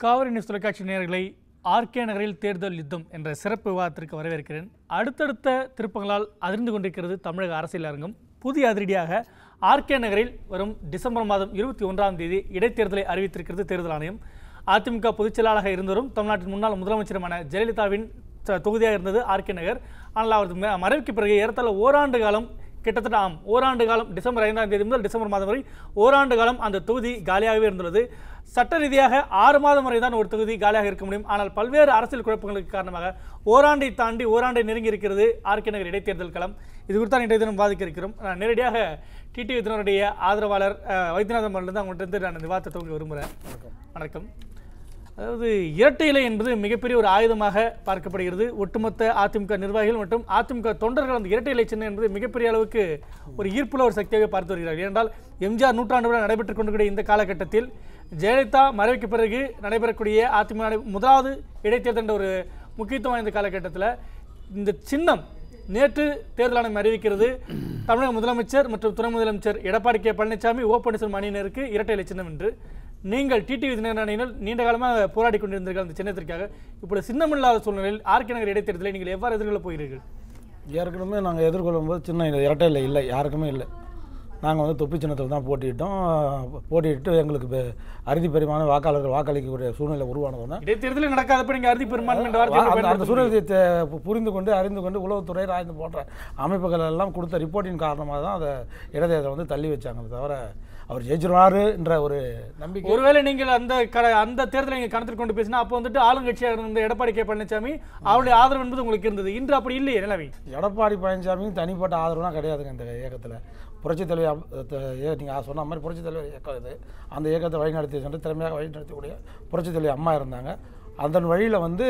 Kaveri news தொலைக்காட்சி நேயர்களை RK நகரில் தேர்தல் யுத்தம் என்ற சிறப்பு விவாதத்திற்கு வரவேற்கிறேன் அடுத்தடுத்த திருப்பங்களால் அதிர்ந்து கொண்டிருக்கிறது தமிழக அரசியல் அரங்கம் புதிய அதிரடியாக ஆர்கே நகரில் வரும் டிசம்பர் மாதம் இருபத்தி ஒன்றாம் தேதி இடைத்தேர்தலை அறிவித்திருக்கிறது தேர்தல் ஆணையம் அதிமுக பொதுச் செயலாளராக இருந்தவரும் தமிழ்நாட்டின் முன்னாள் முதலமைச்சருமான ஜெயலலிதாவின் தொ- தொகுதியாக இருந்தது ஆர்கே நகர் ஆனால் அவரது ம- மறைவுக்கு பிறகு ஏறத்தாழ ஓராண்டு காலம் கிட்டத்தட்ட ஆம் ஓராண்டு காலம் டிசம்பர் ஐந்தாம் தேதி முதல் டிசம்பர் மாதம் வரை ஓராண்டு காலம் அந்த தொகுதி காலியாகவே இருந்துள்ளது சட்ட ரீதியாக ஆறு மாதம் வரை தான் ஒரு தொகுதி காலியாக இருக்க முடியும் ஆனால் பல்வேறு அரசியல் குழப்பங்களுக்கு காரணமாக ஓராண்டை தாண்டி ஓராண்டை நெருங்கி இருக்கிறது ஆர்கே நகர் இடைத்தேர்தல் களம் இது குறித்து தான் இன்றைய தினம் வாதிக்க இருக்கிறோம் நான் நேரடியாக டிடி வித்னருடைய ஆதரவாளர் அஹ், வைத்தியநாதன் அவர்களிருந்து அவங்கள்ட்ட இருந்து நான் இந்த விவாதத்தை துவங்க விரும்புகிறேன் வணக்கம் அதாவது இரட்டை இலை என்பது மிகப்பெரிய ஒரு ஆயுதமாக பார்க்கப்படுகிறது ஒட்டுமொத்த அதிமுக நிர்வாகிகள் மற்றும் அதிமுக தொண்டர்கள் அந்த இரட்டை இலை சின்னம் என்பது மிகப்பெரிய அளவுக்கு ஒரு ஈர்ப்புள்ள ஒரு சக்தியாக பார்த்து வருகிறார்கள் ஏனென்றால் எம்ஜிஆர் நூற்றாண்டு விழா நடைபெற்றுக் கொண்டிருக்கிற இந்த காலகட்டத்தில் ஜெயலலிதா மறைவுக்கு பிறகு நடைபெறக்கூடிய அதிமுக நடை- முதலாவது இடைத்தேர்தல் என்ற ஒரு முக்கியத்துவம் வாய்ந்த காலகட்டத்தில் இந்த சின்னம் நேற்று தேர்தல் ஆணையம் அறிவிக்கிறது தமிழக முதலமைச்சர் மற்றும் துணை முதலமைச்சர் எடப்பாடி கே பழனிசாமி ஓ பன்னீர்செல்வம் அணியினருக்கு இரட்டை இலை சின்னம் என்று நீங்கள் டிடி விதினர் அணியினர் நீண்ட காலமாக போராடி கொண்டிருந்தீர்கள் அந்த சின்னத்திற்காக இப்பொழுது சின்னமில்லாத சூழ்நிலையில் ஆர்கே நகர் இடைத்தேர்தலை நீங்கள் எவ்வாறு எதிர்கொள்ளப் போகிறீர்கள் ஏற்கனவே நாங்கள் எதிர்கொள்ளும் போது சின்ன இது இரட்டை இல்லை இல்லை யாருக்குமே இல்லை நாங்கள் வந்து தொப்பி சின்னத்தில் தான் போட்டியிட்டோம் போட்டியிட்டு எங்களுக்கு பெ- அறுதி பெருமான வாக்காளர்கள் வாக்களிக்கக்கூடிய சூழ்நிலை உருவானதுன்னா இடைத்தேர்தலில் நடக்காதப்ப நீங்க அறுதி பெரும்பான்மை என்ற வார்த்தையை அந்த- அந்த பயன்படுத்த சூழ்நிலையை தெ- பு- புரிந்து கொண்டு அறிந்து கொண்டு உளவுத்துறை ராய்ந்து போன்ற அமைப்புகள் எல்லாம் கொடுத்த ரிப்போர்ட்டின் காரணமாக தான் அதை இடைத்தேர்தலை வந்து தள்ளி வச்சாங்க தவிர அவர் ஜெயிச்சிருவாரு என்ற ஒரு நம்பிக்கை ஒருவேளை நீங்கள் அந்த க- அந்த தேர்தலை நீங்க கணத்தில் கொண்டு பேசினா அப்போ வந்துட்டு ஆளுங்கட்சியாக இருந்த எடப்பாடி கே பழனிசாமி அவருடைய ஆதரவு என்பது உங்களுக்கு இருந்தது இன்று அப்படி இல்லையே நிலவி எடப்பாடி பழனிசாமிக்கு தனிப்பட்ட ஆதரவுலாம் கிடையாதுங்க இந்த இயக்கத்தில் புரட்சித் தலைவர் நீங்கள் சொன்ன மாதிரி புரட்சித் தலைவர் இயக்கம் இது அந்த இயக்கத்தை வழிநடத்தி சென்று திறமையாக வழிநடத்தக்கூடிய புரட்சித் தலைவர் அம்மா இருந்தாங்க அதன் வழியில் வந்து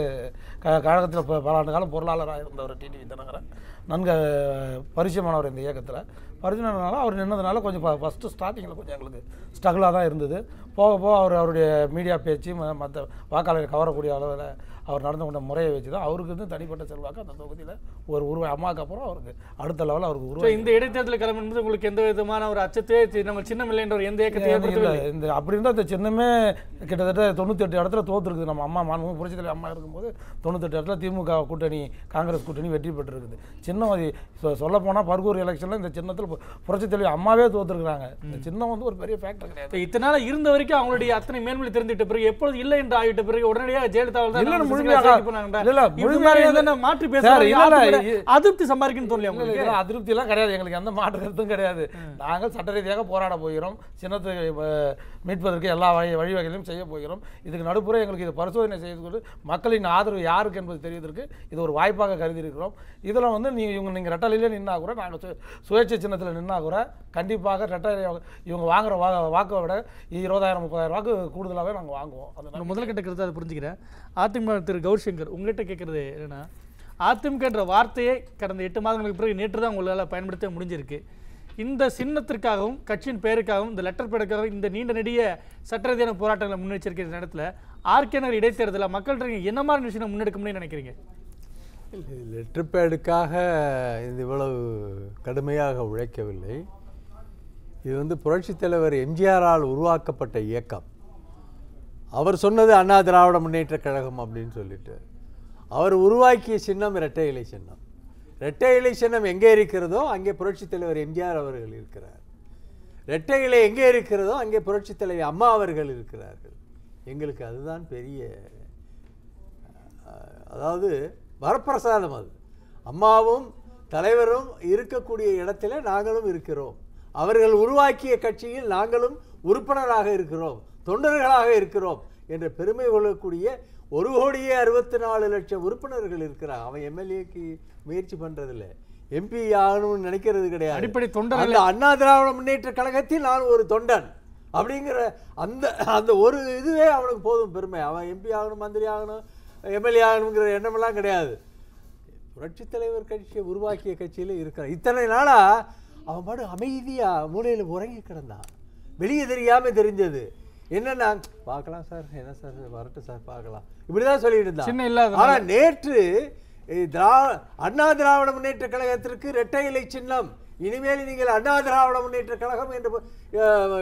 க கழகத்தில் ப- பல ஆண்டு காலம் பொருளாளராக இருந்தவர் டிடிவி தினகரன் நன்கு பரிச்சயமானவர் இந்த இயக்கத்தில் பரிச்சயமானதுனால அவர் நின்னதுனால கொஞ்சம் ஃபஸ்ட்டு ஸ்டார்டிங்கில் கொஞ்சம் எங்களுக்கு ஸ்ட்ரகிளாக தான் இருந்தது போக போக அவர் அவருடைய மீடியா பேச்சு மற்ற வாக்காளரை கவரக்கூடிய அளவில் அவர் நடந்து கொண்ட முறையை வச்சு தான் அவருக்கு வந்து தனிப்பட்ட செல்வாக்கு அந்த தொகுதியில் ஒரு உருவ அம்மாவுக்கு அப்புறம் அவருக்கு அடுத்த லெவலில் அவருக்கு So, உருவ இந்த இடைத்தேர்தல் களம் என்பது உங்களுக்கு எந்த விதமான ஒரு அச்சத்தையே சி- நம்ம சின்னம் இல்லை என்ற ஒரு எந்த இயக்கத்தை இல்ல, ஏற்படுத்தவில்லை இந்த அப்படி இருந்தால் இந்த சின்னமே கிட்டத்தட்ட தொண்ணூத்தெட்டு இடத்துல தோத்துருக்குது நம்ம அம்மா மாண்பு புரட்சித்தலைவர் அம்மா இருக்கும்போது தொண்ணூத்தெட்டு இடத்துல திமுக கூட்டணி காங்கிரஸ் கூட்டணி வெற்றி பெற்றிருக்குது சின்னம் அது சொல்ல போனால் பர்கூர் எலெக்ஷனில் இந்த சின்னத்தில் புரட்சித்தலைவர் அம்மாவே தோத்துருக்குறாங்க இந்த சின்னம் வந்து ஒரு பெரிய ஃபேக்டர் கிடையாது இப்ப இத்தனை நாள் இருந்த வரைக்கும் அவங்களுடைய அத்தனை மேன்மொழி தெரிந்துவிட்ட பிறகு எப்பொழுது இல்லை என்று ஆகிவிட்ட பிறகு உடனடியாக ஜெயலலிதா அவர்கள் தான் இல்ல, நம்ம முழுமையாக- சிசிகலா போனாங்கடா. இல்ல, இல்ல, இது முழுமையாக மாதிரி இல்ல. எதுனா மாற்றி சார், பேசுறாங்க இல்ல, இல்ல, யாருக்கு இ- கூட அதிருப்தி சம்பாதிக்கணும்னு தோணலையா இல்ல, உங்களுக்கு இதெல்லாம் அதிருப்தியெல்லாம் கிடையாது எங்களுக்கு எந்த மாற்று கருத்தும் கிடையாது நாங்கள் சட்ட ரீதியாக போராட போகிறோம் சின்னத்தை அஹ், மீட்பதற்கு எல்லா வழி வழிவகைகளையும் செய்ய போகிறோம் இதுக்கு நடுப்புற எங்களுக்கு இது பரிசோதனை செய்து கொண்டு மக்களின் ஆதரவு யாருக்கு என்பது தெரிவதற்கு இது ஒரு வாய்ப்பாக கருதி இருக்கிறோம் இதில் வந்து நீ இவங்க நீங்கள் ரெட்டலையிலே நின்னா கூட நாங்கள் சு சுயேட்சை சின்னத்தில் நின்னா கூட கண்டிப்பாக ரெட்டை இவங்க வாங்குற வா வாக்கை விட இருபதாயிரம் முப்பதாயிரம் வாக்கு கூடுதலாகவே நாங்கள் வாங்குவோம் அது நான் முதல் கட்ட கருத்தை அதை புரிஞ்சுக்கிறேன் அதிமுக திரு கௌரி சங்கர் உங்ககிட்ட கேட்கறது என்னன்னா அதிமுக என்ற வார்த்தையை கடந்த எட்டு மாதங்களுக்கு பிறகு நேற்று தான் உங்களால் பயன்படுத்த முடிஞ்சிருக்கு இந்த சின்னத்திற்காகவும் கட்சியின் பெயருக்காகவும் இந்த லெட்டர் பேருக்காகவும் இந்த நீண்ட நெடிய சட்ட ரீதியான போராட்டங்களை முன்னெச்சரிக்கிற நேரத்தில் ஆர்கே நகர் இடைத்தேர்தலில் மக்கள்கிட்ட நீங்க என்ன மாதிரி விஷயம் முன்னெடுக்க முடியும்னு நினைக்கிறீங்க லெட்டர் பேடுக்காக இது இவ்வளவு கடுமையாக உழைக்கவில்லை இது வந்து புரட்சித் தலைவர் எம்ஜிஆரால் உருவாக்கப்பட்ட இயக்கம் அவர் சொன்னது அண்ணா திராவிட முன்னேற்ற கழகம் அப்படின்னு சொல்லிட்டு அவர் உருவாக்கிய சின்னம் இரட்டை இலை சின்னம் இரட்டை இலை சின்னம் எங்கே இருக்கிறதோ அங்கே புரட்சித் தலைவர் எம்ஜிஆர் அவர்கள் இருக்கிறார் இரட்டை இலை எங்கே இருக்கிறதோ அங்கே புரட்சித் தலைவர் அம்மா அவர்கள் இருக்கிறார்கள் எங்களுக்கு அதுதான் பெரிய அஹ், அதாவது வரப்பிரசாதம் அது அம்மாவும் தலைவரும் இருக்கக்கூடிய இடத்துல நாங்களும் இருக்கிறோம் அவர்கள் உருவாக்கிய கட்சியில் நாங்களும் உறுப்பினராக இருக்கிறோம் தொண்டர்களாக இருக்கிறோம் என்ற பெருமை கொள்ளக்கூடிய ஒரு கோடியே அறுபத்தி நாலு லட்சம் உறுப்பினர்கள் இருக்கிறாங்க அவன் எம்எல்ஏக்கு முயற்சி பண்றதில்ல எம்பி ஆகணும்னு நினைக்கிறது கிடையாது அடிப்படை தொண்டர் அந்த அண்ணா திராவிட முன்னேற்ற கழகத்தில் நான் ஒரு தொண்டன் அப்படிங்கிற அந்த அந்த ஒரு இதுவே அவனுக்கு போதும் பெருமை அவன் எம்பி ஆகணும் மந்திரி ஆகணும் எம்எல்ஏ ஆகணுங்கிற எண்ணமெல்லாம் கிடையாது புரட்சித் தலைவர் கட்சியை உருவாக்கிய கட்சியில இருக்கிறான் இத்தனை நாளா அவன் பாடு அமைதியா மூலையில உறங்கி கிடந்தான் வெளியே தெரியாம தெரிஞ்சது என்னன்னா பார்க்கலாம் சார் என்ன சார் வரட்டும் சார் பார்க்கலாம் இப்படிதான் சொல்லிட்டு சின்ன இருந்தான் இல்லாத ஆனா நேற்று eh, திரா அண்ணா திராவிட முன்னேற்ற கழகத்திற்கு இரட்டை இலை சின்னம் இனிமேல் நீங்கள் அண்ணா திராவிட முன்னேற்ற கழகம் என்று அஹ்,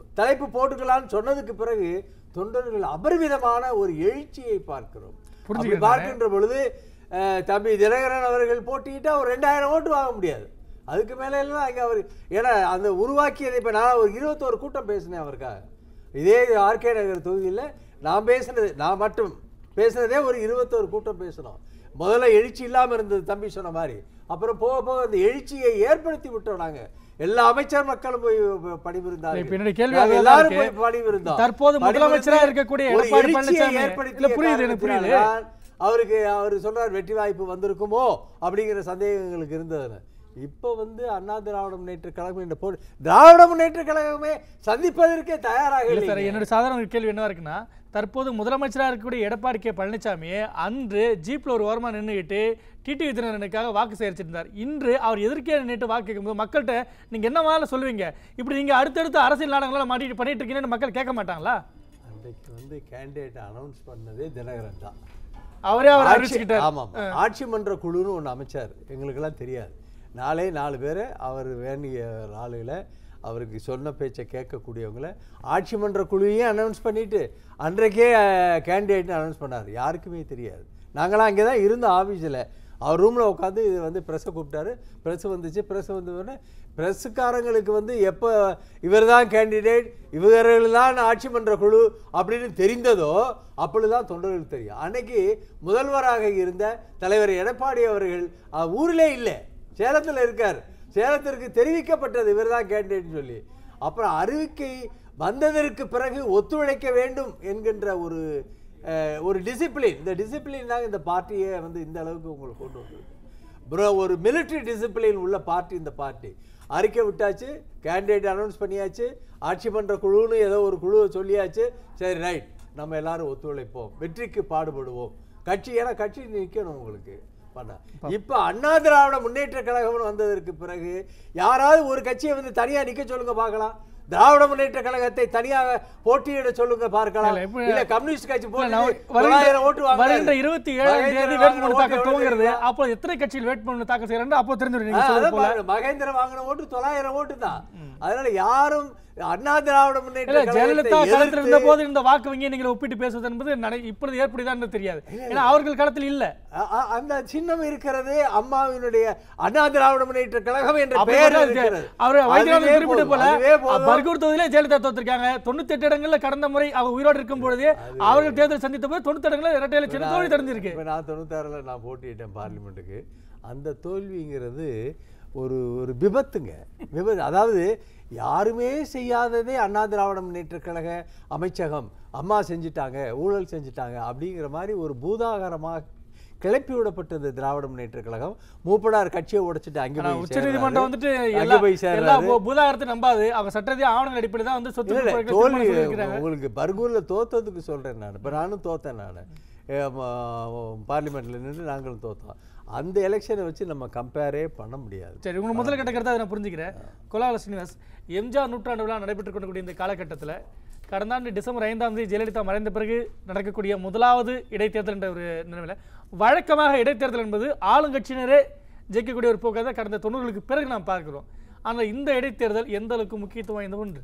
தலைப்பு போட்டுக்கலாம்னு சொன்னதுக்கு பிறகு தொண்டர்கள் அபரிவிதமான ஒரு எழுச்சியை பார்க்கிறோம் அப்படி புரிஞ்சுக்கிறேன் பார்க்கின்ற பொழுது அஹ், தம்பி தினகரன் அவர்கள் போட்டிக்கிட்டா ஒரு ரெண்டாயிரம் ஓட்டு வாங்க முடியாது அதுக்கு மேல எல்லாம் அங்கே அவர் ஏன்னா அந்த உருவாக்கியதை இப்போ நான் ஒரு இருபத்தோரு கூட்டம் பேசினேன் அவருக்காக இதே ஆர்கே நகர் தொகுதியில் நான் பேசினது நான் மட்டும் பேசுனதே ஒரு இருபத்தோரு கூட்டம் பேசினோம் முதல்ல எழுச்சி இல்லாமல் இருந்தது தம்பி சொன்ன மாதிரி அப்புறம் போக போக அந்த எழுச்சியை ஏற்படுத்தி விட்டோம் நாங்க எல்லா அமைச்சர் மக்களும் போய் பணிபுரிந்தாங்க இப்ப என்னுடைய கேள்வி நாங்க அதுதான் எல்லாரும் இருக்கு. போய் பணிபுரிந்தோம் தற்போது முதலமைச்சரா பணிபுரிந்து இருக்கக்கூடிய ஒரு எடப்பாடி எழுச்சியை பழனிசாமி ஏற்படுத்திய இல்ல புரியுது எனக்கு புரியுது காரணத்தினால்தான் அவருக்கு அவர் சொல்றார் வெற்றி வாய்ப்பு வந்திருக்குமோ அப்படிங்கிற சந்தேகங்களுக்கு இருந்தது இப்போ வந்து அண்ணா திராவிட முன்னேற்ற கழகம் என்ற போல் திராவிட முன்னேற்ற கழகமே சந்திப்பதற்கே தயாராக இல்ல சார் இல்லை என்னோட சாதாரண ஒரு கேள்வி என்னவா இருக்குன்னா தற்போது முதலமைச்சராக இருக்கக்கூடிய எடப்பாடி கே பழனிசாமி அன்று ஜீப்ல ஒரு ஓரமா நின்றுக்கிட்டு டிடிவி தினகரனுக்காக வாக்கு சேகரிச்சிருந்தார் இன்று அவர் எதிர்க்கே நின்றுட்டு வாக்கு கேட்கும்போது மக்கள்கிட்ட நீங்க என்ன மாதிரி சொல்லுவீங்க இப்படி நீங்க அடுத்தடுத்து அரசியல் நாடகங்களை மாட்டிட்டு பண்ணிட்டு இருக்கீங்கன்னு மக்கள் கேட்க மாட்டாங்களா அன்றைக்கு வந்து கேண்டிடேட் அனௌன்ஸ் பண்ணதே தினகரன் தான் அவரே அவர் ஆட்சி- அறிவிச்சுக்கிட்டார் ஆமாம் ஆட்சி மன்ற குழுன்னு ஒன்று அமைச்சார் எங்களுக்கெல்லாம் தெரியாது நாலே நாலு பேர் அவர் வேண்டிய ஆளுகளை அவருக்கு சொன்ன பேச்சை கேட்கக்கூடியவங்கள ஆட்சி மன்ற குழுவையும் அனௌன்ஸ் பண்ணிட்டு அன்றைக்கே கேண்டிடேட்னு அனௌன்ஸ் பண்ணார் யாருக்குமே தெரியாது நாங்களாம் அங்கே தான் இருந்தோம் ஆஃபீஸில் அவர் ரூமில் உட்காந்து இது வந்து ப்ரெஸ்ஸை கூப்பிட்டாரு ப்ரெஸ் வந்துச்சு ப்ரெஸ் வந்த உடனே ப்ரெஸ்ஸுக்காரங்களுக்கு வந்து எப்போ இவர் தான் கேண்டிடேட் இவர்கள் தான் ஆட்சி மன்ற குழு அப்படின்னு தெரிந்ததோ அப்பொழுதுதான் தொண்டர்களுக்கு தெரியும் அன்னைக்கு முதல்வராக இருந்த தலைவர் எடப்பாடி அவர்கள் அஹ், ஊரிலே இல்லை சேலத்தில் இருக்கார் சேலத்திற்கு தெரிவிக்கப்பட்டது இவர் தான் கேண்டிடேட்னு சொல்லி அப்புறம் அறிவிக்கை வந்ததற்கு பிறகு ஒத்துழைக்க வேண்டும் என்கின்ற ஒரு அஹ், ஒரு டிசிப்ளின் இந்த டிசிப்ளின் தான் இந்த பார்ட்டியை வந்து இந்த அளவுக்கு உங்களுக்கு கொண்டு வந்திருக்கு ப்ரோ ஒரு military டிசிப்ளின் உள்ள பார்ட்டி இந்த பார்ட்டி அறிக்கை விட்டாச்சு கேண்டிடேட் அனௌன்ஸ் பண்ணியாச்சு ஆட்சி மன்ற குழுன்னு ஏதோ ஒரு குழுவை சொல்லியாச்சு சரி ரைட் நம்ம எல்லாரும் ஒத்துழைப்போம் வெற்றிக்கு பாடுபடுவோம் கட்சி ஏன்னா கட்சி நிற்கணும் உங்களுக்கு பண்ண இப்போ அண்ணா திராவிட முன்னேற்ற கழகம்னு வந்ததற்கு பிறகு யாராவது ஒரு கட்சியை வந்து தனியா நிக்க சொல்லுங்க பார்க்கலாம் திராவிட முன்னேற்ற கழகத்தை தனியாக போட்டியிட சொல்லுங்க பார்க்கலாம் இல்ல, இப்ப- இல்ல கம்யூனிஸ்ட் கட்சி இல்ல, போட்டி நான் தொள்ளாயிரம் வருகின்ற- ஓட்டு வாங்குறாரு. வருகின்ற இருபத்தி ஏழாம் மகேந்திரன் தேதி வாங்கின வேட்புமனு ஓட்டு தாக்கல் எவ்வளவு துவங்குறது தெரியுமா? அப்போ எத்தனை கட்சியில் வேட்புமனு தாக்கல் செய்யறாங்க அப்போ தெரிஞ்சிடும் ஆ, நீங்க சொல்றது அதான் போல பாருங்க, மகேந்திரன் வாங்கின ஓட்டு தொள்ளாயிரம் ஓட்டு தான் அதனால யாரும் அண்ணா திராவிட முன்னேற்ற இல்ல கழகத்தை ஜெயலலிதா களத்தில் எதிர்த்து- இருந்த போது இந்த வாக்கு வங்கியை நீங்கள் ஒப்பிட்டு பேசுவது என்பது நடை- இப்பொழுது ஏற்படுதான் தெரியாது ஏன்னா அவர்கள் களத்தில் இல்ல அ- அ- அந்த சின்னம் இருக்கிறது அம்மாவினுடைய அண்ணா திராவிட முன்னேற்ற கழகம் என்ற அப்படி பெயர் பார்த்தா இருக்கிறது அவர் வைத்தியநாதன் அதுவே குறிப்பிட்ட போதும், போல அதுவே போதும். பர்கூர் தொகுதியிலே ஜெயலலிதா தோத்திருக்காங்க தொண்ணூத்தி எட்டு இடங்கள்ல கடந்த முறை அவர் உயிரோடு இருக்கும் பொழுது அவர்கள் தேர்தல் சந்தித்த போது தொண்ணூத்தி இடங்கள்ல இரட்டை இலட்சம் தோல்வி தெரிஞ்சிருக்கு இப்ப நான் தொண்ணூத்தாறுல நான் போட்டியிட்டேன் பார்லிமெண்ட்டுக்கு அந்த தோல்விங்கிறது ஒரு ஒரு விபத்துங்க விபத்து அதாவது யாருமே செய்யாததே அண்ணா திராவிட முன்னேற்ற கழக அமைச்சகம் அம்மா செஞ்சிட்டாங்க ஊழல் செஞ்சிட்டாங்க அப்படிங்கிற மாதிரி ஒரு பூதாகரமாக கிளப்பி விடப்பட்டது திராவிட முன்னேற்ற கழகம் மூப்பனார் கட்சியை உடைச்சிட்டு அங்கே ஆனா போய் உச்ச நீதிமன்றம் சேர்றாரு. வந்துட்டு அங்கே எல்லா போய் எல்லா சேர்றாரு. பூ- பூதாகரத்தை நம்பாது அவங்க சட்டரீதியா ஆவணங்கள் அடிப்படையில் தான் வந்து சொத்து இல்ல, இல்ல, குவிப்பு தோல்வி தீர்மானம் சொல்லியிருக்கிறாங்க. உங்களுக்கு பர்கூர்ல தோத்ததுக்கு சொல்றேன் நான் இப்போ நானும் தோத்தேன் நான் பார்லிமெண்ட்ல நின்று நாங்களும் தோத்தோம் அந்த எலெக்ஷனை வச்சு நம்ம கம்பேரே பண்ண முடியாது சரி உங்களுக்கு முதல்ல கேட்ட கருத்தை அதை நான் புரிஞ்சுக்கிறேன் கொலால ஸ்ரீனிவாஸ் எம்ஜிஆர் நூற்றாண்டு விழா நடைபெற்றுக் கொண்டிருக்கூடிய இந்த காலகட்டத்தில் கடந்த ஆண்டு டிசம்பர் ஐந்தாம் தேதி ஜெயலலிதா மறைந்த பிறகு நடக்கக்கூடிய முதலாவது இடைத்தேர்தல் என்ற ஒரு நிலைமையில் வழக்கமாக இடைத்தேர்தல் என்பது ஆளுங்கட்சியினரே ஜெயிக்கக்கூடிய ஒரு போக்கை தான் கடந்த தொண்ணூறுகளுக்கு பிறகு நாம் பார்க்கிறோம் ஆனால் இந்த இடைத்தேர்தல் எந்த அளவுக்கு முக்கியத்துவம் வாய்ந்த ஒன்று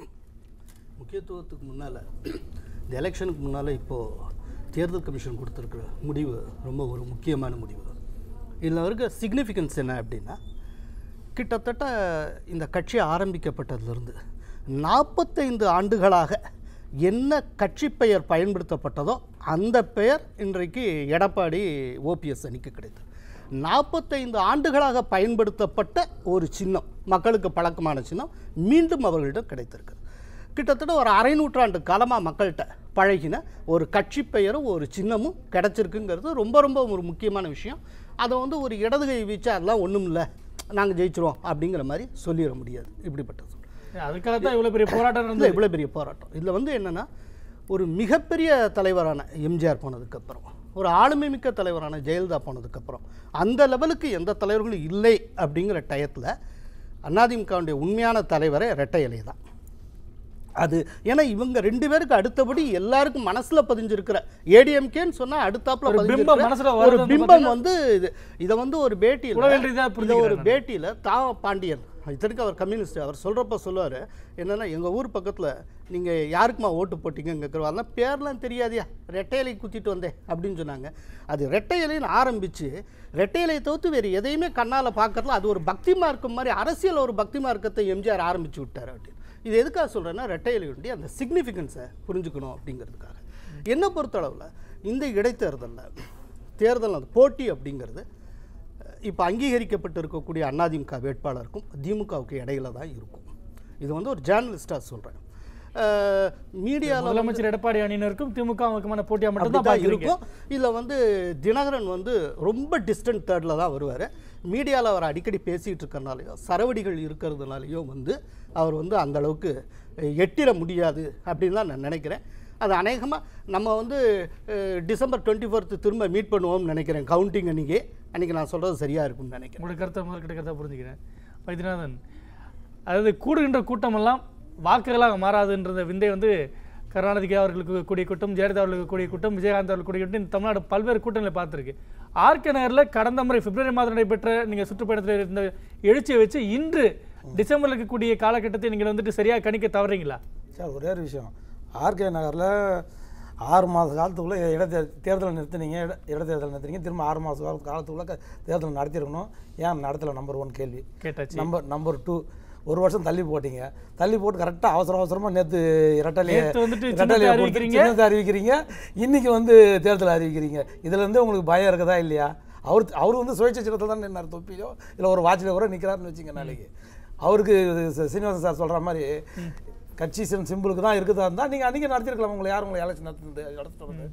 முக்கியத்துவத்துக்கு முன்னால் இந்த எலெக்ஷனுக்கு முன்னால் இப்போது தேர்தல் கமிஷன் கொடுத்துருக்குற முடிவு ரொம்ப ஒரு முக்கியமான முடிவு இதில் இருக்க சிக்னிஃபிகன்ஸ் என்ன அப்படின்னா கிட்டத்தட்ட இந்த கட்சி ஆரம்பிக்கப்பட்டதிலிருந்து நாற்பத்தைந்து ஆண்டுகளாக என்ன கட்சி பெயர் பயன்படுத்தப்பட்டதோ அந்த பெயர் இன்றைக்கு எடப்பாடி ஓபிஎஸ் அணிக்கு கிடைத்தது நாற்பத்தைந்து ஆண்டுகளாக பயன்படுத்தப்பட்ட ஒரு சின்னம் மக்களுக்கு பழக்கமான சின்னம் மீண்டும் அவர்களிடம் கிடைத்திருக்கிறது கிட்டத்தட்ட ஒரு அரை நூற்றாண்டு காலமாக மக்கள்கிட்ட பழகின ஒரு கட்சி பெயரும் ஒரு சின்னமும் கிடச்சிருக்குங்கிறது ரொம்ப ரொம்ப ஒரு முக்கியமான விஷயம் அதை வந்து ஒரு இடது கை வீச்சு அதெல்லாம் ஒன்றும் இல்லை நாங்கள் ஜெயிச்சிருவோம் அப்படிங்கிற மாதிரி சொல்லிட முடியாது இப்படிப்பட்ட சூழல் அதுக்காக தான் இவ்வளோ பெரிய போராட்டம் இல்லை நடந்தது இவ்வளோ பெரிய போராட்டம் இதில் வந்து என்னென்னா ஒரு மிகப்பெரிய தலைவரான எம்ஜிஆர் போனதுக்கப்புறம் ஒரு ஆளுமை மிக்க தலைவரான ஜெயலலிதா போனதுக்கப்புறம் அந்த லெவலுக்கு எந்த தலைவர்களும் இல்லை அப்படிங்கிற டயத்தில் அதிமுகவுடைய உண்மையான தலைவரே ரெட்டை இலை தான் அது ஏன்னா இவங்க ரெண்டு பேருக்கு அடுத்தபடி எல்லாருக்கும் மனசுல பதிஞ்சிருக்கிற ஏடிஎம்கேன்னு சொன்னா அடுத்தாப்புல ஒரு பிம்பம் பதிஞ்சிருக்கிற மனசுல ஒரு வருது வந்து பிம்பம் வந்து இது இதை வந்து ஒரு பேட்டியில் உளவியல் ரீதியா இதை ஒரு புரிஞ்சுக்கிறேன் பேட்டியில் தா பாண்டியன் இத்தனைக்கும் அவர் கம்யூனிஸ்ட் அவர் சொல்கிறப்ப சொல்லுவார் என்னென்னா எங்கள் ஊர் பக்கத்தில் நீங்கள் யாருக்குமா ஓட்டு போட்டீங்கன்னு கேட்குறோம் அதெல்லாம் பேர்லாம் தெரியாதியா ரெட்டையலை குத்திட்டு வந்தேன் அப்படின்னு சொன்னாங்க அது ரெட்டையலைன்னு ஆரம்பித்து ரெட்டையலையை தவிர்த்து வேறு எதையுமே கண்ணால் பார்க்கறதுல அது ஒரு பக்தி மார்க்கம் மாதிரி அரசியல் ஒரு பக்தி மார்க்கத்தை எம்ஜிஆர் ஆரம்பித்து விட்டார் அப்படின்னு இது எதுக்காக சொல்கிறேன்னா ரெட்டையலையுடைய அந்த சிக்னிஃபிகன்ஸை புரிஞ்சுக்கணும் அப்படிங்கிறதுக்காக என்னை பொறுத்தளவில் இந்த இடைத்தேர்தலில் தேர்தல் அந்த போட்டி அப்படிங்கிறது இப்போ அங்கீகரிக்கப்பட்டு இருக்கக்கூடிய அதிமுக வேட்பாளருக்கும் திமுகவுக்கு இடையில தான் இருக்கும் இது வந்து ஒரு ஜேர்னலிஸ்டாக சொல்கிறேன் மீடியாவில் முதலமைச்சர் எடப்பாடி அணியினருக்கும் திமுகவுக்குமான போட்டியா மட்டும் தான் அப்படிதான் பாக்குறீங்க இருக்கும் இதில் வந்து தினகரன் வந்து ரொம்ப டிஸ்டன்ட் தேர்டில் தான் வருவார் மீடியாவில் அவர் அடிக்கடி பேசிகிட்டு இருக்கறனாலையோ சரவடிகள் இருக்கிறதுனாலையோ வந்து அவர் வந்து அந்த அளவுக்கு எட்டிட முடியாது அப்படின்னு தான் நான் நினைக்கிறேன் அது அநேகமாக நம்ம வந்து அஹ், டிசம்பர் டுவெண்ட்டி ஃபோர்த்து திரும்ப மீட் பண்ணுவோம்னு நினைக்கிறேன் கவுண்டிங் அன்றைக்கி அன்றைக்கி நான் சொல்கிறது சரியாக இருக்கும்னு நினைக்கிறேன் உங்களுடைய கருத்தை முதல்கிட்ட கருத்தை புரிஞ்சுக்கிறேன் வைத்தியநாதன் அதாவது கூடுகின்ற கூட்டமெல்லாம் வாக்குகளாக மாறாதுன்ற விந்தை வந்து கருணாநிதி அவர்களுக்கு கூடிய கூட்டம் ஜெயலலிதா அவர்களுக்கு கூடிய கூட்டம் விஜயகாந்த் அவர்களுக்கு கூடிய கூட்டம் இந்த தமிழ்நாடு பல்வேறு கூட்டங்களை பார்த்துருக்கு ஆர்கே நகரில் கடந்த முறை பிப்ரவரி மாதம் நடைபெற்ற நீங்கள் சுற்றுப்பயணத்தில் இருந்த எழுச்சியை வச்சு இன்று டிசம்பரில் இருக்கக்கூடிய காலகட்டத்தை நீங்கள் வந்துட்டு சரியாக கணிக்க தவறீங்களா சார் ஒரே ஒரு விஷயம் ஆர்கே நகரில் ஆறு மாத காலத்துக்குள்ளே இடைத்தே தேர்தலை நிறுத்தினீங்க இட இடைத்தேர்தல் நிறுத்தினீங்க திரும்ப ஆறு மாத கால காலத்துக்குள்ளே க- தேர்தல் நடத்திருக்கணும் ஏன் நடத்தல நம்பர் ஒன் கேள்வி கேட்டாச்சு நம்பர் நம்பர் டூ ஒரு வருஷம் தள்ளி போட்டீங்க தள்ளி போட்டு கரெக்டாக அவசர அவசரமாக நேற்று இரட்டலையை நேத்து வந்துட்டு சின்னத்தை இரட்டலையை கொடுத்து அறிவிக்கிறீங்க. சின்னத்தை அறிவிக்கிறீங்க இன்னைக்கு வந்து தேர்தல் அறிவிக்கிறீங்க இதுலேருந்து உங்களுக்கு பயம் இருக்குதா இல்லையா அவர் அவர் வந்து சுயேட்சை சின்னத்தில் தான் நின்னார் தொப்பியோ இல்லை ஒரு வாட்சில் கூட நிற்கிறாருன்னு வச்சுங்க நாளைக்கு அவருக்கு ச- சீனிவாசன் சார் சொல்கிற மாதிரி கட்சி சிம் சிம்பிளுக்கு தான் இருக்குதா இருந்தால் நீங்கள் அன்றைக்கி நடத்திருக்கலாம் உங்களை யார் உங்களை எலெக்ஷன் நடத்துனது நடத்திட்டு வந்து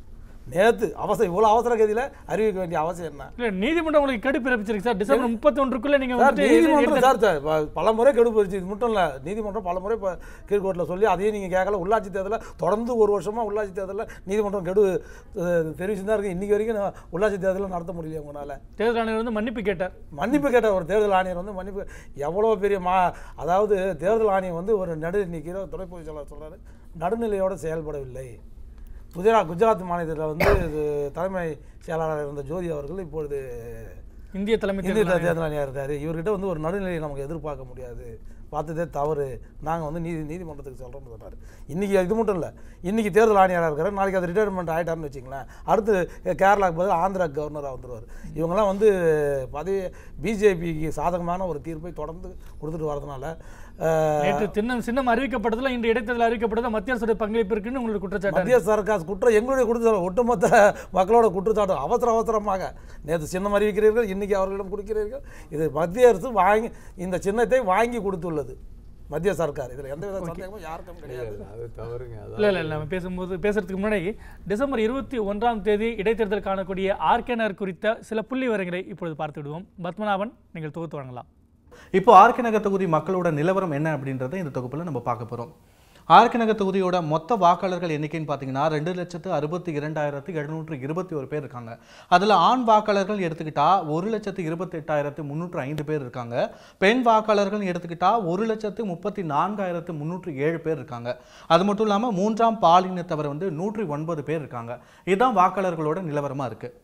நேற்று அவசரம் இவ்வளோ அவசர கதியில் அறிவிக்க வேண்டிய அவசியம் என்ன இல்லை நீதிமன்றம் உங்களுக்கு கெடு பிறப்பிச்சிருக்கு சார் டிசம்பர் முப்பத்தி ஒன்றுக்குள்ளே நீங்கள் சார் வந்துட்டு நீதிமன்றம் சார் சார் ப- பல முறை கெடுபடுச்சு இது மட்டும் இல்லை நீதிமன்றம் பல முறை இப்போ கீழ்கோர்ட்டில் சொல்லி அதையும் நீங்கள் கேட்கல உள்ளாட்சி தேர்தலில் தொடர்ந்து ஒரு வருஷமாக உள்ளாட்சி தேர்தலில் நீதிமன்றம் கெடு அஹ், தெரிவிச்சு தான் இருக்குது இன்றைக்கி வரைக்கும் நான் உள்ளாட்சி தேர்தலில் நடத்த முடியல உங்களால் தேர்தல் ஆணையர் வந்து மன்னிப்பு கேட்டார் மன்னிப்பு கேட்ட ஒரு தேர்தல் ஆணையர் வந்து மன்னிப்பு எவ்வளோ பெரிய மா அதாவது தேர்தல் ஆணையம் வந்து ஒரு நடு நிற்கிற துணை பொதுச் செயலாளர் சொல்கிறாரு நடுநிலையோடு செயல்படவில்லை குஜராத் குஜராத் மாநிலத்தில் வந்து இது தலைமை செயலாளர் இருந்த ஜோதி அவர்கள் இப்பொழுது இந்திய தலைமை இந்திய தேர்தல் ஆணையர். தேர்தல் ஆணையர் இருக்காரு இவர்கிட்ட வந்து ஒரு நடுநிலையை நமக்கு எதிர்பார்க்க முடியாது பார்த்ததே தவறு நாங்கள் வந்து நீதி நீதிமன்றத்துக்கு சொல்கிறோம்னு சொன்னார் இன்றைக்கி இது மட்டும் இல்லை இன்றைக்கி தேர்தல் ஆணையராக இருக்காரு நாளைக்கு அது ரிட்டையர்மெண்ட் ஆகிட்டாருன்னு வச்சுங்களேன் அடுத்து கேரளாவுக்கு பதில் ஆந்திரா கவர்னராக வந்துடுவார் இவங்கெல்லாம் வந்து பதவி பிஜேபிக்கு சாதகமான ஒரு தீர்ப்பை தொடர்ந்து கொடுத்துட்டு வரதுனால அஹ், நேற்று சின்னம் சின்னம் அறிவிக்கப்பட்டதுல இன்று இடைத்தேர்தல் அறிவிக்கப்பட்டது மத்திய அரசுடைய பங்களிப்பு இருக்குன்னு உங்களுக்கு குற்றச்சாட்டு மத்திய சர்க்கார் குற்றம் எங்களுடைய குற்றச்சாட்டு ஒட்டுமொத்த மக்களோட குற்றச்சாட்டு அவசர அவசரமாக நேற்று சின்னம் அறிவிக்கிறீர்கள் இன்னைக்கு அவர்களிடம் கொடுக்கிறீர்கள் இது மத்திய அரசு வாங்கி இந்த சின்னத்தை வாங்கி கொடுத்துள்ளது மத்திய சர்க்கார் இதில் எந்தவித சந்தேகமும் யாருக்கும் கிடையாது அது தவறுங்க அதான் இல்லை இல்லை இல்லை நம்ம பேசும்போது பேசுறதுக்கு முன்னாடி டிசம்பர் இருபத்தி ஒன்றாம் தேதி இடைத்தேர்தல் காணக்கூடிய ஆர்கேனர் குறித்த சில புள்ளி விவரங்களை இப்பொழுது பார்த்து விடுவோம் பத்மநாபன் நீங்கள் தொகுத்து வழங்கலாம் இப்போ ஆர்கே நகர் தொகுதி மக்களோட நிலவரம் என்ன அப்படின்றத இந்த தொகுப்பில் நம்ம பார்க்க போகிறோம் ஆர்கே நகர் தொகுதியோட மொத்த வாக்காளர்கள் எண்ணிக்கைன்னு பார்த்தீங்கன்னா ரெண்டு லட்சத்து அறுபத்தி இரண்டாயிரத்து எழுநூற்று இருபத்தி ஒரு பேர் இருக்காங்க அதில் ஆண் வாக்காளர்கள் எடுத்துக்கிட்டா ஒரு லட்சத்து இருபத்தி எட்டாயிரத்து முந்நூற்று ஐந்து பேர் இருக்காங்க பெண் வாக்காளர்கள் எடுத்துக்கிட்டா ஒரு லட்சத்து முப்பத்தி நான்காயிரத்து முந்நூற்று ஏழு பேர் இருக்காங்க அது மட்டும் இல்லாமல் மூன்றாம் பாலினத்தவர் வந்து நூற்றி ஒன்பது பேர் இருக்காங்க இதுதான் வாக்காளர்களோட நிலவரமாக இருக்குது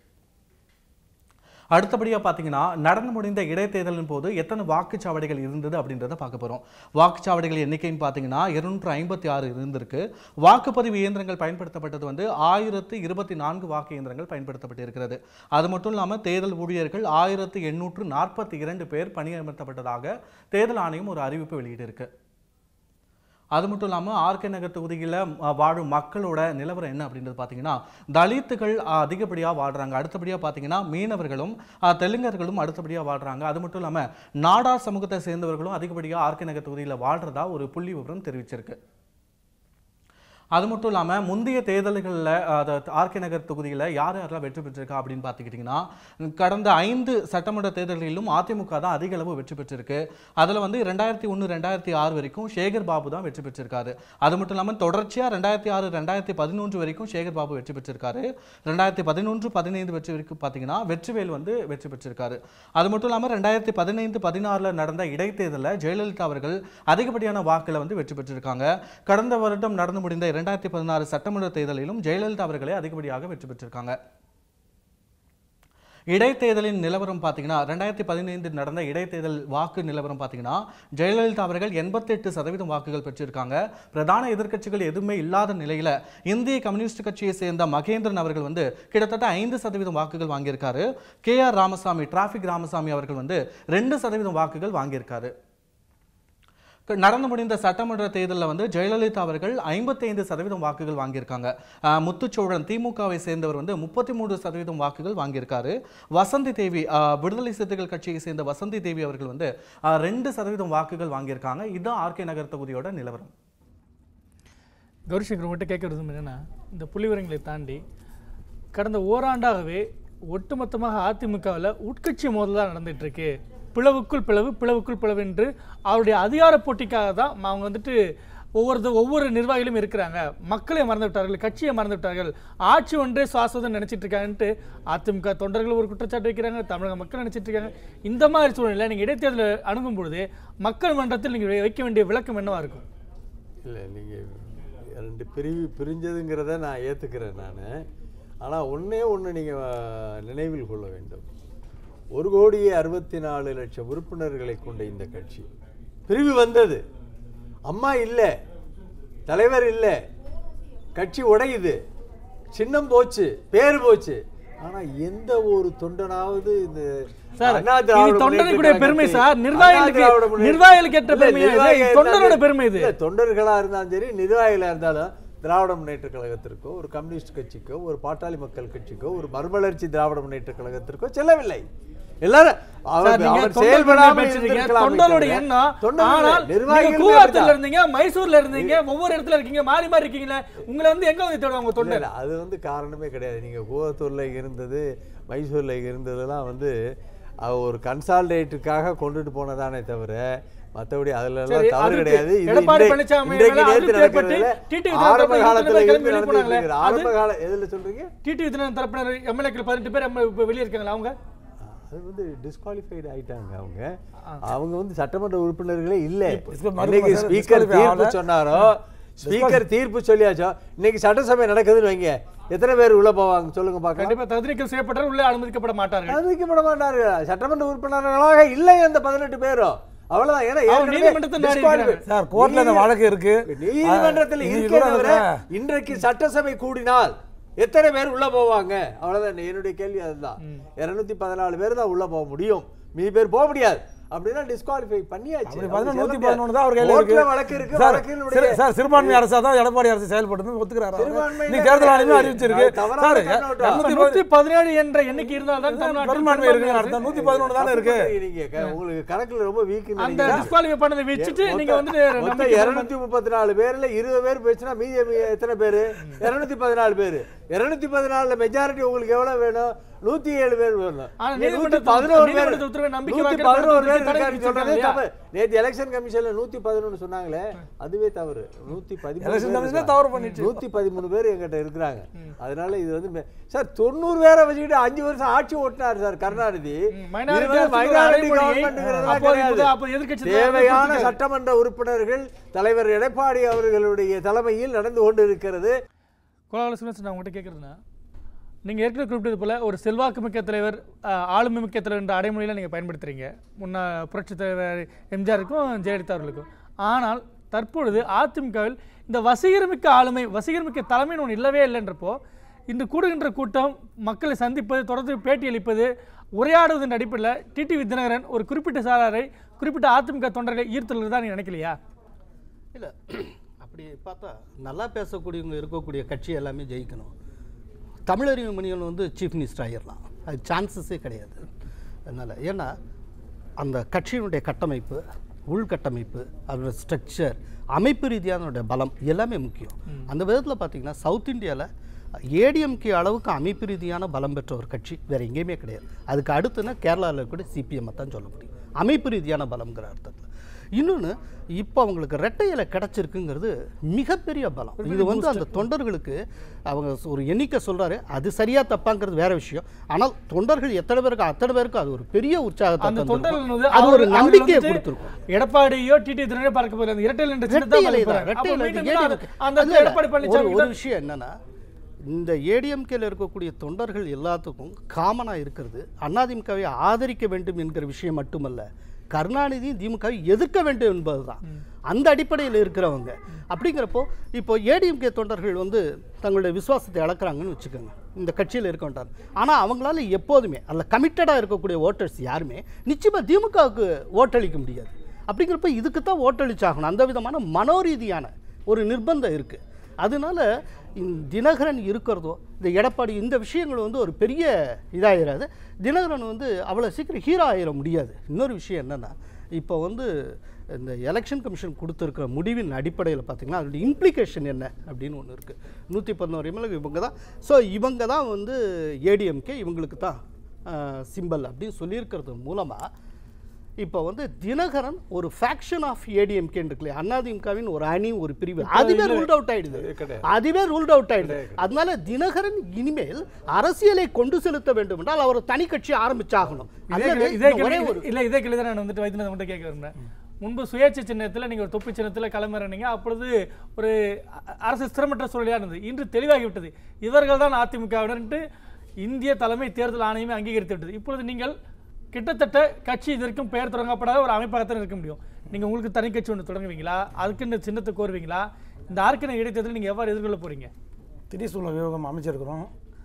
அடுத்தபடியாக பார்த்தீங்கன்னா நடந்து முடிந்த இடைத்தேர்தலின் போது எத்தனை வாக்குச்சாவடிகள் இருந்தது அப்படின்றத பார்க்க போகிறோம் வாக்குச்சாவடிகள் எண்ணிக்கைன்னு பார்த்தீங்கன்னா இருநூற்று ஐம்பத்தி ஆறு இருந்திருக்கு வாக்குப்பதிவு இயந்திரங்கள் பயன்படுத்தப்பட்டது வந்து ஆயிரத்து இருபத்தி நான்கு வாக்கு இயந்திரங்கள் பயன்படுத்தப்பட்டிருக்கிறது அது மட்டும் இல்லாமல் தேர்தல் ஊழியர்கள் ஆயிரத்து எண்ணூற்று நாற்பத்தி இரண்டு பேர் பணியமர்த்தப்பட்டதாக தேர்தல் ஆணையம் ஒரு அறிவிப்பு வெளியிட்டிருக்கு அது மட்டும் இல்லாமல் ஆர்கே நகர் தொகுதியில் வாழும் மக்களோட நிலவரம் என்ன அப்படின்றது பார்த்தீங்கன்னா தலித்துகள் அதிகப்படியாக வாழ்கிறாங்க அடுத்தபடியாக பார்த்தீங்கன்னா மீனவர்களும் அஹ், தெலுங்கர்களும் அடுத்தபடியாக வாழ்கிறாங்க அது மட்டும் இல்லாமல் நாடார் சமூகத்தை சேர்ந்தவர்களும் அதிகப்படியாக ஆர்கே நகர் தொகுதியில் வாழ்கிறதா ஒரு புள்ளி விவரம் தெரிவிச்சிருக்கு அது மட்டும் இல்லாமல் முந்தைய தேர்தல்களில் ஆர்கே நகர் தொகுதியில் யார் யாரெல்லாம் வெற்றி பெற்றிருக்கா அப்படின்னு பார்த்துக்கிட்டிங்கன்னா கடந்த ஐந்து சட்டமன்ற தேர்தல்களிலும் அதிமுக தான் அதிக அளவு வெற்றி பெற்றிருக்கு அதில் வந்து ரெண்டாயிரத்தி ஒன்று ரெண்டாயிரத்தி ஆறு வரைக்கும் சேகர் பாபு தான் வெற்றி பெற்றிருக்காரு அது மட்டும் இல்லாமல் தொடர்ச்சியாக ரெண்டாயிரத்தி ஆறு ரெண்டாயிரத்தி பதினொன்று வரைக்கும் சேகர் பாபு வெற்றி பெற்றிருக்காரு ரெண்டாயிரத்தி பதினொன்று பதினைந்து வெற்றி வரைக்கும் பார்த்தீங்கன்னா வெற்றிவேல் வந்து வெற்றி பெற்றிருக்காரு அது மட்டும் இல்லாமல் ரெண்டாயிரத்தி பதினைந்து பதினாறில் நடந்த இடைத்தேர்தலில் ஜெயலலிதா அவர்கள் அதிகப்படியான வாக்கில் வந்து வெற்றி பெற்றிருக்காங்க கடந்த வருடம் நடந்து முடிந்த இரண்டாயிரத்தி பதினாறு சட்டமன்ற தேர்தலிலும் ஜெயலலிதா அவர்களே அதிகப்படியாக வெற்றி பெற்றிருக்காங்க இடைத்தேர்தலின் நிலவரம் பார்த்தீங்கன்னா ரெண்டாயிரத்தி பதினைந்து நடந்த இடைத்தேர்தல் வாக்கு நிலவரம் பார்த்தீங்கன்னா ஜெயலலிதா அவர்கள் எண்பத்தெட்டு சதவீதம் வாக்குகள் பெற்றிருக்காங்க பிரதான எதிர்க்கட்சிகள் எதுவுமே இல்லாத நிலையில இந்திய கம்யூனிஸ்ட் கட்சியை சேர்ந்த மகேந்திரன் அவர்கள் வந்து கிட்டத்தட்ட ஐந்து சதவீதம் வாக்குகள் வாங்கியிருக்காரு K R Ramasamy traffic Ramasamy அவர்கள் வந்து ரெண்டு சதவீதம் வாக்குகள் வாங்கியிருக்காரு க- நடந்து முடிந்த சட்டமன்ற தேர்தலில் வந்து ஜெயலலிதா அவர்கள் ஐம்பத்தைந்து சதவீதம் வாக்குகள் வாங்கியிருக்காங்க ஆஹ் முத்துச்சோழன் திமுகவை சேர்ந்தவர் வந்து முப்பத்தி மூன்று சதவீதம் வாக்குகள் வாங்கியிருக்காரு வசந்தி தேவி ஆஹ் விடுதலை சிறுத்தைகள் கட்சியை சேர்ந்த வசந்தி தேவி அவர்கள் வந்து ஆஹ் ரெண்டு சதவீதம் வாக்குகள் வாங்கியிருக்காங்க இதுதான் ஆர்கே நகர் தொகுதியோட நிலவரம் கௌரிசங்கர் மட்டும் கேட்க விரும்பும் என்னன்னா இந்த புள்ளிவிவரங்களை தாண்டி கடந்த ஓராண்டாகவே ஒட்டுமொத்தமாக அதிமுகவில் உட்கட்சி மோதல் தான் நடந்துட்டு இருக்கு பிளவுக்குள் பிளவு பிளவுக்குள் பிளவு என்று அவருடைய அதிகார போட்டிக்காக தான் அவங்க வந்துட்டு ஒவ்வொரு ஒவ்வொரு நிர்வாகிகளும் இருக்கிறாங்க மக்களை மறந்து விட்டார்கள் கட்சியை மறந்து விட்டார்கள் ஆட்சி ஒன்றே சுவாசம் நினைச்சிட்டு இருக்காங்கன்ட்டு அதிமுக தொண்டர்கள் ஒரு குற்றச்சாட்டு வைக்கிறாங்க தமிழக மக்கள் நினைச்சிட்டு இருக்காங்க இந்த மாதிரி சூழ்நிலை நீங்கள் இடைத்தேர்தலை அணுகும் பொழுது மக்கள் மன்றத்தில் நீங்கள் வைக்க வேண்டிய விளக்கம் என்னவா இருக்கும் இல்லை நீங்கள் ரெண்டு பிரிவு பிரிஞ்சதுங்கிறத நான் ஏற்றுக்கிறேன் நான் ஆனால் ஒன்றே ஒன்று நீங்கள் நினைவில் கொள்ள வேண்டும் ஒரு கோடியே அறுபத்தி நாலு லட்சம் உறுப்பினர்களை கொண்ட இந்த கட்சி பிரிவு வந்தது அம்மா இல்லை தலைவர் இல்லை கட்சி உடையுது சின்னம் போச்சு பேர் போச்சு ஆனா எந்த ஒரு தொண்டனாவது இந்த சார், அண்ணா இது திராவிட தொண்டனுக்குடைய முன்னேற்ற பெருமை கழகத்தை- சார். அண்ணா நிர்வாகிகளுக்கு- திராவிட முன்னேற்ற- நிர்வாகிகளுக்கு ஏற்ற இல்ல, பெருமை இது. நிர்வாகியா இது தொண்டனோட இருந்தாலும் பெருமை இது. இல்ல, தொண்டர்களா இருந்தாலும் சரி நிர்வாகிகளா இருந்தாலும் திராவிட முன்னேற்ற கழகத்திற்கோ ஒரு கம்யூனிஸ்ட் கட்சிக்கோ ஒரு பாட்டாளி மக்கள் கட்சிக்கோ ஒரு மறுமலர்ச்சி திராவிட முன்னேற்ற கழகத்திற்கோ செல்லவில்லை எல்லாரும் அவர் சார், நீங்க அவர் தொண்டர் செயல்படாமல் பெருமை பேசுறீங்க. இருந்திருக்கலாமே தொண்டரோட தவிர, எண்ணம் தொண்டர்கள் ஆனால் இல்லை, நீங்க நிர்வாகிகளுமே கூவாத்தூர்ல அப்படித்தான். இருந்தீங்க மைசூர்ல இருந்தீங்க ஒவ்வொரு இடத்துல இருக்கீங்க மாறி மாறி இருக்கீங்களே உங்களை வந்து எங்க வந்து தேடுவாங்க இல்ல, தொண்டர் இல்ல, அது வந்து காரணமே கிடையாது நீங்க கோவத்தூர்ல இருந்தது மைசூர்ல இருந்ததெல்லாம் வந்து அவ ஒரு கன்சால்டேட்டுக்காக கொண்டுட்டு போனதானே தவிர மத்தபடி அதுல எல்லாம் சரி, தவறு அதிருப்தி. கிடையாது இது எடப்பாடி இன்றை- பழனிசாமி இன்றைக்கு மேல நேத்து அதிருப்தி ஏற்பட்டு நடக்கிறதுல டிடி விதிரன் ஆரம்ப தரப்புல காலத்துல இத்தனை பேர் இருந்து வெளியே நடந்துட்டு போனாங்களே. இருக்குது. அது- ஆரம்ப கால எதுல சொல்றீங்க டிடி விதிரன் தரப்பினர் எம்எல்ஏக்கள் பதினெட்டு பேர் எம் இப்ப வெளியே இருக்காங்களா அவங்க அது வந்து டிஸ்குவாலிஃபைடு ஆயிட்டாங்க அவங்க அவங்க வந்து சட்டமன்ற உறுப்பினர்களே இல்ல இப்ப மறுபடியும் இன்னைக்கு சார் ஸ்பீக்கர் disqualify தீர்ப்பு ஆகல. சொன்னாரோ ஸ்பீக்கர் தீர்ப்பு சொல்லியாச்சோ இன்னைக்கு சட்டசபை நடக்குதுன்னு வைங்க எத்தனை பேர் உள்ள போவாங்க சொல்லுங்க பார்க்கலாம் கண்டிப்பா தகுதிநீக்கம் செய்யப்பட்டால் உள்ளே அனுமதிக்கப்பட மாட்டார்கள் அனுமதிக்கப்பட மாட்டார்கள் சட்டமன்ற உறுப்பினர்களாக இல்லை அந்த பதினெட்டு பேரும் அவ்வளவுதான் ஏன்னா அவங்க ஏற்கனவே நீதிமன்றத்தை நாடி disqualify- இருக்கிறாங்க. சார் கோர்ட்ல இந்த வழக்கு இருக்கு நீதிமன்றத்தில் இது இருக்கே கூட தவிர இருக்கா? இன்றைக்கு சட்டசபை கூடினால் எத்தனை பேர் உள்ள போவாங்க அவ்வளவுதான் என்னுடைய கேள்வி அதுதான் இருநூத்தி பதினாலு பேர் தான் உள்ள போக முடியும் மீதி பேர் போக முடியாது அப்படின்னா டிஸ்குவாலிஃபை பண்ணியாச்சு அப்படி அவங்க பதினொன்று சொல்ல நூத்தி முடியாது. பதினொன்று தான் அவர் கையில கோர்ட்ல இருக்கு வழக்கு இருக்கு சார், வழக்கினுடைய சிறு- சார் சிறுபான்மை அரசா தான் எடப்பாடி அரசு செயல்படுது ஒத்துக்கிறாரு அவரு. சிறுபான்மையினர் நீ தேர்தல் ஆணையமே கிடையாது. அறிவிச்சிருக்கு அது தவறான சார் கண்ணோட்டம். இருநூத்தி நூத்தி பதினேழு என்ற எண்ணிக்கை இருந்தால் தான் தமிழ்நாட்டில் பெரும்பான்மை இருக்குன்னு அர்த்தம் நூத்தி பதினொன்று தானே இருக்கு நீங்க க- உங்களுக்கு கணக்குல ரொம்ப வீக் அந்த டிஸ்குவாலிஃபை பண்ணதை வச்சுட்டு நீங்க வந்துட்டு மொத்தம் நம்பிக்கை இருநூத்தி முப்பத்தி நாலு பேர்ல இருபது பேர் போச்சுன்னா மீதி மீ- எத்தனை பேரு இருநூத்தி பதினாலு பேரு இருநூத்தி பதினாலுல மெஜாரிட்டி உங்களுக்கு எவ்வளவு வேணும் நூத்தி ஏழு பேர் வேணும் ஆனா நீங்க நூத்தி நீதிமன்றத்து- பதினோரு பேர் நீதிமன்றத்து உத்தரவை நம்பிக்கை நூத்தி வாக்கெடுப்பு பதினோரு பேர் நடத்துறதுக்கு தடை இருக்காருன்னு சொல்றதே விதிச்சிருக்காங்க தப்பு நேத்து எலெக்ஷன் கமிஷன்ல நூத்தி பதினொன்னு சொன்னாங்களே அதுவே தவறு நூத்தி எலெக்ஷன் பதிமூணு கமிஷனே தவறு பண்ணிடுச்சு. நூத்தி பதிமூணு பேர் எங்கிட்ட இருக்கிறாங்க அதனால இது வந்து மே- சார் தொண்ணூறு பேரை வச்சுக்கிட்டு அஞ்சு வருஷம் ஆட்சி ஓட்டினார் சார் கருணாநிதி minority இது வந்து அரசுக்கு ஒரு minority அடைமொழியை governmentங்கிறதெல்லாம் அப்போது கிடையாது. முதல் அப்போது எதிர்க்கட்சி தலைவர் தேவையான கொடுத்துருக்காரு. சட்டமன்ற உறுப்பினர்கள் தலைவர் எடப்பாடி அவர்களுடைய தலைமையில் நடந்து கொண்டு இருக்கிறது கோலால சுரேஷ் நான் உங்கள்கிட்ட கேட்குறதுன்னா நீங்கள் ஏற்கனவே குறிப்பிட்டது போல ஒரு செல்வாக்கு மிக்க தலைவர் ஆஹ், ஆளுமை மிக்க தலைவர் என்ற அடைமொழியில் நீங்கள் பயன்படுத்துறீங்க முன்னா புரட்சித் தலைவர் எம்ஜிஆருக்கும் ஜெயலலிதா அவர்களுக்கும் ஆனால் தற்பொழுது அதிமுகவில் இந்த வசீகரமிக்க ஆளுமை வசீகரமிக்க தலைமைன்னு ஒன்று இல்லவே இல்லைன்றப்போ இன்று கூடுகின்ற கூட்டம் மக்களை சந்திப்பது தொடர்ந்து பேட்டி அளிப்பது உரையாடுவதன் அடிப்படையில் டிடி வித்யநகரன் ஒரு குறிப்பிட்ட சாராரை குறிப்பிட்ட அதிமுக தொண்டர்களை ஈர்த்துள்ளதா நீ நினைக்கலையா இல்லை அப்படி பார்த்தா நல்லா பேசக்கூடியவங்க இருக்கக்கூடிய கட்சி எல்லாமே ஜெயிக்கணும் தமிழறிவு மணிகள் வந்து சீஃப் மினிஸ்டர் ஆகிடலாம் அது சான்சஸே கிடையாது அதனால் ஏன்னா அந்த கட்சியினுடைய கட்டமைப்பு உள்கட்டமைப்பு அதோட ஸ்ட்ரக்சர் அமைப்பு ரீதியான அதோட பலம் எல்லாமே முக்கியம் அந்த விதத்தில் பார்த்தீங்கன்னா சவுத் இந்தியாவில் ஏடிஎம்கே அளவுக்கு அமைப்பு ரீதியான பலம் பெற்ற ஒரு கட்சி வேறு எங்கேயுமே கிடையாது அதுக்கு அடுத்துன்னா கேரளாவில் கூட சிபிஎம்மை தான் சொல்ல முடியும் அமைப்பு ரீதியான பலம்ங்கிற அர்த்தத்தில் இன்னொன்று இப்போ அவங்களுக்கு ரெட்டை இலை கிடச்சிருக்குங்கிறது மிகப்பெரிய பலம் இது வந்து அந்த தொண்டர்களுக்கு அவங்க ஒரு எண்ணிக்கை சொல்றாரு அது சரியா தப்பாங்கிறது வேற விஷயம் ஆனால் தொண்டர்கள் எத்தனை பேருக்கு அத்தனை பேருக்கு அது ஒரு பெரிய உற்சாகத்தை அந்த தந்திருக்கும். தொண்டர்கள் வந்து அது ஒரு அவர்கள் நம்பிக்கையை வந்துட்டு கொடுத்துருக்கும் எடப்பாடியோ டிடி தினரே பார்க்க போகிறது அந்த இரட்டை என்ற சின்னத்தை ரெட்டை இலை பார்க்க தான், போறாங்க. ரெட்டை அப்போ இலை மீண்டும் இது மீண்டும் ஏடிஎம்கே. அந்த இல்ல, இடத்துல இல்ல, எடப்பாடி ஒரு பழனிசாமி ஒரு தான் விஷயம் என்னன்னா இந்த ஏடிஎம்கேல இருக்கக்கூடிய தொண்டர்கள் எல்லாத்துக்கும் காமனாக இருக்கிறது அதிமுகவை ஆதரிக்க வேண்டும் என்கிற விஷயம் மட்டுமல்ல கருணாநிதியும் திமுகவை எதிர்க்க வேண்டும் என்பதுதான் அந்த அடிப்படையில் இருக்கிறவங்க அப்படிங்கிறப்போ இப்போ ஏடிஎம்கே தொண்டர்கள் வந்து தங்களுடைய விசுவாசத்தை இழக்கிறாங்கன்னு வச்சுக்கோங்க இந்த கட்சியில் இருக்க வேண்டார் ஆனால் அவங்களால எப்போதுமே அதில் கமிட்டடாக இருக்கக்கூடிய ஓட்டர்ஸ் யாருமே நிச்சயமாக திமுகவுக்கு ஓட்டளிக்க முடியாது அப்படிங்கிறப்ப இதுக்கு தான் ஓட்டளிச்சாகணும் அந்த விதமான மனோரீதியான ஒரு நிர்பந்தம் இருக்குது அதனால இந்த தினகரன் இருக்கிறதோ இந்த எடப்பாடி இந்த விஷயங்கள் வந்து ஒரு பெரிய இதாகிடாது தினகரன் வந்து அவ்வளோ சீக்கிரம் ஹீரோ ஆகிட முடியாது இன்னொரு விஷயம் என்னென்னா இப்போ வந்து இந்த எலெக்ஷன் கமிஷன் கொடுத்துருக்கிற முடிவின் அடிப்படையில் பார்த்தீங்கன்னா அதோட இம்ப்ளிகேஷன் என்ன அப்படின்னு ஒன்று இருக்குது நூற்றி பதினோரு எம்எல்ஏ இவங்க தான் ஸோ இவங்க தான் வந்து ஏடிஎம்கே இவங்களுக்கு தான் சிம்பல் அப்படின்னு சொல்லியிருக்கிறது மூலமாக இப்போ வந்து தினகரன் ஒரு ஃபேக்ஷன் ஆஃப் ஏடிஎம்கே இருக்குல்ல அதிமுகவின் ஒரு அணி ஒரு பிரிவு அதுவே ரூல்ட் அவுட் ஆயிடுது அதுவே ரூல்ட் அவுட் ஆயிடுது அதனால தினகரன் இனிமேல் அரசியலை கொண்டு செலுத்த வேண்டும் என்றால் அவர் தனி கட்சி ஆரம்பிச்சாகணும் இதே அல்லது கேள்வி- இதே இந்த ஒரே கேள்வி ஒரு இல்ல இதே கேள்வி தான் நான் வந்துட்டு வைத்தியநாதன் மட்டும் கேட்க விரும்புறேன் முன்பு சுயேட்சை சின்னத்துல நீங்க ஒரு தொப்பி சின்னத்துல களமிறனீங்க அப்பொழுது ஒரு அ- அரசு ஸ்திரமற்ற சூழலியா இருந்தது இன்று தெளிவாகிவிட்டது இவர்கள் தான் அதிமுகவினர்ன்ட்டு இந்திய தலைமை தேர்தல் ஆணையமே அங்கீகரித்து விட்டது இப்பொழுது நீங்கள் கிட்டத்தட்ட கட்சி இதற்கும் பெயர் தொடங்கப்படாத ஒரு அமைப்பாகத்தான் இருக்க முடியும் நீங்க உங்களுக்கு தனி கட்சி ஒன்று தொடங்குவீங்களா அதுக்கு இந்த சின்னத்தை கோருவீங்களா இந்த ஆர்க்கின இடைத்தேர்தல் நீங்க எவ்வாறு எதிர்கொள்ள போறீங்க திரிசூல வியூகம் அமைச்சிருக்கிறோம்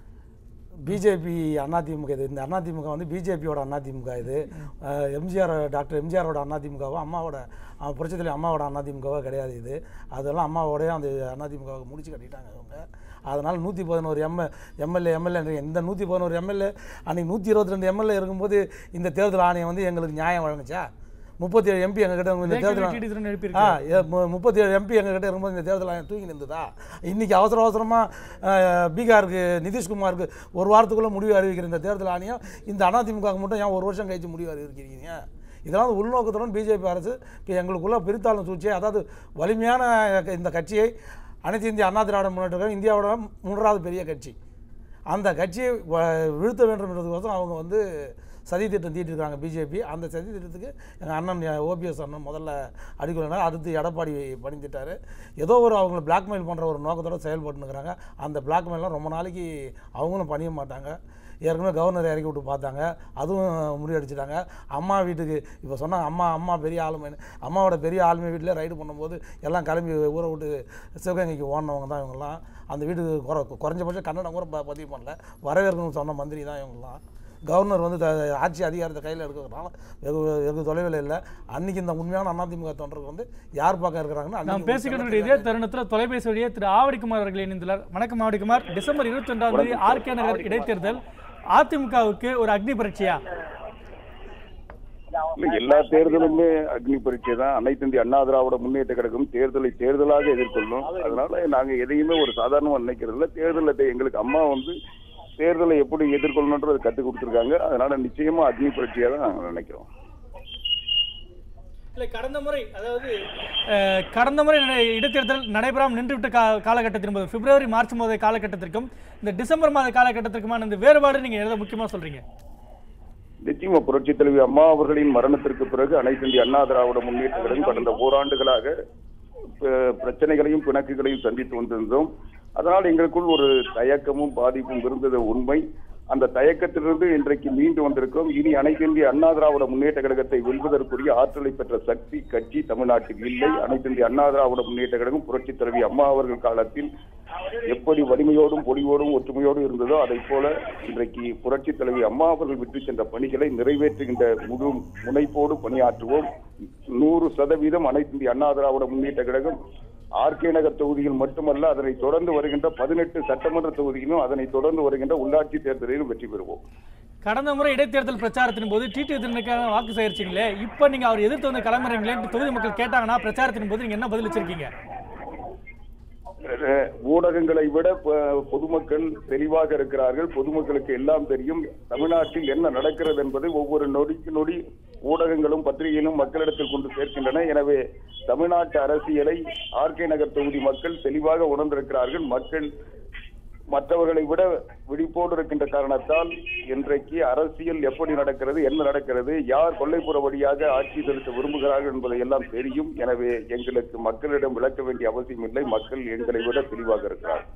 பிஜேபி அதிமுக இது இந்த அதிமுக வந்து பிஜேபியோட அதிமுக இது அஹ், எம்ஜிஆர் டாக்டர் எம்ஜிஆரோட அதிமுகவோ அம்மாவோட அஹ், புரட்சித்தலை அம்மாவோட அதிமுகவோ கிடையாது இது அதெல்லாம் அம்மாவோடய அந்த அதிமுகவை முடிச்சு கட்டிட்டாங்க அவங்க அதனால் நூற்றி பதினோரு எம் எம்எல்ஏ எம்எல்ஏ இந்த நூற்றி பதினோரு எம்எல்ஏ அன்றைக்கி நூற்றி இருபத்தி ரெண்டு எம்எல்ஏ இருக்கும்போது இந்த தேர்தல் ஆணையம் வந்து எங்களுக்கு நியாயம் வழங்குச்சா முப்பத்தி ஏழு எம்பி எங்ககிட்ட இந்த தேர்தல் டிடி திறன் ஆ எழுப்பியிருக்கு ஏ, மு- முப்பத்தி ஏழு எம்பி எங்ககிட்ட இருக்கும்போது இந்த தேர்தல் ஆணையம் தூங்கி நின்றுதா இன்னைக்கு அவசர அவசரமாக பீகாருக்கு நிதிஷ்குமாருக்கு ஒரு வாரத்துக்குள்ளே முடிவு அறிவிக்கிற இந்த தேர்தல் ஆணையம் இந்த அதிமுக மட்டும் ஏன் ஒரு வருஷம் கழிச்சு முடிவு அறிவிக்கிறீங்க இதெல்லாம் வந்து உள்நோக்கத்துடன் பிஜேபி அரசு இப்போ எங்களுக்குள்ள பிரித்தாளும் சூழ்ச்சியை அதாவது வலிமையான இந்த கட்சியை அனைத்து இந்திய அண்ணா திராவிட முன்னேற்ற கழகம் இந்தியாவோட மூன்றாவது பெரிய கட்சி அந்த கட்சியை வ- வீழ்த்த வேண்டும் என்றதுக்கோசரம் அவங்க வந்து சதி திட்டம் தீட்டிருக்காங்க பிஜேபி அந்த சதி திட்டத்துக்கு எங்கள் அண்ணன் ஓபிஎஸ் அண்ணன் முதல்ல அடிக்கொள்ளினார் அடுத்து எடப்பாடி பணிந்துட்டார் ஏதோ ஒரு அவங்கள பிளாக்மெயில் பண்ணுற ஒரு நோக்கத்தோட செயல்பட்டுனுக்குறாங்க அந்த பிளாக்மெயிலாம் ரொம்ப நாளைக்கு அவங்களும் பணிய மாட்டாங்க ஏற்கனவே கவர்னர் இறக்கி விட்டு பார்த்தாங்க அதுவும் முறியடிச்சிட்டாங்க அம்மா வீட்டுக்கு இப்போ சொன்னாங்க அம்மா அம்மா பெரிய ஆளுமைன்னு அம்மாவோட பெரிய ஆளுமை வீட்டில் ரைடு பண்ணும்போது எல்லாம் கிளம்பி ஊரை விட்டு சிவகங்கைக்கு ஓடினவங்க தான் இவங்கெல்லாம் அந்த வீட்டுக்கு குறை குறைஞ்சபட்சம் கன்னடம் கூட ப- பதிவு பண்ணல வரவேற்கணும்னு சொன்ன மந்திரி தான் இவங்கெல்லாம் கவர்னர் வந்து த- ஆட்சி அதிகாரத்தை கையில் எடுக்கிறதுனால வெகு வெகு தொலைவில் இல்லை அன்னைக்கு இந்த உண்மையான அதிமுக தொண்டர்கள் வந்து யார் பக்கம் இருக்கிறாங்கன்னு நாம் அன்னைக்கு பேசிக்கிட்டு இதே தருணத்தில் தொலைபேசி வழியே திரு ஆவடிக்குமார் அவர்கள் இணைந்துள்ளார் வணக்கம் ஆவடிக்குமார் டிசம்பர் இருபத்தி ரெண்டாம் தேதி ஆர்கே நகர் இடைத்தேர்தல் அதிமுகவுக்கு ஒரு அக்னி பரீட்சையா இல்ல எல்லா தேர்தலுமே அக்னி பரீட்சை தான் அனைத்து இந்திய அண்ணா திராவிட முன்னேற்ற கழகம் தேர்தலை தேர்தலாக எதிர்கொள்ளும் அதனால நாங்க எதையுமே ஒரு சாதாரணமா நினைக்கிறது இல்ல தேர்தலில் எங்களுக்கு அம்மா வந்து தேர்தலை எப்படி எதிர்கொள்ளணுன்றது கற்றுக் கொடுத்துருக்காங்க அதனால நிச்சயமா அக்னி பரீட்சையா தான் நாங்க நினைக்கிறோம் இல்லை கடந்த முறை அதாவது அஹ், கடந்த முறை நட- இடைத்தேர்தல் நடைபெறாமல் நின்றுவிட்ட கா காலகட்டத்தின் போது பிப்ரவரி மார்ச் மாத காலகட்டத்திற்கும் இந்த டிசம்பர் மாத காலகட்டத்திற்குமான இந்த வேறுபாடு நீங்க எதை முக்கியமா சொல்றீங்க நிச்சயமா புரட்சி தலைவி அம்மா அவர்களின் மரணத்திற்கு பிறகு அனைத்து இந்திய அண்ணா திராவிட முன்னேற்ற கழகம் கடந்த ஓராண்டுகளாக ப- பிரச்சனைகளையும் பிணக்குகளையும் சந்தித்து வந்திருந்தோம் அதனால் எங்களுக்குள் ஒரு தயக்கமும் பாதிப்பும் இருந்தது உண்மை அந்த தயக்கத்திலிருந்து இன்றைக்கு மீண்டு வந்திருக்கிறோம் இனி அனைத்து இந்திய அண்ணா திராவிட முன்னேற்ற கழகத்தை வெல்வதற்குரிய ஆற்றலை பெற்ற சக்தி கட்சி தமிழ்நாட்டில் இல்லை அனைத்து இந்திய அண்ணா திராவிட முன்னேற்ற கழகம் புரட்சி தலைவி அம்மா அவர்கள் காலத்தில் எப்படி வலிமையோடும் பொலிவோடும் ஒற்றுமையோடும் இருந்ததோ அதை போல இன்றைக்கு புரட்சி தலைவி அம்மா அவர்கள் விட்டு சென்ற பணிகளை நிறைவேற்றுகின்ற முழு முனைப்போடு பணியாற்றுவோம் நூறு சதவீதம் அனைத்து இந்திய அண்ணா திராவிட முன்னேற்ற கழகம் ஆர்கே நகர் தொகுதியில் மட்டுமல்ல அதனை தொடர்ந்து வருகின்ற பதினெட்டு சட்டமன்ற தொகுதியிலும் அதனை தொடர்ந்து வருகின்ற உள்ளாட்சி தேர்தலிலும் வெற்றி பெறுவோம் கடந்த முறை இடைத்தேர்தல் பிரச்சாரத்தின் போது டிடி திறனுக்காக வாக்கு சேகரிச்சிங்களே இப்போ நீங்க அவர் எதிர்த்து வந்து கிளம்புறீங்களேன்னு தொகுதி மக்கள் கேட்டாங்கன்னா பிரச்சாரத்தின் போது நீங்க என்ன பதில் வச்சிருக்கீங்க அஹ் ஊடகங்களை விட ப- பொதுமக்கள் தெளிவாக இருக்கிறார்கள் பொதுமக்களுக்கு எல்லாம் தெரியும் தமிழ்நாட்டில் என்ன நடக்கிறது என்பதை ஒவ்வொரு நொடிக்கு நொடி ஊடகங்களும் பத்திரிகைகளும் மக்களிடத்தில் கொண்டு சேர்க்கின்றன எனவே தமிழ்நாட்டு அரசியலை ஆர்கே நகர் தொகுதி மக்கள் தெளிவாக உணர்ந்திருக்கிறார்கள் மக்கள் மற்றவர்களை விட விழிப்போடு இருக்கின்ற காரணத்தால் இன்றைக்கு அரசியல் எப்படி நடக்கிறது என்ன நடக்கிறது யார் கொல்லைப்புற வழியாக ஆட்சி செலுத்த விரும்புகிறார்கள் என்பதை எல்லாம் தெரியும் எனவே எங்களுக்கு மக்களிடம் விளக்க வேண்டிய அவசியம் இல்லை மக்கள் எங்களை விட தெளிவாக இருக்கிறார்கள்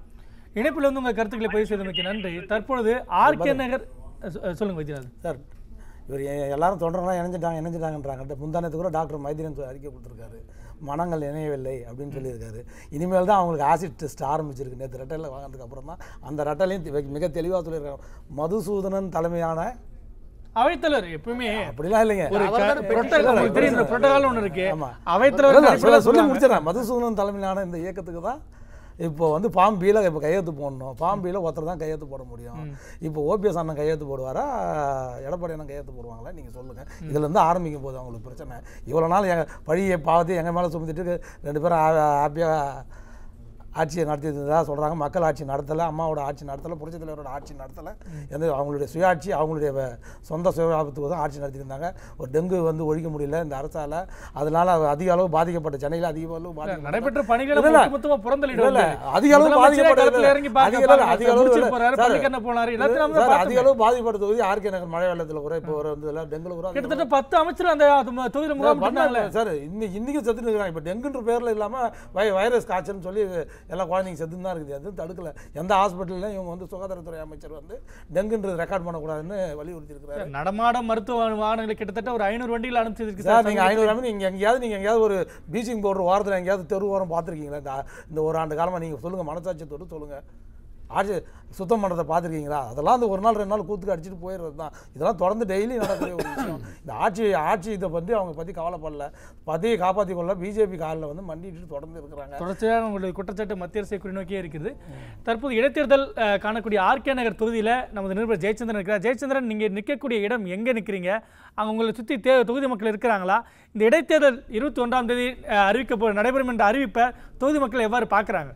இணைப்பில் வந்து உங்கள் கருத்துக்களை பதிவு செய்தமைக்கு நன்றி தற்பொழுது ஆர்கே நகர் அஹ் சொ- அஹ் சொல்லுங்க வைத்தியநாதன் சார் இவர் எ- எல்லாரும் தொண்டர்கள்லாம் இணைஞ்சிட்டாங்க இணைஞ்சிட்டாங்கன்றாங்க இந்த முந்தானத்துக்கு கூட டாக்டர் மைத்திரன் சொ- அறிக்கை கொடுத்துருக்காரு மனங்கள் இணையவில்லை அப்படின்னு சொல்லியிருக்காரு இனிமேல் தான் அவங்களுக்கு ஆசிட் டெஸ்ட் ஆரம்பிச்சிருக்கு நேற்று ரெட்டையில் வாங்கினதுக்கு அப்புறம் தான் அந்த ரெட்டலையும் தி- மிக தெளிவாக சொல்லியிருக்காங்க மதுசூதனன் தலைமையான அவைத்தலைவர் எப்பவுமே அப்படிலாம் இல்லைங்க ஒரு அவர்தான் க- protocol- உங்களுக்கு தெரியும் இந்த protocol ஒண்ணு இருக்கு ஆமா. அவைத்தலைவர் இல்ல, இல்ல, அடிப்படையில சொல்லி- சொல்லி சொல்லுவாங்க. முடிச்சிடறேன் மதுசூதனன் தலைமையிலான இந்த இயக்கத்துக்கு தான் இப்போ வந்து பாம்பியில் இப்போ கையெழுத்து போடணும் பாம்பியில் ஒருத்தர் தான் கையெழுத்து போட முடியும் இப்போ ஓபிஎஸ் அண்ணன் கையெழுத்து போடுவாரா எடப்பாடி அண்ணன் கையெழுத்து போடுவாங்களா நீங்கள் சொல்லுங்கள் இதுல இருந்து ஆரம்பிக்கும் போது அவங்களுக்கு பிரச்சனை இவ்வளோ நாள் எங்கள் பழியை பாவத்தை எங்கள் மேலே சுமத்திட்டு ரெண்டு பேரும் ஹாப்பியாக ஆட்சியை நடத்தியதாக சொல்கிறாங்க மக்கள் ஆட்சி நடத்தலை அம்மாவோட ஆட்சி நடத்தலை புரட்சித் தலைவரோட ஆட்சி நடத்தலை எந்த அவங்களுடைய சுயாட்சி அவங்களுடைய வ- சொந்த சுயலாபத்துக்கு தான் ஆட்சி நடத்தியிருந்தாங்க ஒரு டெங்கு வந்து ஒழிக்க முடியல இந்த அரசால் அதனால அதிக அளவு பாதிக்கப்பட்ட சென்னையில் அதிக அளவு பாதிக்கப்பட்ட நடைபெற்ற பணிகளை இல்ல, இல்ல. ஒட்டுமொத்தமா புறந்தள்ளிட இல்ல, இல்ல. வந்து. அதிக அளவு முதலமைச்சரே பாதிக்கப்பட்ட களத்துல இறங்கி பார்க்க அதிக அளவு பாருங்க. அதிக அளவு முடிச்சுட்டு இல்ல. போறாரு, சார், பள்ளிக்கரணை போனாரு, எல்லாத்தையும் நம்ம சார், பார்த்தோமே. அதிக அளவு பாதிக்கப்பட்ட தொகுதி ஆர்கே நகர் மழை வெள்ளத்தில் கூட இப்போ ஒரு வந்து டெங்குல கூட அதிக கிட்டத்தட்ட பத்து அமைச்சர் அந்த அது ம- தொகுதியில முகாம் பண்ணாங்களே பண்ணாங்க சார் இன்னைக்கு இன்னைக்கு செத்துட்டு இருக்கிறாங்க இப்போ டெங்குன்ற பேரில் இல்லாமல் வை வைரஸ் காய்ச்சல்னு சொல்லி எல்லா குழந்தைங்க செத்துன்னு தான் இருக்குது எதுவும் தடுக்கல எந்த ஹாஸ்பிட்டல்லையும் இவங்க வந்து சுகாதாரத்துறை அமைச்சர் வந்து டெங்குன்றது ரெக்கார்ட் பண்ணக்கூடாதுன்னு வலியுறுத்தி இருக்கிறாரு நடமாட மருத்துவ வாகனங்களை கிட்டத்தட்ட ஒரு ஐநூறு வண்டிகள் அனுப்பிச்சிருக்கு சார் நீங்கள் ஐநூறு அமீன் நீங்கள் எங்கேயாவது நீங்கள் எங்கேயாவது ஒரு பீச்சிங் பவுடர் வாரத்தில் எங்கேயாவது தெரு ஓரம் பார்த்துருக்கீங்களா இந்த இந்த ஒரு ஆண்டு காலமாக நீங்கள் சொல்லுங்கள் மனசாட்சி தொட்டு சொல்லுங்கள் ஆட்சி சுத்தம் பண்ணுறதை பார்த்துருக்கீங்களா அதெல்லாம் அந்த ஒரு நாள் ரெண்டு நாள் கூத்துக்கு அடிச்சுட்டு போயிடுறது தான் இதெல்லாம் தொடர்ந்து டெய்லி நடக்கக்கூடிய ஒரு விஷயம் இந்த ஆட்சி ஆட்சி இதை பற்றி அவங்க பற்றி கவலைப்படல பதவியை காப்பாற்றி கொள்ள பிஜேபி காலில் வந்து மண்டிட்டு தொடர்ந்து இருக்கிறாங்க தொடர்ச்சியாக உங்களுடைய குற்றச்சாட்டு மத்திய அரசை குறிநோக்கியே இருக்குது தற்போது இடைத்தேர்தல் அஹ், காணக்கூடிய ஆர்கே நகர் தொகுதியில் நமது நிருபர் ஜெயச்சந்திரன் இருக்கிறார் ஜெயச்சந்திரன் நீங்கள் நிற்கக்கூடிய இடம் எங்கே நிற்கிறீங்க அங்கே உங்களை சுற்றி தே தொகுதி மக்கள் இருக்கிறாங்களா இந்த இடைத்தேர்தல் இருபத்தி ஒன்றாம் தேதி அஹ், அறிவிக்கப்போ நடைபெறும் என்ற அறிவிப்பை தொகுதி மக்கள் எவ்வாறு பார்க்குறாங்க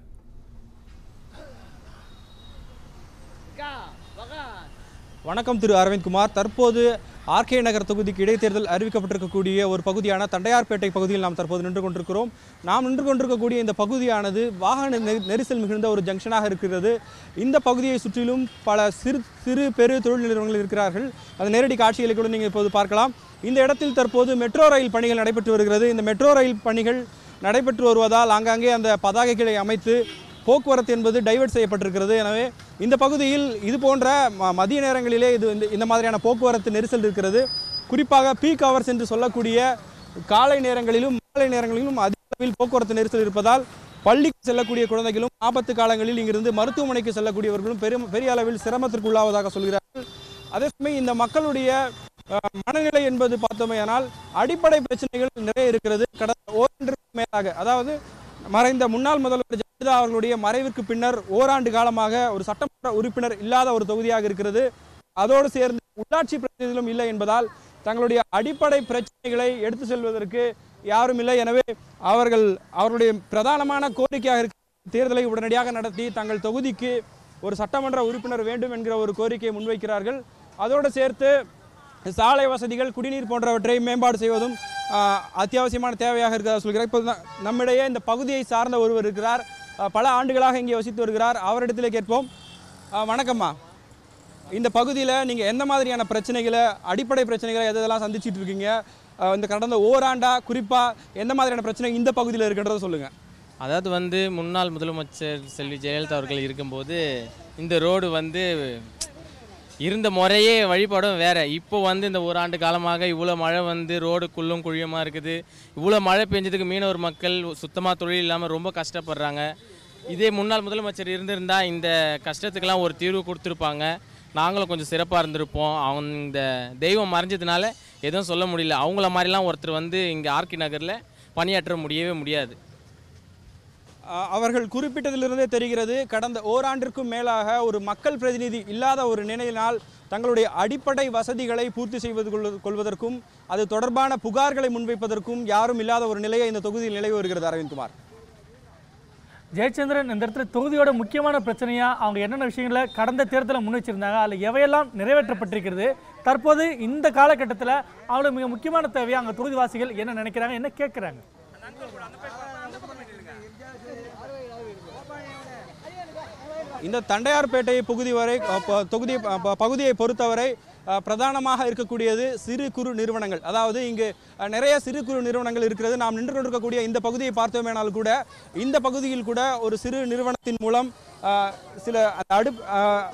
வணக்கம் திரு அரவிந்த்குமார் தற்போது ஆர்கே நகர் தொகுதிக்கு இடைத்தேர்தல் அறிவிக்கப்பட்டிருக்கக்கூடிய ஒரு பகுதியான தண்டையார்பேட்டை பகுதியில் நாம் தற்போது நின்று கொண்டிருக்கிறோம் நாம் நின்று கொண்டிருக்கக்கூடிய இந்த பகுதியானது வாகன நெ- நெரிசல் மிகுந்த ஒரு ஜங்ஷனாக இருக்கிறது இந்த பகுதியை சுற்றிலும் பல சிறு சிறு பெரு தொழில் நிறுவனங்கள் இருக்கிறார்கள் அந்த நேரடி காட்சிகளை கூட நீங்கள் இப்போது பார்க்கலாம் இந்த இடத்தில் தற்போது மெட்ரோ ரயில் பணிகள் நடைபெற்று வருகிறது இந்த மெட்ரோ ரயில் பணிகள் நடைபெற்று வருவதால் ஆங்காங்கே அந்த பதாகைகளை அமைத்து போக்குவரத்து என்பது டைவர்ட் செய்யப்பட்டிருக்கிறது எனவே இந்த பகுதியில் இது போன்ற ம- மதிய நேரங்களிலே இது இந்த- இந்த மாதிரியான போக்குவரத்து நெரிசல் இருக்கிறது குறிப்பாக பீக் ஹவர்ஸ் என்று சொல்லக்கூடிய காலை நேரங்களிலும் மாலை நேரங்களிலும் அதிக அளவில் போக்குவரத்து நெரிசல் இருப்பதால் பள்ளிக்கு செல்லக்கூடிய குழந்தைகளும் ஆபத்து காலங்களில் இங்கிருந்து மருத்துவமனைக்கு செல்லக்கூடியவர்களும் பெரும் பெரிய அளவில் சிரமத்திற்கு உள்ளாவதாக சொல்கிறார்கள் அதே சமயம் இந்த மக்களுடைய அஹ், மனநிலை என்பது பார்த்தோமேயானால் அடிப்படை பிரச்சனைகள் நிறைய இருக்கிறது கடந்த ஓராண்டிற்கு மேலாக அதாவது மறைந்த முன்னாள் முதல்வர் ஜெயலலிதா அவர்களுடைய மறைவிற்கு பின்னர் ஓராண்டு காலமாக ஒரு சட்டமன்ற உறுப்பினர் இல்லாத ஒரு தொகுதியாக இருக்கிறது அதோடு சேர்ந்து உள்ளாட்சி பிரதிநிதிகளும் இல்லை என்பதால் தங்களுடைய அடிப்படை பிரச்சனைகளை எடுத்து செல்வதற்கு யாரும் இல்லை எனவே அவர்கள் அவர்களுடைய பிரதானமான கோரிக்கையாக இருக்க தேர்தலை உடனடியாக நடத்தி தங்கள் தொகுதிக்கு ஒரு சட்டமன்ற உறுப்பினர் வேண்டும் என்கிற ஒரு கோரிக்கையை முன்வைக்கிறார்கள் அதோடு சேர்த்து சாலை வசதிகள் குடிநீர் போன்றவற்றை மேம்பாடு செய்வதும் ஆஹ், அத்தியாவசியமான தேவையாக இருக்கிறதா சொல்கிறார் இப்போ ந- நம்மிடையே இந்த பகுதியை சார்ந்த ஒருவர் இருக்கிறார் ஆஹ், பல ஆண்டுகளாக இங்கே வசித்து வருகிறார் அவரிடத்திலே கேட்போம் ஆஹ், வணக்கம்மா இந்த பகுதியில் நீங்கள் எந்த மாதிரியான பிரச்சனைகளை அடிப்படை பிரச்சனைகளை எதெல்லாம் சந்திச்சிட்டு இருக்கீங்க ஆஹ், இந்த கடந்த ஓராண்டா குறிப்பாக எந்த மாதிரியான பிரச்சனை இந்த பகுதியில் இருக்குன்றதை சொல்லுங்கள் அதாவது வந்து முன்னாள் முதலமைச்சர் செல்வி ஜெயலலிதா அவர்கள் இருக்கும்போது இந்த ரோடு வந்து இருந்த முறையே வழிபாடும் வேற இப்போ வந்து இந்த ஒரு ஆண்டு காலமாக இவ்வளோ மழை வந்து ரோடு குள்ளும் குழியுமா இருக்குது இவ்வளோ மழை பெஞ்சதுக்கு மீனவர் மக்கள் சுத்தமாக தொழில் இல்லாமல் ரொம்ப கஷ்டப்படுறாங்க இதே முன்னாள் முதலமைச்சர் இருந்திருந்தா இந்த கஷ்டத்துக்கெல்லாம் ஒரு தீர்வு கொடுத்துருப்பாங்க நாங்களும் கொஞ்சம் சிறப்பாக இருந்திருப்போம் அவங்க இந்த தெய்வம் மறைஞ்சதுனால எதுவும் சொல்ல முடியல அவங்கள மாதிரிலாம் ஒருத்தர் வந்து இங்கே ஆர்கி நகரில் பணியாற்ற முடியவே முடியாது அஹ் அவர்கள் குறிப்பிட்டதிலிருந்தே தெரிகிறது கடந்த ஓராண்டிற்கும் மேலாக ஒரு மக்கள் பிரதிநிதி இல்லாத ஒரு நிலையினால் தங்களுடைய அடிப்படை வசதிகளை பூர்த்தி செய்வது கொள்வது- கொள்வதற்கும் அது தொடர்பான புகார்களை முன்வைப்பதற்கும் யாரும் இல்லாத ஒரு நிலையை இந்த தொகுதியில் நிலவி வருகிறது அரவிந்த்குமார் ஜெயச்சந்திரன் இந்த இடத்துல தொகுதியோட முக்கியமான பிரச்சனையா அவங்க என்னென்ன விஷயங்களை கடந்த தேர்தலை முன் வச்சிருந்தாங்க அதில் எவையெல்லாம் நிறைவேற்றப்பட்டிருக்கிறது தற்போது இந்த காலகட்டத்தில் அவங்களுக்கு மிக முக்கியமான தேவையா அங்கே தொகுதிவாசிகள் என்ன நினைக்கிறாங்க என்ன கேட்குறாங்க இந்த தண்டையார்பேட்டை பகுதி வரை அ, ப- தொகுதி ப- ப- பகுதியை பொறுத்தவரை அஹ், பிரதானமாக இருக்கக்கூடியது சிறு குறு நிறுவனங்கள் அதாவது இங்கு அஹ், நிறைய சிறு குறு நிறுவனங்கள் இருக்கிறது நாம் நின்று கொண்டிருக்கக்கூடிய இந்த பகுதியை பார்த்தோமேனால் கூட இந்த பகுதியில் கூட ஒரு சிறு நிறுவனத்தின் மூலம் அஹ், சில அந்த அடுப் அஹ்,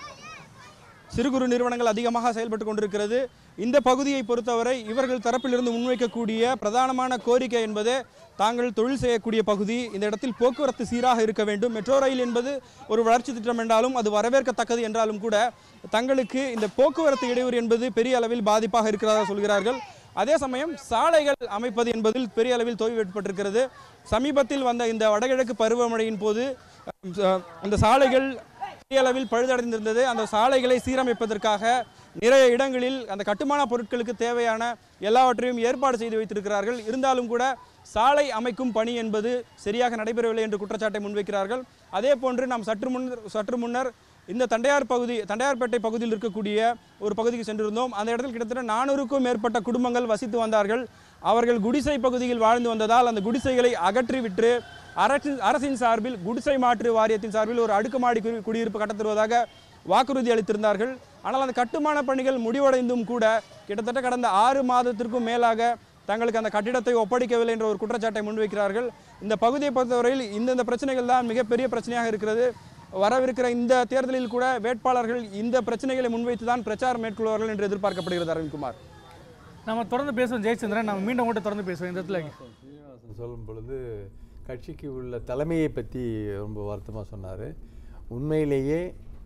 சிறு குறு நிறுவனங்கள் அதிகமாக செயல்பட்டு கொண்டிருக்கிறது இந்த பகுதியை பொறுத்தவரை இவர்கள் தரப்பிலிருந்து முன்வைக்கக்கூடிய பிரதானமான கோரிக்கை என்பது தாங்கள் தொழில் செய்யக்கூடிய பகுதி இந்த இடத்தில் போக்குவரத்து சீராக இருக்க வேண்டும் மெட்ரோ ரயில் என்பது ஒரு வளர்ச்சி திட்டம் என்றாலும் அது வரவேற்கத்தக்கது என்றாலும் கூட தங்களுக்கு இந்த போக்குவரத்து இடையூறு என்பது பெரிய அளவில் பாதிப்பாக இருக்கிறதா சொல்கிறார்கள் அதே சமயம் சாலைகள் அமைப்பது என்பதில் பெரிய அளவில் தொய்வு ஏற்பட்டிருக்கிறது சமீபத்தில் வந்த இந்த வடகிழக்கு பருவமழையின் போது அஹ், அந்த சாலைகள் பெரிய அளவில் பழுதடைந்திருந்தது அந்த சாலைகளை சீரமைப்பதற்காக நிறைய இடங்களில் அந்த கட்டுமான பொருட்களுக்கு தேவையான எல்லாவற்றையும் ஏற்பாடு செய்து வைத்திருக்கிறார்கள் இருந்தாலும் கூட சாலை அமைக்கும் பணி என்பது சரியாக நடைபெறவில்லை என்று குற்றச்சாட்டை முன்வைக்கிறார்கள் அதே போன்று நாம் சற்று முன் சற்று முன்னர் இந்த தண்டையார் பகுதி தண்டையார்பேட்டை பகுதியில் இருக்கக்கூடிய ஒரு பகுதிக்கு சென்றிருந்தோம் அந்த இடத்தில் கிட்டத்தட்ட நானூறுக்கும் மேற்பட்ட குடும்பங்கள் வசித்து வந்தார்கள் அவர்கள் குடிசை பகுதியில் வாழ்ந்து வந்ததால் அந்த குடிசைகளை அகற்றிவிட்டு அரசின் அரசின் சார்பில் குடிசை மாற்று வாரியத்தின் சார்பில் ஒரு அடுக்குமாடி குடி- குடியிருப்பு கட்டத் தருவதாக வாக்குறுதி அளித்திருந்தார்கள் ஆனால் அந்த கட்டுமான பணிகள் முடிவடைந்தும் கூட கிட்டத்தட்ட கடந்த ஆறு மாதத்திற்கும் மேலாக தங்களுக்கு அந்த கட்டிடத்தை ஒப்படைக்கவில்லை என்ற ஒரு குற்றச்சாட்டை முன்வைக்கிறார்கள் இந்த பகுதியை பொறுத்தவரையில் இந்தந்த பிரச்சனைகள் தான் மிகப்பெரிய பிரச்சனையாக இருக்கிறது வரவிருக்கிற இந்த தேர்தலில் கூட வேட்பாளர்கள் இந்த பிரச்சனைகளை முன்வைத்து தான் பிரச்சாரம் மேற்கொள்வார்கள் என்று எதிர்பார்க்கப்படுகிறது அரவிந்த்குமார் நம்ம தொடர்ந்து பேசுவோம் ஜெயச்சந்திரன் நம்ம மீண்டும் கூட தொடர்ந்து பேசுவோம் இந்த இடத்துல சீனிவாசன் சொல்லும் பொழுது கட்சிக்கு உள்ள தலைமையை பற்றி ரொம்ப வருத்தமாக சொன்னார் உண்மையிலேயே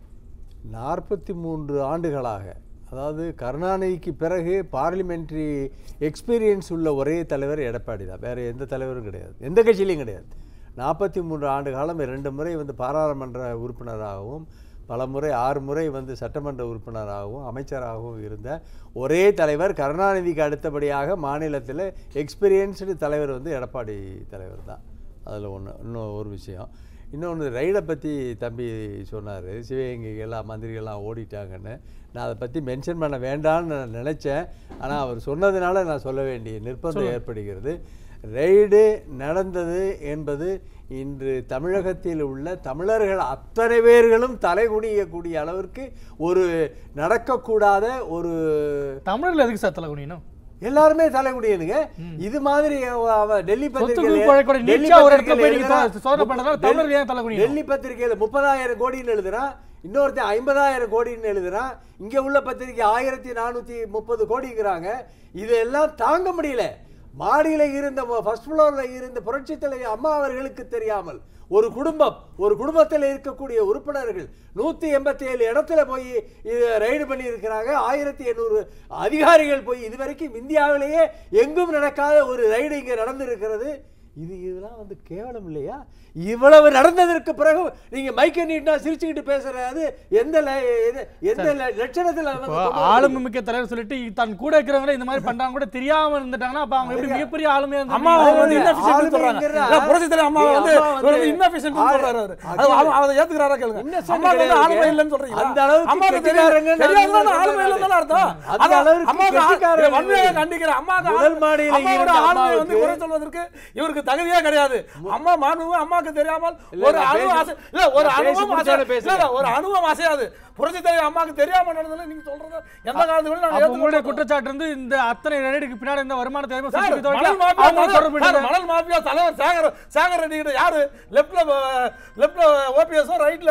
நாற்பத்தி மூன்று ஆண்டுகளாக அதாவது கருணாநிதிக்கு பிறகு பார்லிமெண்ட்ரி எக்ஸ்பீரியன்ஸ் உள்ள ஒரே தலைவர் எடப்பாடி தான் வேறு எந்த தலைவரும் கிடையாது எந்த கட்சியிலையும் கிடையாது நாற்பத்தி மூன்று ஆண்டு காலம் இரண்டு முறை வந்து பாராளுமன்ற உறுப்பினராகவும் பல முறை ஆறு முறை வந்து சட்டமன்ற உறுப்பினராகவும் அமைச்சராகவும் இருந்த ஒரே தலைவர் கருணாநிதிக்கு அடுத்தபடியாக மாநிலத்தில் எக்ஸ்பீரியன்ஸ்டு தலைவர் வந்து எடப்பாடி தலைவர் தான் அதில் ஒன்று இன்னும் ஒரு விஷயம் இன்னொன்று ரைடை பற்றி தம்பி சொன்னார் சிவகங்கை எல்லாம் மந்திரிகள்லாம் ஓடிட்டாங்கன்னு நான் அதை பற்றி மென்ஷன் பண்ண வேண்டாம்னு நான் நினச்சேன் ஆனால் அவர் சொன்னதுனால நான் சொல்ல வேண்டிய நிர்பந்தம் ஏற்படுகிறது ரெய்டு நடந்தது என்பது இன்று தமிழகத்தில் உள்ள தமிழர்கள் அத்தனை பேர்களும் தலைகுனியக்கூடிய அளவிற்கு ஒரு நடக்கக்கூடாத ஒரு தமிழர்கள் எதுக்கு சார் தலை குனியணும் எல்லாருமே தலைகுடியனுங்க இது மாதிரி அவ- அவ டெல்லி சொத்துக்குவிப்பு பத்திரிகையில- வழக்குடைய டெல்லி நீட்சா ஒரு இடத்துல போய் நீங்க பத்திரிகையில சோ- சோதனை பண்றதால டெல்லி- தமிழர்கள் ஏன் தலை குனியணும்? டெல்லி பத்திரிகையில முப்பதாயிரம் கோடின்னு எழுதுறான் இன்னொருத்தன் ஐம்பதாயிரம் கோடின்னு எழுதுறான் இங்க உள்ள பத்திரிகை ஆயிரத்தி நானூத்தி முப்பது கோடிங்கிறாங்க இதெல்லாம் தாங்க முடியல மாடியில இருந்த ஃபர்ஸ்ட் ஃப்ளோர்ல இருந்த புரட்சி தலைவர் அம்மா அவர்களுக்கு தெரியாமல் ஒரு குடும்பம் ஒரு குடும்பத்தில் இருக்கக்கூடிய உறுப்பினர்கள் நூற்றி எண்பத்தி ஏழு இடத்துல போய் இது ரைடு பண்ணியிருக்கிறாங்க ஆயிரத்தி எண்ணூறு அதிகாரிகள் போய் இதுவரைக்கும் இந்தியாவிலேயே எங்கும் நடக்காத ஒரு ரைடு இங்கே நடந்திருக்கிறது இது இதெல்லாம் வந்து கேவலம் இல்லையா இவ்வளவு நடந்ததற்கு பிறகு நீங்க மைக்க நீட்டா சிரிச்சுக்கிட்டு பேசுறது எந்த ல- எது- எந்த ல- லட்சணத்துல வந்து இப்போ கொண்டு ஆளுமை மிக்க தலைவர் சொல்லிட்டு தன் கூட இருக்கிறவங்க இந்த மாதிரி பண்றாங்க கூட தெரியாம இருந்துட்டாங்கன்னா அப்ப அவங்க எப்படி மிகப்பெரிய ஆளுமையா இருந்தா அம்மா அது வந்து வந்து inefficient சொல்றாங்க ஆளுமைங்கிறா- இல்ல, புரட்சி தலைவர் அம்மா நீங்க வந்து அம்மா வந்து இவர் வந்து inefficient ஆளு- சொல்றாரு அவரு. அது- அது அவ- அதை ஏத்துக்கிறாரா கேளுங்க Innocent அம்மா வந்து கிடையாதுங்க. ஆளுமை இல்லைன்னு சொல்றீங்களா அந்த அளவுக்கு அம்மாவுக்கு கெட்டிக்காரங்க தெரியாது தெரியாதுன்னா நான் ஆளுமை இல்லைன்னு அர்த்தம் அந்த அதான் அளவுக்கு அம்மாவுக்கு ஆ- கெட்டிக்காரங்க இதை வன்மையாக இல்லை. கண்டிக்கிறேன் அம்மாவுக்கு முதல் ஆளு- மாடியில அம்மாவோட இருந்த ஆளுமையை வந்து அம்மாவுக்கு குறை சொல்வதற்கு இவருக்கு தகுதியே கிடையாது அம்மா மாண்புமிகு அம்மாவுக்கு தெரியாமல் இல்ல, ஒரு நான் அணு பேசி- அசை இல்ல ஒரு நான் பேசி அணுவும் முடிச்சோட அசை- பேசுங்க. இல்ல, இல்ல, ஒரு அணுவும் அசையாது புரட்சி தலைவர் அம்மாவுக்கு தெரியாம நடந்ததுல நீங்க சொல்றது எந்த காலத்துல நான் அப்ப ஏத்துக்க உங்களுடைய மாட்டேன். குற்றச்சாட்டு இருந்து இந்த அத்தனை ரைடுக்கு பின்னாடி இந்த வருமானத்தை அதிகமா சார், சுத்தி மணல் வைக்க மாஃபியா அவங்க தலைவர்- தொடர்பு சார், இல்லை. மணல் மாஃபியா தலைவர் சேகர் சேகர் ரெட்டி கிட்ட யாரு லெப்ட்ல லெப்ட்ல ஓபிஎஸோ ரைட்ல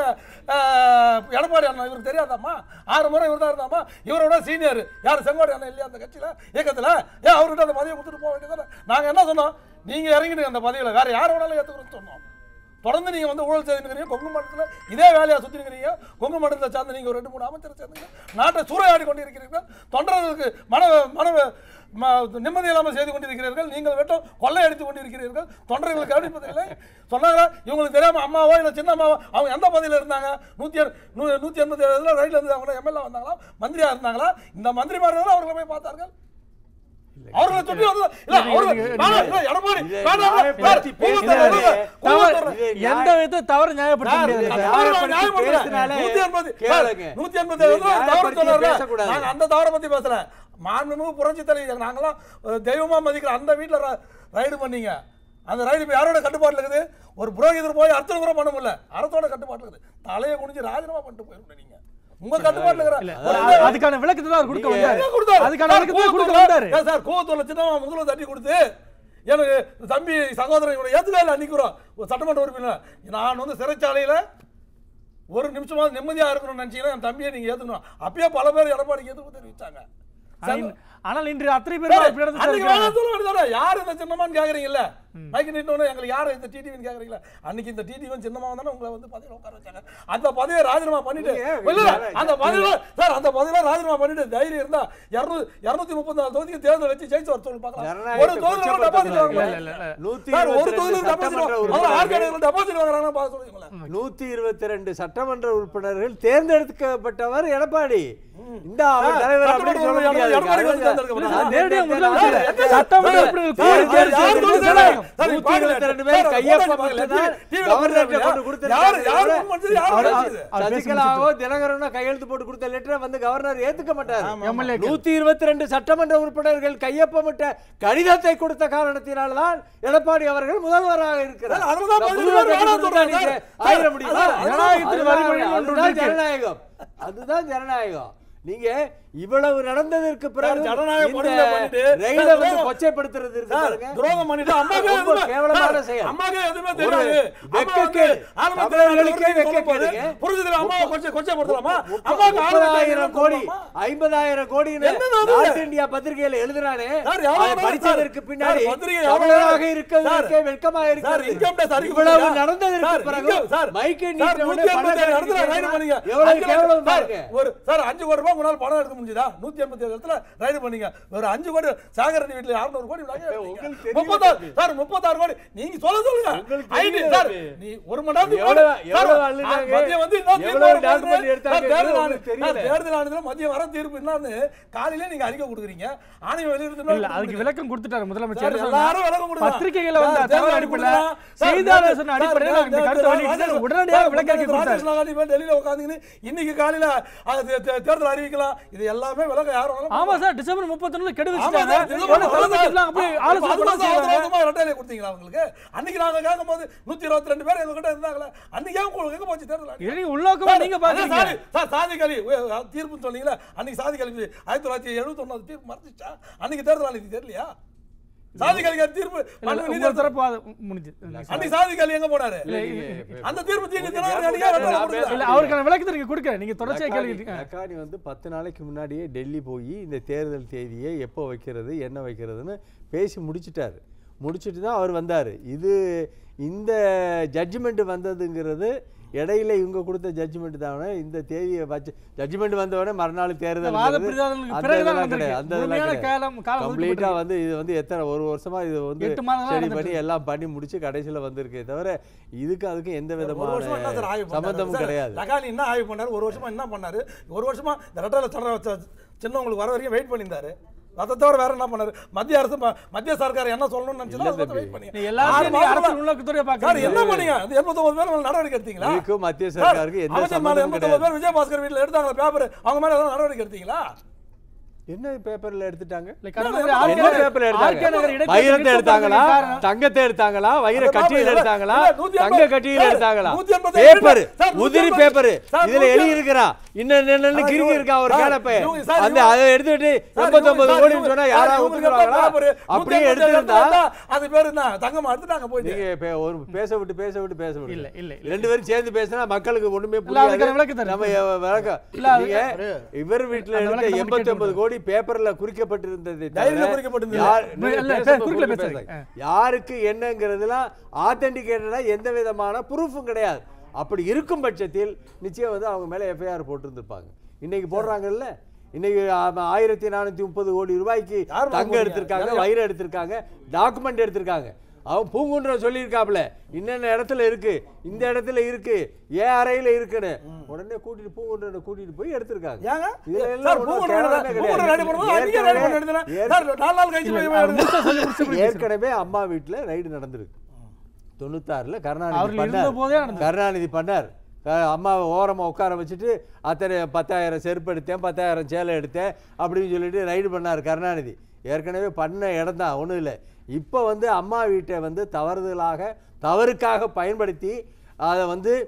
எடப்பாடி அண்ணா இவருக்கு தெரியாதாம்மா ஆறு முறை இவர் தான் இருந்தாமா இவரோட சீனியர் யார் செங்கோடி அண்ணன் இல்லையா அந்த கட்சியில இயக்கத்துல ஏன் அவர்கிட்ட அந்த பதவியை கொடுத்துட்டு போக வேண்டியது நாங்க என்ன சொன்னோம் நீங்க இறங்கிடுங்க அந்த பதவியில வேற யார் வேணாலும் ஏத்துக்கிறோம்னு சொன்னோம் தொடர்ந்து நீங்க வந்து ஊழல் செய்துக்கிறீங்க கொங்கு மண்டலத்தில் இதே வேலையா சுத்திருக்கிறீங்க கொங்கு மண்டலத்தை சார்ந்து நீங்க ஒரு ரெண்டு மூணு அமைச்சரை சேர்ந்தீங்க நாட்டை சூறையாடி கொண்டிருக்கிறீர்கள் தொண்டர்களுக்கு மன மன ம- நிம்மதி இல்லாமல் செய்து கொண்டிருக்கிறீர்கள் நீங்கள் வெட்டம் கொள்ளையடித்து கொண்டிருக்கிறீர்கள் தொண்டர்கள் கவனிப்பதில்லை சொன்னாங்க இவங்களுக்கு தெரியாம அம்மாவோ இல்லை சின்ன அம்மாவோ அவங்க எந்த பதவியில் இருந்தாங்க நூற்றி நூ நூற்றி எண்பத்தி ஏழுல ரைட்ல இருந்து அவங்க எம்எல்ஏ வந்தாங்களா மந்திரியா இருந்தாங்களா இந்த மந்திரிமார்கள் அவர்களை போய் பார்த்தார்கள் அவர்களை சுற்றி வந்து இல்ல அவர்கள் வேணாம், இல்ல, எடப்பாடி இதை வேணாம், நியாயப்படுத்தி வேணாம், பேசினாலே கூவத்தூர் வருது, தவறு கூவத்தூர் இதை எந்த விதத்தை தவறு நியாயப்படுத்த சார், முடியாது இந்த சார். தவறு நியாயப்படுத்தி நியாயப்படுத்தல. பேசினாலே நூத்தி எண்பது, கேளுங்க. சார், நூத்தி எண்பது ஏழுல ஒரு தவறு நியாயப்படுத்தி சொன்னார்ல. பேசக்கூடாது. நாங்க அந்த தவறை பத்தி பேசல மாண்புமிகு புரட்சி தலைவர் நாங்களாம் அஹ், தெய்வமா மதிக்கிற அந்த வீட்டுல ர- ரைடு பண்ணீங்க அந்த ரைடு இப்ப யாரோட கட்டுப்பாட்டுல இருக்குது ஒரு புரோகிதர் போய் அர்ச்சனை கூட பண்ண முடியல அரசோட கட்டுப்பாட்டுல இருக்குது தலையை குனிஞ்சு ராஜினாமா பண்ணிட்டு போயிருக்கணும் நீங்க உங்க கட்டுப்பாட்டுல இருக்கிற இல்ல ஒரு அது- அதுக்கான விளக்கத்தை அவர் கொடுக்க வந்தாரு எங்க கொடுத்தாரு? அதுக்கான சார், விளக்கத்தை கொடுக்க கோவத்தூர்ல- வந்தாரு ஏன் சார் கோவத்தூர்ல சின்னம்மா முதல்ல தட்டி கொடுத்து எனக்கு தம்பி சகோதரன் இவனை ஏத்துக்கவே இல்லை நிக்கிறோம் ஒரு சட்டமன்ற உறுப்பினர் நான் வந்து சிறைச்சாலையில ஒரு நிமிஷமாவது நிம்மதியா இருக்கணும்னு நினைச்சீங்கன்னா என் தம்பியை நீங்க ஏத்துக்கணும் அப்பயே பல பேர் எடப்பாடிக்கு எதிர்ப்பு தெரிவிச்சாங்க ஆனா இன்- ஆனால் இன்று அத்தனை பேர் சார், அப்படி நடந்து அன்னைக்கு சார் வேணாம் சொல்ல வேண்டியதானே? யார் இந்த சின்னமான்னு கேக்குறீங்கல்ல மைக்கு நீட்டோன்னு எங்களுக்கு யார் இந்த டிடிவின்னு கேக்குறீங்களா அன்னைக்கு இந்த டிடிவன் சின்னமாவும் தானே உங்களை வந்து பதவியில உட்கார வச்சாங்க அந்த பதவியை ராஜினாமா பண்ணிட்டு இல்ல இல்ல, அந்த பதவியில சார் அந்த பதவியில ராஜினாமா பண்ணிட்டு தைரியம் இருந்தா இருநூறு இருநூத்தி முப்பத்தி நாலு தொகுதிக்கு தேர்தல் வச்சு ஜெயிச்சு வர சொல்லி பார்க்கலாம் ஜனநாயகத்தை ஒரு தொகுதியில கூட டெபாசிட் கொச்சைப்படுத்துறாங்க. வாங்க இல்ல, இல்ல, இல்ல. நூத்தி சார் ஒரு இருபத்தி தொகுதியில ரெண்டு டெபாசிட் சட்டமன்ற வாங்க ஆர்கே உறுப்பினர்கள் டெபாசிட் வாங்குறாங்கன்னு பார்க்க சொல்லுங்களேன் நூத்தி இருபத்தி ரெண்டு சட்டமன்ற உறுப்பினர்கள் தேர்ந்தெடுக்கப்பட்டவர் எடப்பாடி இந்த அவர் தலைவர் அப்படி சொல்ல சட்டமன்ற முடியாது. எடப்பாடி வந்து தேர்ந்தெடுக்கப்பட்டாரா? நான் நேரடியா நேரடியா முதலமைச்சர் கேட்டேன். சட்டமன்ற சார், உறுப்பினர்கள் சார், தேர்தல் யார் தேர்தல் சொல்றது? ஜனநாயகம். சார், நூத்தி பாருங்க. இருபத்தி ரெண்டு பேர் சார், கையொப்பம் போட்டோ மட்டும்தான் டிவில கவர்னர்கிட்ட போடுறாங்க. கொண்டு கொடுத்திருக்காங்க. யாரு- யாரு முன்வந்து யாரு அவர் பேசுது? அவர் பேசி சசிகலாவோ தினகரனோ கையெழுத்து போட்டு கொடுத்த லெட்டரை வந்து கவர்னர் ஏத்துக்க மாட்டார் MLA க்கள். நூத்தி இருபத்தி ரெண்டு சட்டமன்ற உறுப்பினர்கள் கையொப்பமிட்ட கடிதத்தை கொடுத்த காரணத்தினால்தான் எடப்பாடி அவர்கள் முதல்வராக இருக்கிறார் சார், அதுதான் நான் பதினஞ்சு முதல்வர் பேர் வேணாம் கட்சி சொல்றாங்க. நீங்க சார், ஆயிர முடியுமா அதான் ஜனநாயகத்தின் அதுதான் வழிமுறை ஒன்று அதுதான் இருக்கு. ஜனநாயகம் அதுதான் ஜனநாயகம் நீங்க இவ்வளவு நடந்ததற்கு பிறகு சார், ஜனநாயக இந்த படுகொலை பண்ணிட்டு, ரயிலை சார், வந்து துரோகம். கொச்சைப்படுத்துறது இருக்கு சார், பாருங்க துரோகம் பண்ணிட்டு அம்மாக்கே ரொம்ப எதுவுமே- கேவலமான சார், செயல். அம்மாக்கே எதுவுமே ஒரு தெரியாது. அம்மா வெட்கக்கேடு. வந்து ஆளுநர் தமிழர்களுக்கே தேர்தல் வெட்கக்கேடுங்க. புரிஞ்சுதுல, அம்மாவை கொச்சை- கொச்சைப்படுத்தலாமா? அம்மாவுக்கு ஆளுநர் முப்பதாயிரம் தேர்தல் கோடி சொல்லலாமா? ஐம்பதாயிரம் கோடின்னு என்னது அது? நார்த் இந்தியா பத்திரிகையில எழுதுறானே சார், எவ்வளவு அதை நேரம் படிச்சதற்கு சார், பின்னாடி சார், பத்திரிகை எவ்வளவு தமிழராக நேரம்? இருக்கிறதுக்கே சார், வெட்கமா சார், இருக்கிறது income tax அறிக்கை இவ்வளவு கொடுத்தீங்களா? நடந்ததற்கு சார், பிறகு income- சார், மைக்கை சார், நீட்ட நூத்தி உடனே எண்பத்தி ஏழு பணம் இடத்துல ரைடு பண்ணீங்க. எவ்வளவு அஞ்சு கேவலம் லட்சம் பாருங்க சார், ஒரு சார் அஞ்சு கோடி ரூபாய் உங்களால் பணம் எடுக்க முடிஞ்சுதா நூத்தி எண்பத்தி ஏழு இடத்துல ரைடு பண்ணீங்க ஒரு அஞ்சு கோடி சாகரன் வீட்டுல அறுநூறு கோடி நகை எடுத்தீங்க. உங்களுக்கு தெரியல முப்பத்தாறு தம்பி. சார் முப்பத்தாறு கோடி நீங்க சொல்ல சொல்லுங்க உங்களுக்கு ஐடி தெரியல சார் தம்பி. நீ ஒரு மணி நேரத்துக்கு எவ்வளவு- முன்னாடி- எவ்வளவு சார், அள்ளுனாங்க? மதியம் வந்து இன்னும் எவ்வளவு தீர்ப்பு document வருது. எடுத்தாங்க? சார், தேர்தல் உங்களுக்கு ஆணையம் தெரியல. சார், தேர்தல் ஆணையத்துல மதியம் வர தீர்ப்பு என்னன்னு காலையில நீங்க அறிக்கை கொடுக்குறீங்க ஆணையம் இல்ல வெளியிட்டு அதுக்கு விளக்கம் கொடுத்துட்டாரு முதலமைச்சர் சார், என்ன எல்லாரும் சொன்னார்? விளக்கம் கொடுக்கலாம். பத்திரிகைகளை வந்து சார், தகவல் தேர்தல் அடிப்படையில் கொடுக்கலாம். சார், செய்தியாளர் சார், சொன்ன அடிப்படையில் சார், நாங்கள் இந்த சார், கருத்தை சார், வெளியிட்டு சார், உடனடியாக சார், விளக்கி கொடுத்தாரு ராஜேஷ் நாகாடி போய் டெல்லியில உட்காந்துக்கின்னு இன்னைக்கு காலையில அது தே- தே- தேர்தல் அறிவிக்கலாம் இது எல்லாமே விளக்கம் யாரும் வேணாலும் ஆமா சார் டிசம்பர் முப்பத்தொன்னு கெடு ஆமா வச்சுட்டாங்க சார், இதுல உடனே ஒரு தலைமைச்சர்லாம் அப்படியே அப்ப ஆலோசனை அது பண்ண வந்து செய்றாங்க. அவசர அவசரமா ரெட்டையில கொடுத்தீங்களா அவங்களுக்கு அன்னைக்கு நாங்க கேட்கும்போது நூத்தி இருபத்தி ரெண்டு பேர் எங்க கிட்ட இருந்தாங்களே அன்னைக்கு ஏன் உங்களுக்கு எங்க போச்சு தேர்தல் ஆணையம்? இதை நீங்க உள்நோக்கமா சார், நீங்க அதான் பாக்குறீங்க சாதி- சார், சாதி கல்வி உ- தீர்ப்புன்னு சொன்னீங்களே அன்னைக்கு சாதி கல்வி ஆயிரத்தி தொள்ளாயிரத்தி எழுபத்தி ஒன்னாவது தீர்ப்பு மறைச்சிச்சா அன்னைக்கு தேர்தல் ஆணையத்துக்கு தெரியலையா சாதி கல்வி தீர்ப்பு இல்ல, மனு உங்க நீதிமன்றம் தரப்பு வாதம் முடிஞ்சு அன்னைக்கு சாதி கல்வி எங்க போனாரு அந்த தீர்ப்பு தீர்ப்பு தினகரன் அடிக்க ரெட்டையில கொடுக்கல. இல்ல அவருக்கான விளக்கத்தை நீங்க கொடுக்க நீங்க தொடர்ச்சியா கேள்வி லக்கானி- கேட்டீங்க. லக்கானி வந்து பத்து நாளைக்கு முன்னாடியே டெல்லி போய் இந்த தேர்தல் தேதியை எப்போ வைக்கிறது என்ன வைக்கிறதுன்னு பேசி முடிச்சிட்டாரு முடிச்சிட்டு தான் அவர் வந்தார் இது இந்த ஜட்ஜ்மெண்ட் வந்ததுங்கிறது இடையில இவங்க கொடுத்த ஜட்ஜ்மெண்ட் தான் இந்த தேதியை வச்சு ஜட்ஜ்மெண்ட் வந்தவொடனே மறுநாள் தேர்தல் வாத பிரதிவாதங்களுக்கு அந்த பிறகுதான் இதெல்லாம் வந்திருக்கு. கிடையாது அந்த முழுமையான இதெல்லாம் காலம் காலம் கம்ப்ளீட்டா ஒதுக்கப்பட்டிருக்கு. வந்து இது வந்து எத்தனை ஒரு வருஷமா இது வந்து எட்டு மாதங்களா ஸ்டடி நடந்துட்டு பண்ணி எல்லாம் பண்ணி முடிச்சு கடைசியில வந்திருக்கே தவிர இதுக்கு அதுக்கும் எந்த ஒரு வருஷமா என்ன சார் விதமான ஆய்வு பண்ணாரு? சம்பந்தமும் சார், கிடையாது லகானி என்ன ஆய்வு பண்ணாரு ஒரு வருஷமா என்ன பண்ணாரு ஒரு வருஷமா இந்த ரெட்டல சொல்ற சின்னவங்களுக்கு வர வரைக்கும் வெயிட் பண்ணியிருந்தாரு அதை தவிர வேற என்ன பண்ணாரு மத்திய அரசு ம- மத்திய சர்க்கார் என்ன சொல்லணும்னு நினைச்சதோ வெயிட் பண்ணி நீ எல்லாத்தையும் நீங்க ஆறு அரசு மாசமா- உள்நோக்கத்துறையா சார் பாக்குறீங்க என்ன பண்ணீங்க அந்த எண்பத்தொன்பது பேர் மேல நடவடிக்கை எடுத்தீங்களா இதுக்கும் மத்திய சார், சர்க்காருக்கு எந்த அமைச்சர் மேல சம்பந்தமும் எண்பத்தொன்பது கிடையாது பேர் விஜயபாஸ்கர் வீட்டுல எடுத்தாங்க பேப்பர் அவங்க மேல ஏதாவது நடவடிக்கை எடுத்தீங்களா என்ன பேப்பர்ல எடுத்துட்டாங்க இல்ல, கடந்த என்ன முறை ஆர்கே என்ன நகர் பேப்பர்ல ஆர்கே நகர் எடுத்தாங்க இடைத்தேர்தல் வைரத்தை நிறுத்தப்பட்டதுக்கு எடுத்தாங்களா காரணம் தங்கத்தை எடுத்தாங்களா வைர அந்த கட்டியில் பாப்பா, எடுத்தாங்களா இல்ல, நூத்தி தங்க எண்பது- கட்டியில் சார், எடுத்தாங்களா நூத்தி எண்பது பேப்பர் சார், நூத்தி உதிரி எண்பது- பேப்பர் சார், இதுல நூத்தி எழுதி இருக்கிறான் இன்னும் என்னன்னு சார், கிறுக்கி இவங்க- இருக்கா ஒரு சார், கேனப்ப இவங்க- சார், அந்த இவங்க- அதை எடுத்துட்டு சார், எண்பத்தொன்பது இவங்க- கோடின்னு சார், சொன்னா இவங்க- யாரா சார், இவங்க எடுத்த ஒத்துக்குவாங்களா பேப்பர் அப்படியே நூத்தி எண்பது எடுத்திருந்தா எடுத்தா, அது பேரு என்ன தங்கமா எடுத்துட்டாங்க போயிட்டு நீங்க இப்ப ஒரு பேச விட்டு பேச விட்டு பேச விட்டு இல்ல, இல்ல, இல்ல. ரெண்டு பேரும் சேர்ந்து பேசினா மக்களுக்கு ஒண்ணுமே இல்ல, அதுக்கான புரியாது விளக்கம் தரேன். நம்ம எ- விளக்கம் இல்ல, அது- நீங்க இவர் வீட்டுல அந்த எடுத்த விளக்கத்தை மட்டும் எண்பத்தி ஒன்பது கேட்டு கோடி பேப்பர்ல குறிக்கப்பட்டிருந்ததை டைரியில தவிர குறிக்கப்பட்டிருந்தது. யார் இல்ல, இல்ல, பேசும்போது சார், குறுக்குல குறுக்குல பேசாதீங்க. பேசாதீங்க. யாருக்கு என்னங்கிறதுலாம் ஆத்தென்டிகேட்டடா எந்த விதமான ப்ரூஃபும் கிடையாது அப்படி இருக்கும் பட்சத்தில் நிச்சயம் வந்து அவங்க மேல எஃப்ஐஆர் போட்டிருந்திருப்பாங்க இன்னைக்கு போடுறாங்கல்ல இன்னைக்கு ஆ- ஆயிரத்தி நானூத்தி முப்பது கோடி ரூபாய்க்கு யார் மேல தங்கம் போடுறீங்க? எடுத்திருக்காங்க யார் வைரம் எடுத்திருக்காங்க டாக்குமெண்ட் எடுத்திருக்காங்க அவன் பூங்குன்ற சொல்லியிருக்காப்ல இன்னென்ன இடத்துல இருக்கு இந்த இடத்துல இருக்கு ஏன் அறையில இருக்குன்னு உடனே கூட்டிட்டு பூங்குன்றனை கூட்டிட்டு போய் எடுத்திருக்காங்க ஏங்க இதுல எல்லாம் சார் ஒண்ணும் பூங்குன்ற கேவலமே பூங்குன்ற ரெடி பண்ணும்போது அன்னைக்கே ரெடி பண்ணி எடுத்தேன் ஏற்கனவே- சார் நாலு நாள் கழிச்சு போய் அவர் முழுசா சொல்லி முடிச்சு போய் ஏற்கனவே அம்மா வீட்டுல ரைடு நடந்திருக்கு தொண்ணூத்தாறுல கருணாநிதி அவர்கள் பண்ணார் இருந்தபோதே நடந்தது. கருணாநிதி பண்ணார் க- அம்மாவை ஓரமா உட்கார வச்சுட்டு அத்தனை பத்தாயிரம் செருப்பு எடுத்தேன் பத்தாயிரம் சேலை எடுத்தேன் அப்படின்னு சொல்லிட்டு ரைடு பண்ணார் கருணாநிதி ஏற்கனவே பண்ண இடம் தான் ஒன்றும் இல்லை இப்போ வந்து அம்மா வீட்டை வந்து தவறுதலாக தவறுக்காக பயன்படுத்தி அதை வந்து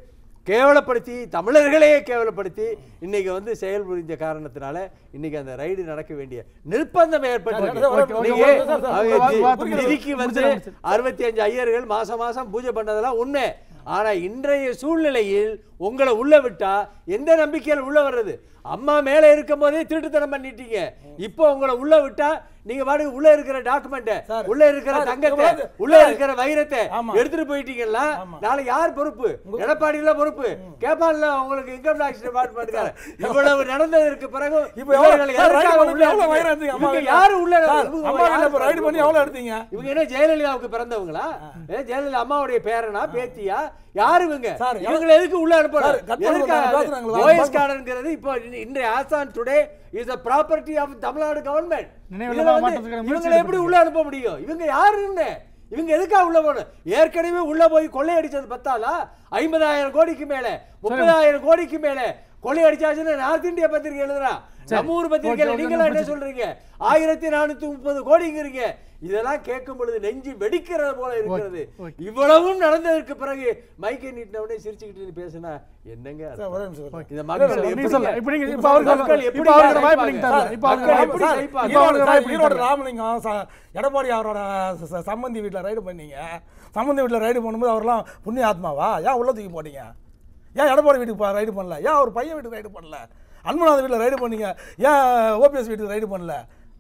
கேவலப்படுத்தி தமிழர்களையே கேவலப்படுத்தி இன்னைக்கு வந்து செயல் புரிஞ்ச காரணத்தினால இன்னைக்கு அந்த ரைடு நடக்க வேண்டிய நிர்பந்தம் ஏற்பட்டு ஓகே, ஓகே, நீங்க ஓகே, சார், சார், அவங்க வா- தி- வா- புரியுது. நிதிக்கு வந்து அறுபத்தி அஞ்சு ஐயர்கள் மாசம் மாசம் பூஜை பண்ணதெல்லாம் உண்மை ஆனா இன்றைய சூழ்நிலையில் உங்களை உள்ள விட்டா எந்த நம்பிக்கையில் உள்ள வர்றது அம்மா மேல இருக்கும் போதே திருட்டுத்தனம் பண்ணிட்டீங்க இப்போ உங்களை உள்ள விட்டா நீங்க பாட்டுக்கு உள்ள இருக்கிற டாக்குமெண்ட் சார், உள்ள இருக்கிற சார், தங்கத்தை எவ்வளவு- உள்ள இருக்கிற வைரத்தை ஆமா. எடுத்துட்டு போயிட்டீங்களா ஆமா. நாளைக்கு யார் பொறுப்பு எடப்பாடியில பொறுப்பு கேப்பான்ல உங்களுக்கு இன்கம் டாக்ஸ் டிபார்ட்மெண்ட் இவ்வளவு நடந்ததற்கு பிறகு இப்போ எவ்வளவு- இவர்கள் சார், எதற்காக ரைடு பண்ணி உள்ள எவ்வளவு இருக்கு? வைரம் எடுத்தீங்க? அம்மா இவங்க வீட்டுல? யாரு உள்ள சார், இவங்க அம்மா யாரு வீட்டுல இப்போ ரைடு பண்ணி எவ்வளவு எடுத்தீங்க இவங்க என்ன ஜெயலலிதாவுக்கு பிறந்தவங்களா ஏ, ஜெயலலிதா அம்மாவுடைய பேரனா பேத்தியா யாரு இவங்க சார், இவங்களை எதுக்கு உள்ள சார், அனுப்பணும் கட் பண்ணி கொடுத்தாங்க, பேசுறாங்களா? ஓஎஸ் கார்டுங்கிறது இப்போ இன்- இன்றைய ஆசான் today is a property of Tamil Nadu government நினைவில்லமா மாற்றத்துக்கான முயற்சி இவங்களை எப்படி உள்ள அனுப்ப முடியும் இவங்க யாருன்னு இவங்க எதுக்கா உள்ள போகணும் ஏற்கனவே உள்ள போய் கொள்ளையடிச்சது பத்தாலா ஐம்பதாயிரம் கோடிக்கு மேல முப்பதாயிரம் கோடிக்கு மேல கொள்ளையடிச்சாச்சுன்னு நார்த் இந்தியா பத்திரிகை எழுதுறான் நம்ம ஊர் பத்திரிகையில ஓகே, நீங்களா என்ன ஓகே. சொல்றீங்க ஆயிரத்தி நானூத்தி முப்பது கோடிங்கிறீங்க இதெல்லாம் கேட்கும் பொழுது நெஞ்சு வெடிக்கிறது போல இருக்கிறது ஓகே. இவ்வளவும் நடந்ததற்கு பிறகு மைக்கை நீட்டினவுடனே சிரிச்சுக்கிட்டு நீ பேசினா என்னங்க சார், அர்த்தம்? ஒரே நிமிஷம் சார். இந்த இல்ல, மக்கள் இல்ல, நீ எப்படி- சொல்ல இப்ப நீங்க இப்ப அவருக்கு மக்கள் எப்படி இப்ப அவருக்கு வாய்ப்பு நீங்க சகிப்பாங்க? தரல இப்ப அவருக்கு மக்கள் வாய்ப்பு எப்படி சார், சகிப்பாங்க? இப்ப அவருக்கு ஈரோடு வாய்ப்பு நீங்க ஈரோடு தரல. ராமலிங்கம் ச- எடப்பாடி அவரோட ச- ச- சம்பந்தி வீட்டில் ரைடு பண்ணீங்க சம்பந்தி வீட்டில் ரைடு பண்ணும்போது அவர்லாம் புண்ணிய ஆத்மாவா ஏன் உள்ள தூக்கி போட்டீங்க ஏன் எடப்பாடி வீட்டுக்கு ரைடு பண்ணல ஏன் அவர் பையன் வீட்டுக்கு ரைடு பண்ணல அன்புநாத வீட்டில் ரைடு பண்ணீங்க ஏன் ஓபிஎஸ் வீட்டுக்கு ரைடு பண்ணல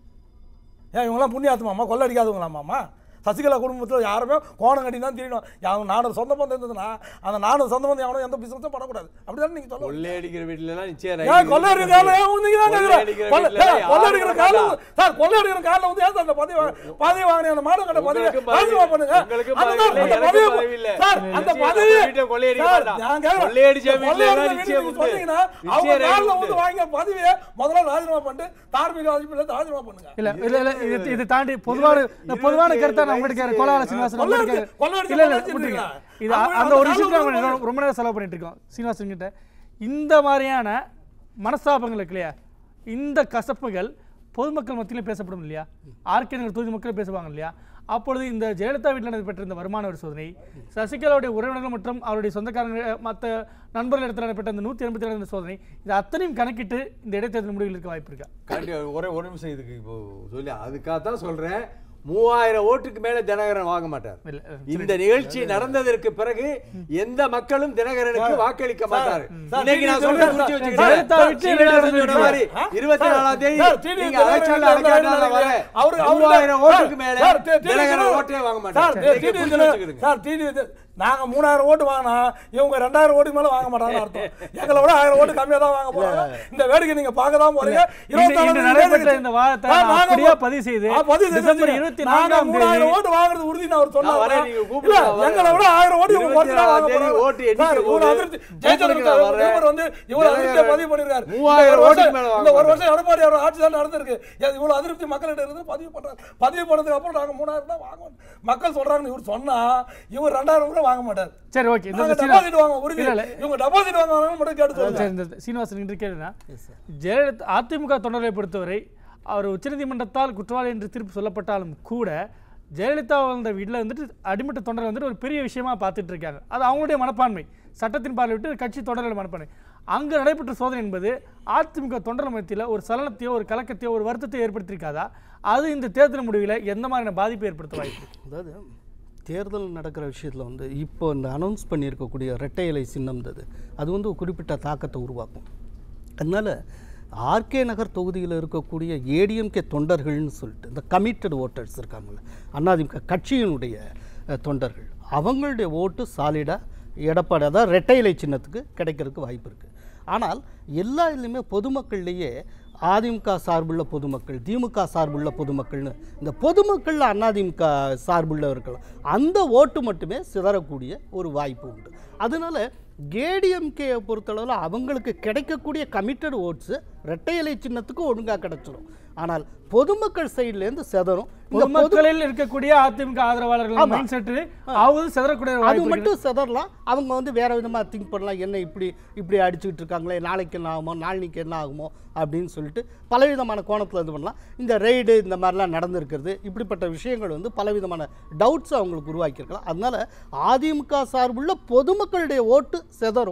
ஏன் இவங்களாம் புண்ணிய ஆத்மாமா கொள்ளடிக்காதவங்களாமாம்மா சசிகலா குடும்பத்தில் யாருமே கோணம் கட்டி தான் தெரியணும் யாரும் நாடு சொந்த பந்தம் இருந்ததுன்னா அந்த நாடு சொந்த பந்தம் எவனும் எந்த பிசினஸும் பண்ணக்கூடாது அப்படிதான் நீங்கள் சொல்ல கொள்ளையடிக்கிற வீட்டுல எல்லாம் நிச்சயம் ஏன் ரைடு கொள்ளையடிக்கிற காலம் ஏன் வந்து தான் கொள்ளையடிக்கிற கேக்குறேன். கொள்ளை- வீட்டுல ஏன் கொள்ளையடிக்கிற யாரும் காலம் வரமாட்டா. சார் கொள்ளையடிக்கிற காலம் வந்து ஏன் சார் அந்த பதவி வா- பதவி வாங்கின அந்த மாடு கட்ட பதவி உங்களுக்கும் பதவி ராஜினாமா பண்ணுங்க உங்களுக்கும் அந்த பதவி இல்லை, அந்த எனக்கும் பதவி- பதவி இல்லை. சார் அந்த நிச்சயம் பதவி நம்ம வீட்டை கொள்ளையடிக்க சார், மாட்டான். நான் கேக்குறேன். கொள்ளையடிச்ச இந்த வீட்டுல எல்லாம் கொள்ளையடிச்ச நிச்சயம் வீட்டுக்கு உண்டு. சொன்னீங்கன்னா நிச்சயம் அவங்க ரைடு காலில் உண்டு. வந்து வாங்கிய பதவியை முதல்ல ராஜினாமா பண்ணிட்டு தார்மீக வாஜ்பாய் ராஜினாமா பண்ணுங்க இல்ல இல்ல இல்ல இது இது தாண்டி பொதுவான இந்த பொதுவான கருத்தை நான் உங்ககிட்ட கேட்க கோலால சீனிவாசன் கொள்ளை உங்ககிட்ட அடிச்சு- கொள்ளை அடிச்சு இல்ல இல்ல கொள்ளை விட்டுருங்க. அடிச்சிருக்கீங்களா? அவங்க அந்த ஒரு அந்த விஷயத்துல காலம் நம்ம வந்து ரொம்ப நேரம் செலவு பண்ணிட்டு இருக்கோம் சீனிவாசன் கிட்ட இந்த மாதிரியான மனஸ்தாபங்கள் இருக்கு இல்லையா இந்த கசப்புகள் பொதுமக்கள் மத்தியிலும் பேசப்படும் இல்லையா ஆர்கே நகர் தொகுதி மக்கள் பேசுவாங்க இல்லையா அப்பொழுது இந்த ஜெயலலிதா வீட்டில் நடைபெற்ற இந்த வருமான வரி சோதனை சசிகலாவுடைய உறவினர்கள் மற்றும் அவருடைய சொந்தக்காரங்க மற்ற நண்பர்கள் இடத்துல நடைபெற்ற இந்த நூற்றி எண்பத்தி ரெண்டு சோதனை இது அத்தனையும் கணக்கிட்டு இந்த இடைத்தேர்தல் முடிவில் இருக்க வாய்ப்பு இருக்கா கண்டி ஒரே ஒரு நிமிஷம் இதுக்கு இப்போ சொல்லி அதுக்காக தான் சொல்றேன் மூவாயிரம் ஓட்டுக்கு மேல தினகரன் வாங்க மாட்டார் இல்ல, இந்த நிகழ்ச்சி நடந்ததற்கு பிறகு எந்த மக்களும் தினகரனுக்கு வாக்களிக்க மாட்டார் இன்னைக்கு நான் சொல்றேன் குறிச்சு வச்சுக்கிறேன். ஜெயலலிதா விட்டு சீனிவாசன் சொன்ன மாதிரி ஆ? இருபத்தி சார், நாலாம் தேதி சார், டிடி நீங்க தினகரன் அலைச்சல்ல வந்து அலைக்காட்டால வர அவரு- அவரு- மூவாயிரம் சார், ஓட்டுக்கு மேல சார், டி- டிடி தினகரன் தினகரன் ஓட்டே வாங்க சார், மாட்டார் டி- இன்னைக்கு டிடி குறிச்சு தினகரன் வச்சுக்கிடுங்க. சார் டிடி இது- நாங்க மூணாயிரம் ஓட்டு வாங்கினா இவங்க ரெண்டாயிரம் ஓட்டுக்கு மேல வாங்க மாட்டாங்கன்னு அர்த்தம் எங்களை விட ஆயிரம் ஓட்டு கம்மியா தான் வாங்க போறாங்க இந்த வேடிக்கை நீங்க பார்க்க தான் போறீங்க இன்று- இன்று நடைபெற்ற இந்த வாதத்தை சார், நான் நாங்க அப்படியே போ- பதிவு செய்து ஆ, பதிவு செய்து டிசம்பர் வச்சுங்க. இருபத்தி நாங்க நான்காம் மூணாயிரம் தேதி ஓட்டு வாங்குறது உறுதின்னு அவர் சொன்னாரு. நான் வரேன், நீங்க இல்ல, கூப்பிடுங்க, நான் வரேன். எங்களை விட ஆயிரம் ஓட்டு இவங்க இருபத்தி குறைச்சு தான் வாங்க நாலாம் தேதி போறாங்க. ஓட்டு எண்ணிக்கை சார், இவ்வளவு போது. அதிருப்தி. ஜெயச்சந்திரன் கூப்பிடுங்க, சார், வரேன். இவர் வந்து இவ்வளவு அதிருப்தியை தினகரன் பதிவு பண்ணிருக்காரு. மூவாயிரம் இந்த ஒரு ஓட்டுக்கு வருஷம் மேல வாங்க இந்த ஒரு மாட்டார். வருஷம் எடப்பாடி அவர் ஆட்சி தான் நடந்திருக்கு ஏன் இவ்வளவு அதிருப்தி மக்கள்கிட்ட இருந்து பதிவு பண்றாரு பதிவு பண்ணதுக்கு அப்புறம் நாங்க மூணாயிரம் தான் வாங்குவோம் மக்கள் சொல்றாங்கன்னு இவர் சொன்னா இவர் ரெண்டாயிரம் கூட வாங்க மாட்டார் சரி ஓகே இந்த நாங்க சீனா- டெபாசிட் வாங்க உறுதி இல்ல, இல்ல. இவங்க டெபாசிட் வாங்க மட்டும் கேட்டு சொல்லுங்க சரி, இந்த சீனிவாசன் இன்று கேளுனா ஜெயலலிதா அதிமுக தொண்டரை பொறுத்தவரை அவர் உச்சநீதிமன்றத்தால் குற்றவாளி என்று தீர்ப்பு சொல்லப்பட்டாலும் கூட ஜெயலலிதா வந்த வீட்டில் வந்துட்டு அடிமட்ட தொண்டரை வந்துட்டு ஒரு பெரிய விஷயமா பார்த்துட்டு இருக்காங்க அது அவங்களுடைய மனப்பான்மை சட்டத்தின் பார்வை விட்டு கட்சி தொண்டர்கள் மனப்பான்மை அங்கு நடைபெற்ற சோதனை என்பது அதிமுக தொண்டர் மத்தியில் ஒரு சலனத்தையோ ஒரு கலக்கத்தையோ ஒரு வருத்தத்தையோ ஏற்படுத்தியிருக்காதா அது இந்த தேர்தல் முடிவில் எந்த மாதிரியான பாதிப்பை ஏற்படுத்த வாய்ப்பு இருக்கு? அதாவது தேர்தல் நடக்கிற விஷயத்தில் வந்து இப்போ இந்த அனௌன்ஸ் பண்ணியிருக்கக்கூடிய ரெட்டை இலை சின்னம் இது அது வந்து ஒரு குறிப்பிட்ட தாக்கத்தை உருவாக்கும் அதனால் ஆர்கே நகர் தொகுதியில் இருக்கக்கூடிய ஏடிஎம்கே தொண்டர்கள்னு சொல்லிட்டு இந்த கமிட்டட் ஓட்டர்ஸ் இருக்காங்கல்ல அதிமுக கட்சியினுடைய அஹ், தொண்டர்கள் அவங்களுடைய ஓட்டு சாலிடாக எடப்பாடி அதாவது ரெட்டை இலை சின்னத்துக்கு கிடைக்கிறதுக்கு வாய்ப்பு இருக்குது ஆனால் எல்லா இதுலேயுமே பொதுமக்கள்லேயே அதிமுக சார்புள்ள பொதுமக்கள் திமுக சார்புள்ள பொதுமக்கள்னு இந்த பொதுமக்கள் அதிமுக சார்புள்ள இருக்கலாம் அந்த ஓட்டு மட்டுமே சிதறக்கூடிய ஒரு வாய்ப்பு உண்டு அதனால ஏடிஎம்கேயை பொறுத்தளவில் அவங்களுக்கு கிடைக்கக்கூடிய கமிட்டட் ஓட்ஸு ரெட்டை இலை சின்னத்துக்கு ஒழுங்காக கிடைச்சிரும் ஆனால் பொதுமக்கள் சைட்லேருந்து சிதறும் இந்த பொது பொதுமக்களில் இருக்கக்கூடிய அதிமுக ஆதரவாளர்கள் ஆமா. மைண்ட் செட்டு அவது சிதறக்கூடிய அது வாய்ப்பு இருக்கு. மட்டும் செதறலாம் அவங்க வந்து வேற விதமாக திங்க் பண்ணலாம் என்ன இப்படி இப்படி அடிச்சுக்கிட்டு இருக்காங்களே நாளைக்கு என்ன ஆகுமோ நாளைக்கு என்ன ஆகுமோ அப்படின்னு சொல்லிட்டு பலவிதமான கோணத்தில் இது பண்ணலாம் இந்த ரெய்டு இந்த மாதிரிலாம் நடந்திருக்கிறது இப்படிப்பட்ட விஷயங்கள் வந்து பலவிதமான டவுட்ஸ் அவங்களுக்கு உருவாக்கியிருக்கலாம் அதனால அதிமுக சார்புள்ள பொதுமக்களுடைய ஓட்டு செதறும்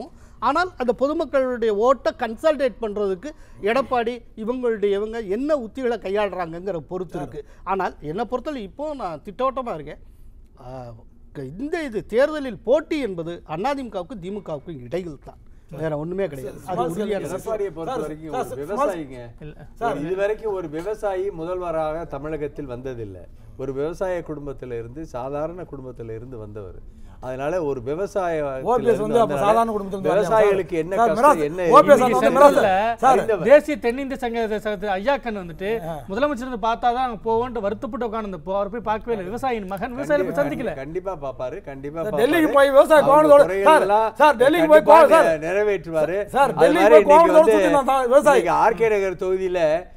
ஆனால் அந்த பொதுமக்களுடைய ஓட்டை கன்சல்டேட் பண்ணுறதுக்கு எடப்பாடி இவங்களுடைய இவங்க என்ன உத்திகளை கையாளுறாங்கங்கிற பொறுத்து இருக்குது ஆனால் என்னை பொறுத்தவரை இப்போ நான் திட்டவட்டமாக இருக்கேன் ஆஹ், க- இந்த இது தேர்தலில் போட்டி என்பது அதிமுகவுக்கும் திமுகவுக்கும் இடையில் தான் வேற ஒன்றுமே கிடையாது அது உறுதியான எடப்பாடியை பொறுத்த சார், வரைக்கும் சார், ஒரு சார், விவசாயிங்க இல்ல. ஒரு இதுவரைக்கும் ஒரு விவசாயி முதல்வராக தமிழகத்தில் வந்ததில்லை ஒரு விவசாய குடும்பத்தில இருந்து சாதாரண குடும்பத்தில இருந்து வந்தவர் அதனால ஒரு விவசாய OPS வந்து அப்ப சாதாரண குடும்பத்துல இருந்து வரலையா விவசாயிகளுக்கு சார்? என்ன சார், கஷ்டம் மிராஸ், என்ன OPS இன்னைக்கு வந்து சென்ட்ரல்ல மிராஸ், சார், அறிந்தவர். தேசிய தென்னிந்திய சங்க சங்கத்து ஐயாக்கன் வந்துட்டு முதலமைச்சர் வந்து பார்த்தா தான் அங்க போவோன்ட்டு வருத்தப்பட்டு உட்கார்ந்து அவர் போய் பார்க்கவே இல்லை விவசாயியின் மகன் விவசாயியை போய் சந்திக்கல கண்டிப்பா பாப்பாரு கண்டிப்பா சார், பாப்பாரு. டெல்லிக்கு போய் விவசாய அவங்க கோவணத்தோட- குறைகள் சார், எல்லாம் சார், டெல்லிக்கு போய் கண்டிப்பா கோவணம் சார். நிறைவேற்றுவாரு சார், அது டெல்லிக்கு மாதிரி போய் இன்னைக்கு கோவணத்தோட வந்து சுத்தினா தான் விவசாயி. இன்னைக்கு ஆர்கே நகர் தொகுதியில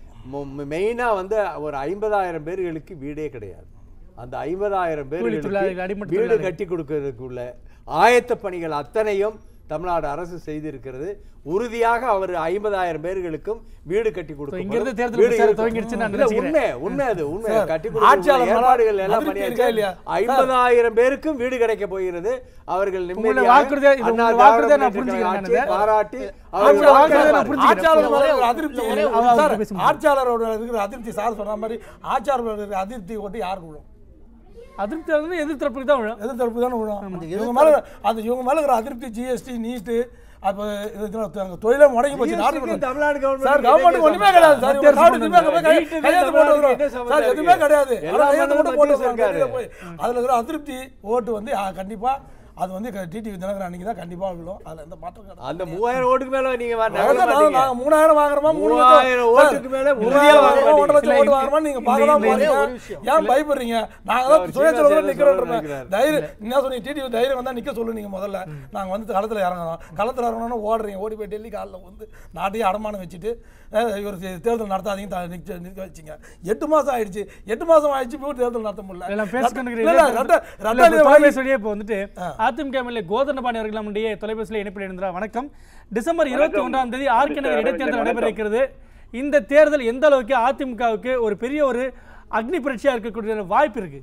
மெயினா வந்து ஒரு ஐம்பதாயிரம் பேர்களுக்கு வீடே கிடையாது அந்த ஐம்பதாயிரம் தொழிலாளிகள், பேர்களுக்கு அடிமட்ட வீடு தொழிலாளிகள். கட்டி கொடுக்கறதுக்குள்ள ஆயத்த பணிகள் அத்தனையும் தமிழ்நாடு அரசு செய்திருக்கிறது உறுதியாக அவர் ஐம்பதாயிரம் பேர்களுக்கும் வீடு கட்டி கொடுக்க இங்க இருந்து தேர்தல் வீடு பிரச்சாரம் இருக்கும். துவங்கிடுச்சுன்னு நான் இல்ல, நினைச்சுக்கிறேன். உண்மை உண்மை அது உண்மை சார், கட்டி ஆட்சியாளர் கொடுக்க ஏற்பாடுகள் எல்லாம் அதிருப்தி பண்ணியாச்சு இருக்கா இல்லையா? சார். ஐம்பதாயிரம் பேருக்கும் வீடு கிடைக்க போகிறது அவர்கள் உங்களுடைய நிம்மதியாக வாக்குறுதியை- இது அண்ணா உங்களுடைய வாக்குறுதியை நான் திராவிட புரிஞ்சுக்கிறேன் ஆட்சியை நான் இதை. பாராட்டி ஆட்சியாளர் அவர்கள் வாக்குறுதியை நான் வாக்களிப்பார்கள். புரிஞ்சுக்கிறேன். ஆட்சியாளர் மேல இருக்கிற அதிருப்தி ஒரே ஒரு சார், வார்த்தை பேசுங்க. ஆட்சியாளரோட இருக்கிற அதிருப்தி சார் சொன்ன மாதிரி ஆட்சியாளர் மேல இருக்கிற அதிருப்தி ஓட்டு யாருக்கு விழும் அதிருப்தி வந்து எதிர்த்தரப்புக்கு தான் விழும் எதிர்த்தரப்பு தானே விழும் இவங்க மேல அந்த இவங்க மேல இருக்கிற அதிருப்தி ஜிஎஸ்டி நீட்டு அப்ப இது அங்க தொழிலே முடங்கி போச்சு நாட்டு GST க்கு தமிழ்நாடு government சார் க்கு கவர்மெண்ட் என்ன ஒண்ணுமே கிடையாது சார் மத்திய இவங்க அரசு நாடு எதுவுமே பண்ணுது. கை- நீட்டுக்கு கையெழுத்து தமிழ்நாடு போட்டு என்ன வந்துரும். சம்மந்தம் சார் இருக்கு? எதுவுமே கிடையாது எல்லாம் ஆனா கையெழுத்து மத்திய போட்டு போட்டு அரசு வந்துரும். இருக்காரு. வெளியில போய் அதுல இருக்கிற அதிருப்தி ஓட்டு வந்து ஆ, கண்டிப்பா அது வந்து டிடிவி தினகரன் அன்னைக்கு தான் கண்டிப்பா விழும் அதுல எந்த மாற்றம் கிடையாது அந்த மூவாயிரம் ஓட்டுக்கு மேல நீங்க வா- நகர அதான் மாட்டீங்க. நாங்க மூணாயிரம் வாங்குறோமா மூணு லட்சம் மூவாயிரம் ஓட்டுக்கு மேல உறுதியா வாங்க மூணாயிரம் ஒன்றரை மாட்டீங்க. லட்சம் ஓட்டு வாங்குறோமா நீங்க பார்க்க தான் இல்ல, இல்ல, போறீங்க ஒரு விஷயம். ஏன் பயப்படுறீங்க நாங்க தான் அவர் சுயேட்சையில கூட சீனா நிக்கிறோம் சேனல் நினைக்கிறார். தைரியம் என்ன சொன்னீங்க டிடிவி தைரியம் வந்தா நிக்க சொல்லு நீங்க முதல்ல நாங்க வந்து களத்துல இறங்கணும் களத்துல இறங்கணும்னு ஓடுறீங்க ஓடி போய் டெல்லி காலில் வந்து நாட்டையே அடமானம் வச்சுட்டு அஹ், இவர் தே- தேர்தல் நடத்தாதீங்க த- நிக்க நிக்க வச்சிங்க எட்டு மாசம் ஆயிடுச்சு எட்டு மாசம் ஆயிடுச்சு போய் தேர்தல் நடத்த முடியல எல்லாம் பேசிக்கொண்டு இல்ல, இல்ல, ரெட்ட- ரெட்டை வாங்கி- தொலைபேசியிலேயே இப்போ வந்துட்டு அதிமுக எம்எல்ஏ கோதண்டபாணி அவர்கள் நம்முடைய தொலைபேசியில் இணைப்பில் இருந்தார் வணக்கம் டிசம்பர் இருபத்தி ஒன்றாம் தேதி ஆர்கே நகர் இடைத்தேர்தல் நடைபெற இருக்கிறது இந்த தேர்தல் எந்த அளவுக்கு அதிமுகவுக்கு ஒரு பெரிய ஒரு அக்னி பரீட்சையா இருக்கக்கூடிய வாய்ப்பு இருக்கு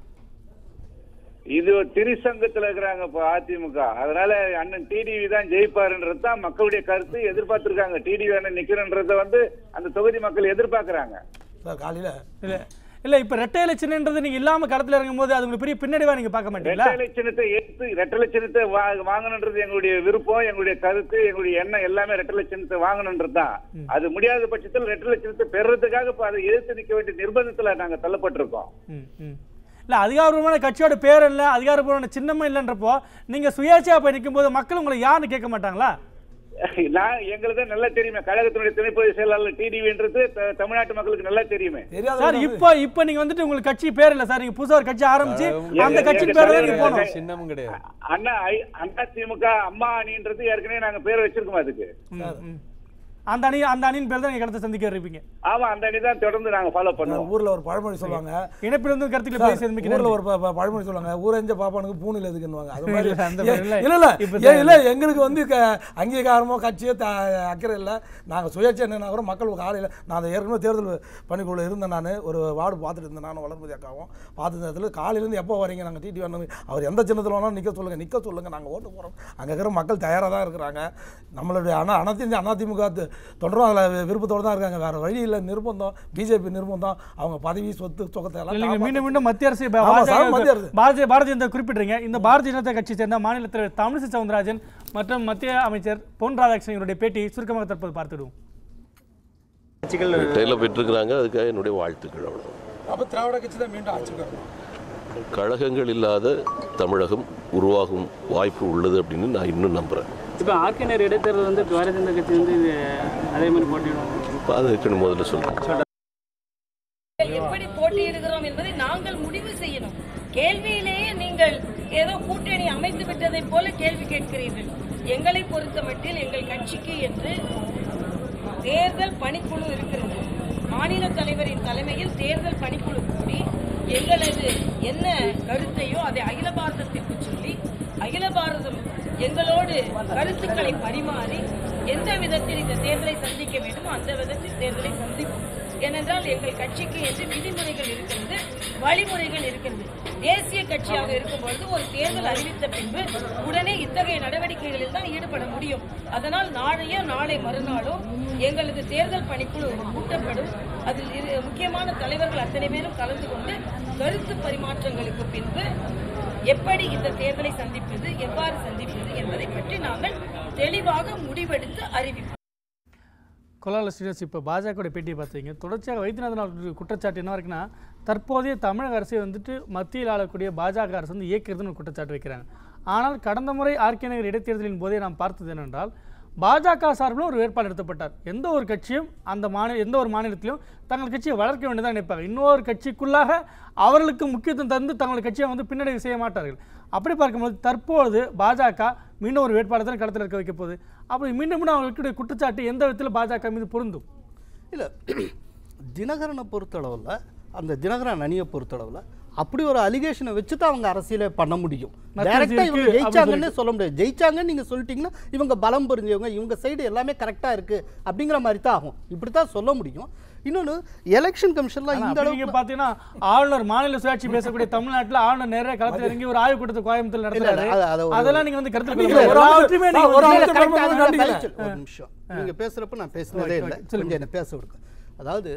இது ஒரு திரிசங்கத்துல இருக்கிறாங்க இப்ப அதிமுக அதனால அண்ணன் டிடிவி தான் ஜெயிப்பாருன்றது தான் மக்களுடைய கருத்து எதிர்பார்த்திருக்காங்க டிடிவி அண்ணன் நிக்கிறன்றத வந்து அந்த தொகுதி மக்கள் எதிர்பார்க்கறாங்க சார் காலையில இல்ல இல்ல இப்ப ரெட்டை இலட்சணன்றது நீங்க இல்லாம களத்துல இறங்கும் போது அது உங்களுக்கு பெரிய பின்னடைவா நீங்க பார்க்க மாட்டீங்களா ரெட்டை லட்சணத்தை ஏத்து ரெட்டை லட்சணத்தை வா- வாங்கணுன்றது எங்களுடைய விருப்பம் எங்களுடைய கருத்து எங்களுடைய எண்ணம் எல்லாமே ரெட்டை லட்சணத்தை வாங்கணுன்றது தான் அது முடியாத பட்சத்தில் ரெட்டை லட்சணத்தை பெறுறதுக்காக இப்ப அதை எதிர்த்து நிக்க வேண்டிய நிர்பந்தத்துல நாங்க தள்ளப்பட்டிருக்கோம் ம், ம். இல்ல அதிகாரப்பூர்வமான கட்சியோட பேர் இல்ல அதிகாரப்பூர்வமான சின்னமும் இல்லைன்றப்போ நீங்க சுயேட்சையா போய் நிற்கும் போது மக்கள் உங்களை யாருன்னு கேட்க மாட்டாங்களா நான் எங்களுக்கு நல்லா தெரியுமே கழகத்தினுடைய துணைப்பொதுச் செயலாளர் டிடிவின்றது த- தமிழ்நாட்டு மக்களுக்கு நல்லா தெரியுமே தெரியாத சார் இப்போ இப்போ நீங்க வந்துட்டு உங்களுக்கு கட்சி பேர் இல்ல சார் நீங்க புதுசா ஒரு கட்சி ஆரம்பிச்சு அந்த எங்க- கட்சியின் எங்க பேர்ல தலைவர் நீங்க போகணும் சின்னமும் கிடையாது அண்ணா ஐ- அண்ணா திமுக அம்மா அணின்றது ஏற்கனவே நாங்க பேர் வச்சிருக்கோம் அதுக்கு ம், ம். அந்த அணி அந்த அணியின் பேர் தான் நீங்க கடத்த சந்திக்க இருப்பீங்க ஆமா அந்த அணி தான் தொடர்ந்து நாங்க ஃபாலோ பண்ணுவோம் ஊர்ல ஒரு பழமொழி சொல்லுவாங்க இணைப்பிலிருந்து கருத்துக்களை பேசி சார், சந்திக்கிறேன் ஊர்ல ஒரு ப- ப- பழமொழி சொல்லுவாங்க ஊரஞ்ச பாப்பானுக்கு பூணில் எதுக்குன்னுவாங்க அது மாதிரி இல்ல, அந்த ஏ- மாதிரி இல்ல. இல்ல இல்ல இப்ப ஏ- இல்ல எங்களுக்கு வந்து க- அங்கீகாரமோ கட்சியோ த- அக்கறை இல்லை நாங்க சுயேட்சை என்ன கூட மக்கள் காலையில் நான் அதை ஏற்கனவே தேர்தல் பணிக்குள்ள இருந்தேன் நான் ஒரு வார்டு பார்த்துட்டு இருந்தேன் நான் வளர்மதி அக்காவும் பார்த்து நேரத்தில் காலையிலேருந்து எப்போ வரீங்க நாங்கள் டிடி வரணும் அவர் எந்த சின்னத்தில் வேணாலும் நிற்க சொல்லுங்க நிற்க சொல்லுங்க நாங்கள் ஓட்டு போகிறோம் அங்கே இருக்கிற மக்கள் தயாராக தான் இருக்கிறாங்க நம்மளுடைய அண்ணா அனைத்து அதிமுக த- தொண்டரும் அதில் விருப்பத்தோடு தான் இருக்காங்க வேற வழி இல்லை நிர்பந்தம் பிஜேபி நிர்பந்தம் அவங்க பதவி சொத்து சுகத்தை எல்லாம் இல்லைங்க காப்பாத்த- மீண்டும் மீண்டும் மத்திய அரசு ஆமா சார், மத்திய பாஜக அரசு. பாரதிய பாரதிய ஜனதா குறிப்பிடுறீங்க இந்த பாரதிய ஜனதா கட்சி சேர்ந்த மாநில தலைவர் தமிழிசை சவுந்தரராஜன் மற்றும் மத்திய அமைச்சர் பொன் ராதாகிருஷ்ணன் இவருடைய பேட்டி சுருக்கமாக தற்போது பார்த்துடுவோம் டைல பெற்றிருக்கிறாங்க அதுக்காக என்னுடைய வாழ்த்துக்கள் அவ்வளோ அப்போ திராவிட கட்சி தான் மீண்டும் ஆட்சிக்கு வரணும் கழகங்கள் இல்லாத தமிழகம் உருவாகும் வாய்ப்பு உள்ளது அப்படின்னு நான் இன்னும் நம்புகிறேன் இப்போ ஆர்கேனர் இடைத்தேர்தல் வந்து பாரதிய ஜனதா கட்சி வந்து இது அதே மாதிரி போட்டியிடும் பாதுகாக்கணும் முதல்ல சொல்கிறேன் எப்படி போட்டியிடுகிறோம் என்பதை நாங்கள் முடிவு செய்யணும் கேள்வியிலேயே நீங்கள் ஏதோ கூட்டணி அமைத்து விட்டதைப் போல கேள்வி கேட்கிறீர்கள் எங்களை பொறுத்தமட்டில் எங்கள் கட்சிக்கு என்று தேர்தல் பணிக்குழு இருக்கிறது மாநில தலைவரின் தலைமையில் தேர்தல் பணிக்குழு கூடி எங்களது என்ன கருத்தையோ அதை அகில பாரதத்திற்கு சொல்லி அகில பாரதம் எங்களோடு கருத்துக்களை பரிமாறி எந்த விதத்தில் இந்த தேர்தலை சந்திக்க வேண்டுமோ அந்த விதத்தில் தேர்தலை சந்திப்போம் ஏனென்றால் எங்கள் கட்சிக்கு என்று விதிமுறைகள் இருக்கிறது வழிமுறைகள் இருக்கிறது தேசிய கட்சியாக இருக்கும் பொழுது ஒரு தேர்தல் அறிவித்த பின்பு உடனே இத்தகைய நடவடிக்கைகளில் தான் ஈடுபட முடியும் அதனால் நாளையோ நாளை மறுநாளோ எங்களது தேர்தல் பணிக்குழு கூட்டப்படும் அதில் இரு முக்கியமான தலைவர்கள் அத்தனை பேரும் கலந்து கொண்டு கருத்து பரிமாற்றங்களுக்கு பின்பு எப்படி இந்த தேர்தலை சந்திப்பது எவ்வாறு சந்திப்பது என்பதை பற்றி நாங்கள் தெளிவாக முடிவெடுத்து அறிவிப்போம் கொலால ஸ்ரீனிவாஸ் இப்போ பாஜக பேட்டியை பார்த்தீங்க தொடர்ச்சியாக வைத்தியநாதன் அவர்களுடைய குற்றச்சாட்டு என்ன இருக்குன்னா தற்போதைய தமிழக அரசை வந்துட்டு மத்தியில் ஆளக்கூடிய பாஜக அரசு வந்து இயக்கிறதுன்னு ஒரு குற்றச்சாட்டு வைக்கிறாங்க ஆனால் கடந்த முறை ஆர்கே நகர் இடைத்தேர்தலின் போதே நாம் பார்த்தது என்னென்றால் பாஜக சார்பிலும் ஒரு வேட்பாளர் நிறுத்தப்பட்டார் எந்த ஒரு கட்சியும் அந்த மாநில எந்த ஒரு மாநிலத்திலும் தங்கள் கட்சியை வளர்க்க வேண்டியதான் நினைப்பாங்க இன்னொரு கட்சிக்குள்ளாக அவர்களுக்கு முக்கியத்துவம் தந்து தங்கள் கட்சியை வந்து பின்னடைவு செய்ய மாட்டார்கள் அப்படி பார்க்கும்போது தற்பொழுது பாஜக மீண்டும் ஒரு வேட்பாளர் தான் களத்தில் இருக்க வைக்க போகுது அப்படி மீண்டும் மீண்டும் அவர்களுடைய குற்றச்சாட்டு எந்த விதத்தில் பாஜக மீது பொருந்தும் இல்லை தினகரனை பொறுத்தளவில் அந்த தினகரன் அணியை பொறுத்தளவில் அப்படி ஒரு அலிகேஷனை வச்சு தான் அவங்க அரசியலே பண்ண முடியும் மத்திய டைரக்டா அரசுக்கு இவங்க அப்படி ஜெயிச்சாங்கன்னே சொல்ல முடியாது ஜெயிச்சாங்கன்னு நீங்க சொல்லிட்டீங்கன்னா இவங்க பலம் புரிஞ்சவங்க இவங்க சைடு எல்லாமே கரெக்டா இருக்கு அப்படிங்கிற மாதிரி தான் ஆகும் இப்படி தான் சொல்ல முடியும் இன்னொன்று எலெக்ஷன் கமிஷன்லாம் ஆனா இந்த அப்படி அளவுக்கு நீங்க பாத்தீங்கன்னா ஆளுநர் மாநில சுயாட்சி பேசக்கூடிய தமிழ்நாட்டுல ஆளுநர் நேரா களத்துல இறங்கி ஒரு ஆய்வு கூட்டத்தை கோயம்புத்தூர் நடத்துறாரு அது- அது ஒரு- அதெல்லாம் நீங்க வந்து கருத்தில் இல்ல, கொள்ள ஒரு முடியாது. அமைச்சர் எல்லாவற்றையுமே நீங்க ஒரு வந்து- அமைச்சர் correct ஆ வரும்போது அதுல கண்டிக்கல. பதில் சொல்லு. ஒரு நிமிஷம் நீங்க பேசுறப்ப நான் பேசினதே இல்லை சொல்லுங்க. கொஞ்சம் என்ன பேச விடுங்க அதாவது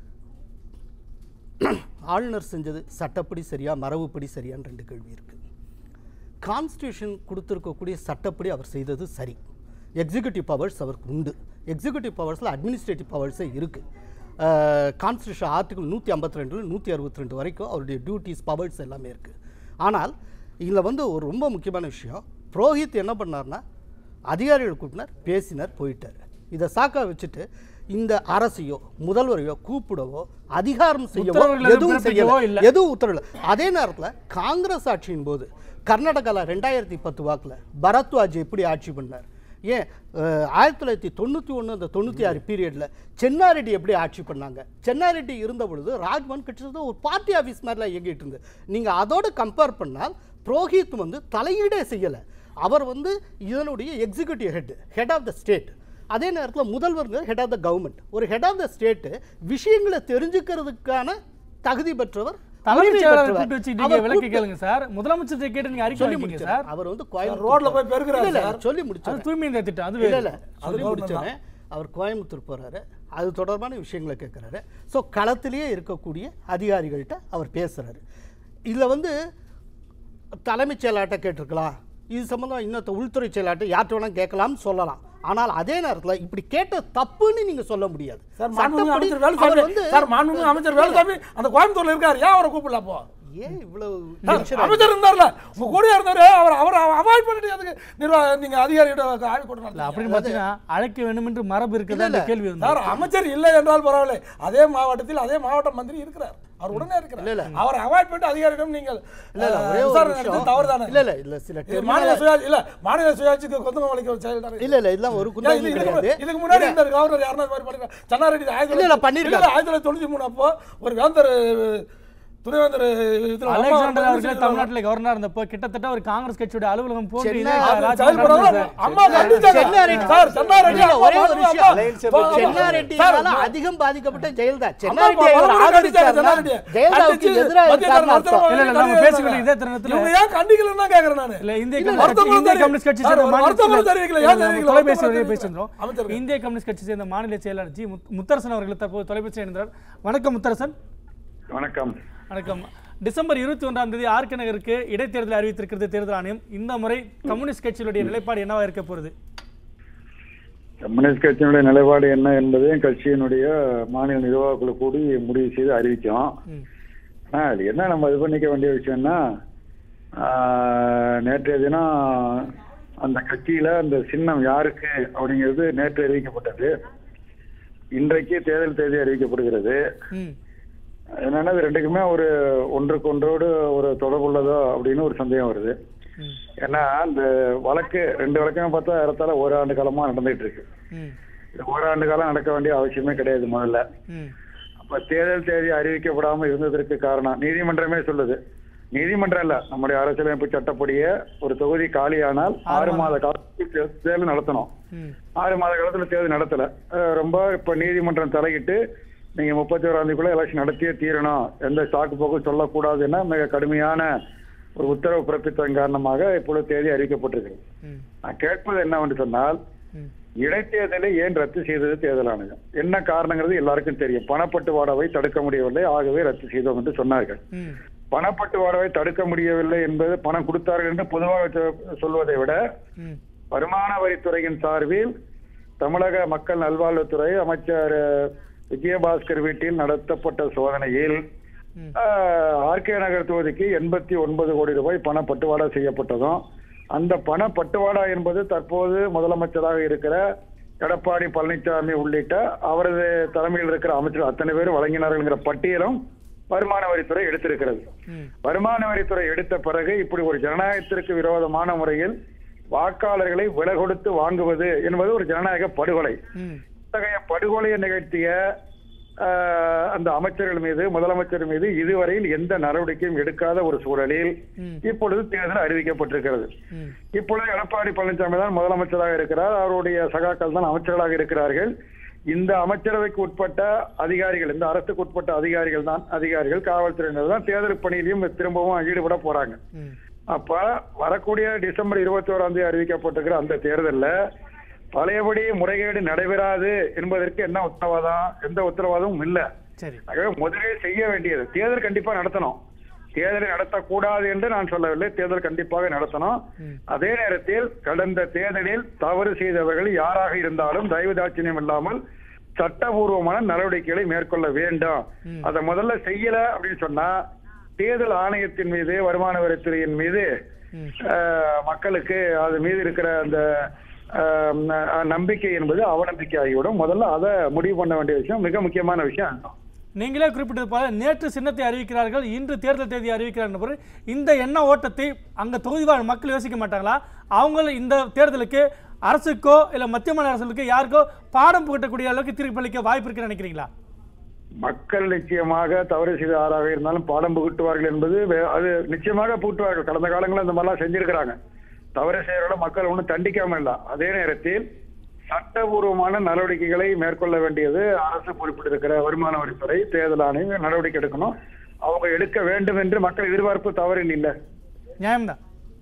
ஆளுநர் செஞ்சது சட்டப்படி சரியா மரபுப்படி சரியான்னு ரெண்டு கேள்வி இருக்கு கான்ஸ்டியூஷன் கொடுத்துருக்கக்கூடிய சட்டப்படி அவர் செய்தது சரி எக்ஸிக்யூட்டிவ் பவர்ஸ் அவருக்கு உண்டு எக்ஸிக்யூட்டிவ் பவர்ஸில் அட்மினிஸ்ட்ரேட்டிவ் பவர்ஸே இருக்குது கான்ஸ்டியூஷன் ஆர்டிகல் நூற்றி ஐம்பத்தி ரெண்டில் நூற்றி அறுபத்தி ரெண்டு வரைக்கும் அவருடைய டியூட்டிஸ் பவர்ஸ் எல்லாமே இருக்குது ஆனால் இதில் வந்து ஒரு ரொம்ப முக்கியமான விஷயம் புரோஹித் என்ன பண்ணார்னா அதிகாரிகள் கூட்டினார் பேசினார் போயிட்டார் இதை சாக்கா வச்சுட்டு இந்த அரசையோ முதல்வரையோ கூப்பிடவோ அதிகாரம் செய்யவோ உத்தரவுகள் எதுவும் எதுவும் பிறப்பிக்கவோ செய்யல இல்ல. எதுவும் உத்தரவு இல்லை அதே நேரத்தில் காங்கிரஸ் ஆட்சியின் போது கர்நாடகாவில் ரெண்டாயிரத்தி பத்து வாக்கில் பரத்வாஜ் எப்படி ஆட்சி பண்ணார் ஏன் அஹ், ஆயிரத்தி தொள்ளாயிரத்தி தொண்ணூற்றி ஒன்று அந்த தொண்ணூற்றி ஆறு பீரியடில் சென்னாரெட்டி எப்படி ஆட்சி பண்ணாங்க சென்னாரெட்டி இருந்த பொழுது ராஜ்பவன் கிட்டத்தட்ட ஒரு பார்ட்டி ஆஃபீஸ் மாதிரிலாம் இயங்கிட்டு இருந்து நீங்கள் அதோட கம்பேர் பண்ணால் புரோஹித் வந்து தலையீடே செய்யலை அவர் வந்து இதனுடைய executive head head of the state அதே நேரத்தில் முதல்வர் ஹெட் ஆஃப் த கவர்மெண்ட் ஒரு ஹெட் ஆஃப் த ஸ்டேட்டு விஷயங்களை தெரிஞ்சுக்கிறதுக்கான தகுதி பெற்றவர் தலைமைச் உரிமை செயலாளரை பெற்றவர். கூப்பிட்டு வச்சு நீங்க அவர் விளக்கி கூப்பிட்டு- கேளுங்க சார் முதலமைச்சர் கேட்டு நீங்க அறிக்கை சொல்லி வைக்கீங்க முடிச்சார் சார் அவர் வந்து கோயம்புத்தூர் ரோட்ல போய் பெருக்குறாரு இல்ல, இல்ல, சார். சொல்லி அது முடிச்சார் தூய்மை இந்த திட்டம் அது இல்ல வேறு இல்ல சொல்லி government முடிச்சோன்னே அவர் கோயம்புத்தூர் போறாரு அது தொடர்பான விஷயங்களை கேட்குறாரு ஸோ களத்திலேயே இருக்கக்கூடிய அதிகாரிகள்கிட்ட அவர் பேசுறாரு இதுல வந்து தலைமைச் செயலாட்ட கேட்டிருக்கலாம் இது சம்பந்தம் இன்னொருத்த உள்துறை செயலாட்ட யார்கிட்ட வேணா கேட்கலாம்னு சொல்லலாம் ஆனால் அதே நேரத்தில் இப்படி கேட்ட தப்புன்னு நீங்க சொல்ல முடியாது சார் மாண்புமிகு சட்டப்படி அமைச்சர் வேலுசாமி அவர் வந்து சார் மாண்புமிகு அமைச்சர் வேலுசாமி அந்த கோயம்புத்தூர்ல இருக்காரு ஏன் அவரை கூப்பிடல அப்போ ஏன் இவ்வளவு சார், tension ஆகுது? அமைச்சர் இருந்தார்ல உங்க கூட இருந்தாரு அவர் அவர் அவாய்ட் பண்ணிட்டு அதுக்கு நிர்வாக நீங்க அதிகாரிகிட்ட ஆய்வு கூட்டம் இல்ல நடத்துறீங்க. அப்படின்னு பார்த்தீங்கன்னா அழைக்க வேண்டும் என்று மரபு இருக்குதா இல்ல, இந்த கேள்வி வந்து சார் அமைச்சர் இல்லை என்றால் பரவாயில்லை அதே மாவட்டத்தில் அதே மாவட்ட மந்திரி இருக்கிறார் அவர் உடனே இல்ல, இல்ல. இருக்கிறார் அவர் அவாய்ட் பண்ணிட்டு அதிகாரியிடம் நீங்கள் இல்ல இல்ல அஹ், ஒரே ஒரு விசாரணை விஷயம் நடத்தி தவறுதானே இல்ல இல்ல இல்ல சில இது மாநில terminal- சுயாட்சி இல்ல மாநில சுயாட்சிக்கு கொந்தகம் அளிக்கிற செயல் தானே இது. இல்ல இல்ல இதெல்லாம் ஒரு ஏன் குந்தகம் இது- கிடையாது இதுக்கு இதுக்கு முன்னாடி இந்த கவர்னர் யாருன்னா இது மாதிரி பண்ணிருக்காங்க சன்னாரெட்டி ஆயிரத்தி இல்ல, இல்ல, பண்ணிருக்காங்க. ஆயிரத்தி தொள்ளாயிரத்தி தொண்ணூத்தி மூணு அப்போ ஒரு வேந்தர் துணைவேந்தர் இதுல அம்மா அலெக்சாண்டர் வந்து அவர்களே தமிழ்நாட்டில் கவர்னர் இருந்தப்போ கிட்டத்தட்ட ஒரு காங்கிரஸ் கட்சியோட அலுவலகம் போன்று சென்னை- இதே அது ராஜ்பவன் செயல்படாத நடந்தது சார். அம்மா கண்டிச்சாங்க. சென்னாரெட்டி- சார், சென்னாரெட்டி இல்ல, அம்மா ஒரே ஒரு அம்மா விஷயம். அம்மா அம்மா சென்னாரெட்டியால சார், அதிகம் பாதிக்கப்பட்ட ஜெயலலிதா அம்மா சென்னாரெட்டி அவர் பலமுறை கண்டிச்சாங்க ஆதரிச்சாருன்னா சென்னாரெட்டியை. ஜெயலலிதாவுக்கு கண்டிச்சு எதிராக மத்திய இருக்காருன்னு அரசு அர்த்தம். இல்ல, இல்ல, நம்ம பேசிக்கிட்டு இதே தருணத்துல- இவங்க ஏன் கண்டிக்கலன்னு தான் கேக்குறேன் நானு இல்ல இந்திய இல்ல, கம்யூனிஸ்ட் வருத்தம் கட்சி- இந்திய தெரிவி- கம்யூனிஸ்ட் கட்சி சார், சேர்ந்த ஒரு மாநில வருத்தம் செயலாளர் தெரிவிக்கல. ஏன் இல்ல, நம்ம தெரிவிக்கல? தொலைபேசி வருத்தம் வழியா தெரிவிக்கல. பேசுகிறோம் அமைச்சர்கள். இந்திய கம்யூனிஸ்ட் கட்சி சேர்ந்த மாநில செயலாளர் ஜி முத்- முத்தரசன் அவர்கள் தற்போது தொலைபேசி இணைந்தார் வணக்கம் முத்தரசன் வணக்கம் வணக்கம் டிசம்பர் இருபத்தி ஒன்றாம் தேதி ஆர்கே நகருக்கு இடைத்தேர்தல் அறிவித்திருக்கிறது தேர்தல் ஆணையம் இந்த முறை கம்யூனிஸ்ட் கட்சிகளுடைய நிலைப்பாடு என்னவா இருக்க போகுது கம்யூனிஸ்ட் கட்சியினுடைய நிலைப்பாடு என்ன என்பதை கட்சியினுடைய மாநில நிர்வாக குழு கூடி முடிவு செய்து அறிவிக்கும் ம். ஆனா அது என்ன நம்ம இது பண்ணிக்க வேண்டிய விஷயம்னா ஆஹ், நேற்றைய தினம் அந்த கட்சியில அந்த சின்னம் யாருக்கு அப்படிங்கிறது நேற்று அறிவிக்கப்பட்டது இன்றைக்கு தேர்தல் தேதி அறிவிக்கப்படுகிறது ம் என்னன்னா இது ரெண்டுக்குமே ஒரு ஒன்றுக்கு ஒன்றோடு ஒரு தொடர்புள்ளதோ அப்படின்னு ஒரு சந்தேகம் வருது ம் ஏன்னா அந்த வழக்கு ரெண்டு வழக்குமே பார்த்தா ஏறத்தாழ ஓராண்டு காலமா நடந்துட்டு இருக்கு ம் இது ஓராண்டு காலம் நடக்க வேண்டிய அவசியமே கிடையாது முதல்ல ம் அப்ப தேர்தல் தேதி அறிவிக்கப்படாம இருந்ததற்கு காரணம் நீதிமன்றமே சொல்லுது நீதிமன்றம் இல்ல நம்முடைய அரசியலமைப்பு சட்டப்படியே ஒரு தொகுதி காலியானால் ஆறு மாத காலத்துக்கு தே- தேர்தல் நடத்தணும் ம் ஆறு மாத காலத்துல தேர்தல் நடத்தல அஹ் ரொம்ப இப்ப நீதிமன்றம் தலையிட்டு நீங்க முப்பத்தி ஓராம் தேதிக்குள்ள எலெக்ஷன் நடத்தியே தீரணும் எந்த சாக்கு போக்கும் சொல்லக்கூடாதுன்னா மிக கடுமையான ஒரு உத்தரவு பிறப்பித்ததன் காரணமாக இப்பொழுது தேதி அறிவிக்கப்பட்டிருக்கிறது நான் கேட்பது என்னவென்று சொன்னால் இடைத்தேர்தலை ஏன் ரத்து செய்தது தேர்தல் ஆணையம் என்ன காரணங்கிறது எல்லாருக்கும் தெரியும் பணப்பட்டுவாடாவை தடுக்க முடியவில்லை ஆகவே ரத்து செய்தோம் என்று சொன்னார்கள் பணப்பட்டுவாடாவை தடுக்க முடியவில்லை என்பது பணம் கொடுத்தார்கள் என்று பொதுவாக சொ- சொல்வதை விட வருமான வரித்துறையின் சார்பில் தமிழக மக்கள் நல்வாழ்வுத்துறை அமைச்சர் அஹ், விஜயபாஸ்கர் வீட்டில் நடத்தப்பட்ட சோதனையில் ஆர்கே நகர் தொகுதிக்கு எண்பத்தி ஒன்பது கோடி ரூபாய் பண பட்டுவாடா செய்யப்பட்டதும் அந்த பண பட்டுவாடா என்பது தற்போது முதலமைச்சராக இருக்கிற எடப்பாடி பழனிசாமி உள்ளிட்ட அவரது தலைமையில் இருக்கிற அமைச்சர் அத்தனை பேர் வழங்கினார்கள்ங்கிற பட்டியலும் வருமான வரித்துறை எடுத்திருக்கிறது வருமான வரித்துறை எடுத்த பிறகு இப்படி ஒரு ஜனநாயகத்திற்கு விரோதமான முறையில் வாக்காளர்களை விலை கொடுத்து வாங்குவது என்பது ஒரு ஜனநாயக படுகொலை இத்தகைய படுகொலையை நிகழ்த்திய ஆஹ், அந்த அமைச்சர்கள் மீது முதலமைச்சர் மீது இதுவரையில் எந்த நடவடிக்கையும் எடுக்காத ஒரு சூழலில் இப்பொழுது தேர்தல் அறிவிக்கப்பட்டிருக்கிறது இப்பொழுது எடப்பாடி பழனிசாமி தான் முதலமைச்சராக இருக்கிறார் அவருடைய சகாக்கள் தான் அமைச்சர்களாக இருக்கிறார்கள் இந்த அமைச்சரவைக்கு உட்பட்ட அதிகாரிகள் இந்த அரசுக்கு உட்பட்ட அதிகாரிகள் தான் அதிகாரிகள் காவல்துறையினர் தான் தேர்தல் பணியிலையும் திரும்பவும் ஈடுபட போறாங்க அப்ப வரக்கூடிய டிசம்பர் இருபத்தி ஓராம் தேதி அறிவிக்கப்பட்டிருக்கிற அந்த தேர்தல்ல பழையபடி முறைகேடு நடைபெறாது என்பதற்கு என்ன உத்தரவாதம் எந்த உத்தரவாதமும் இல்ல சரி ஆகவே முதலே செய்ய வேண்டியது தேர்தல் கண்டிப்பா நடத்தணும் தேர்தலை நடத்தக்கூடாது என்று நான் சொல்லவில்லை தேர்தல் கண்டிப்பாக நடத்தணும் அதே நேரத்தில் கடந்த தேர்தலில் தவறு செய்தவர்கள் யாராக இருந்தாலும் தயவு தாட்சியம் இல்லாமல் சட்டபூர்வமான நடவடிக்கைகளை மேற்கொள்ள வேண்டும் அதை முதல்ல செய்யல அப்படின்னு சொன்னா தேர்தல் ஆணையத்தின் மீது வருமான வரித்துறையின் மீது அஹ், மக்களுக்கு அது மீது இருக்கிற அந்த அஹ், ந- நம்பிக்கை என்பது அவநம்பிக்கை ஆகிவிடும் முதல்ல அதை முடிவு பண்ண வேண்டிய விஷயம் மிக முக்கியமான விஷயம் அதுதான் நீங்களே குறிப்பிட்டது போல நேற்று சின்னத்தை அறிவிக்கிறார்கள் இன்று தேர்தல் தேதி அறிவிக்கிறார்கள் பொருள் இந்த எண்ண ஓட்டத்தை அங்க தொகுதி வாழ் மக்கள் யோசிக்க மாட்டாங்களா அவங்க இந்த தேர்தலுக்கு அரசுக்கோ இல்ல மத்திய மாநில அரசுக்கு யாருக்கோ பாடம் புகட்டக்கூடிய அளவுக்கு தீர்ப்பளிக்க வாய்ப்பு இருக்குன்னு நினைக்கிறீங்களா மக்கள் நிச்சயமாக தவறு செய்த ஆறாக இருந்தாலும் பாடம் புகட்டுவார்கள் என்பது வே- அது நிச்சயமாக புகட்டுவார்கள் கடந்த காலங்களில் இந்த மாதிரிலாம் செஞ்சிருக்கிறாங்க தவறு செய்யறவங்கள மக்கள் ஒன்றும் தண்டிக்காம இல்ல அதே நேரத்தில் சட்டபூர்வமான நடவடிக்கைகளை மேற்கொள்ள வேண்டியது அரசு பொறுப்பிட்டிருக்கிற வருமான வரித்துறை தேர்தல் ஆணையம் நடவடிக்கை எடுக்கணும் அவங்க எடுக்க வேண்டும் என்று மக்கள் எதிர்பார்ப்பு தவறு இல்லை நியாயம்தான்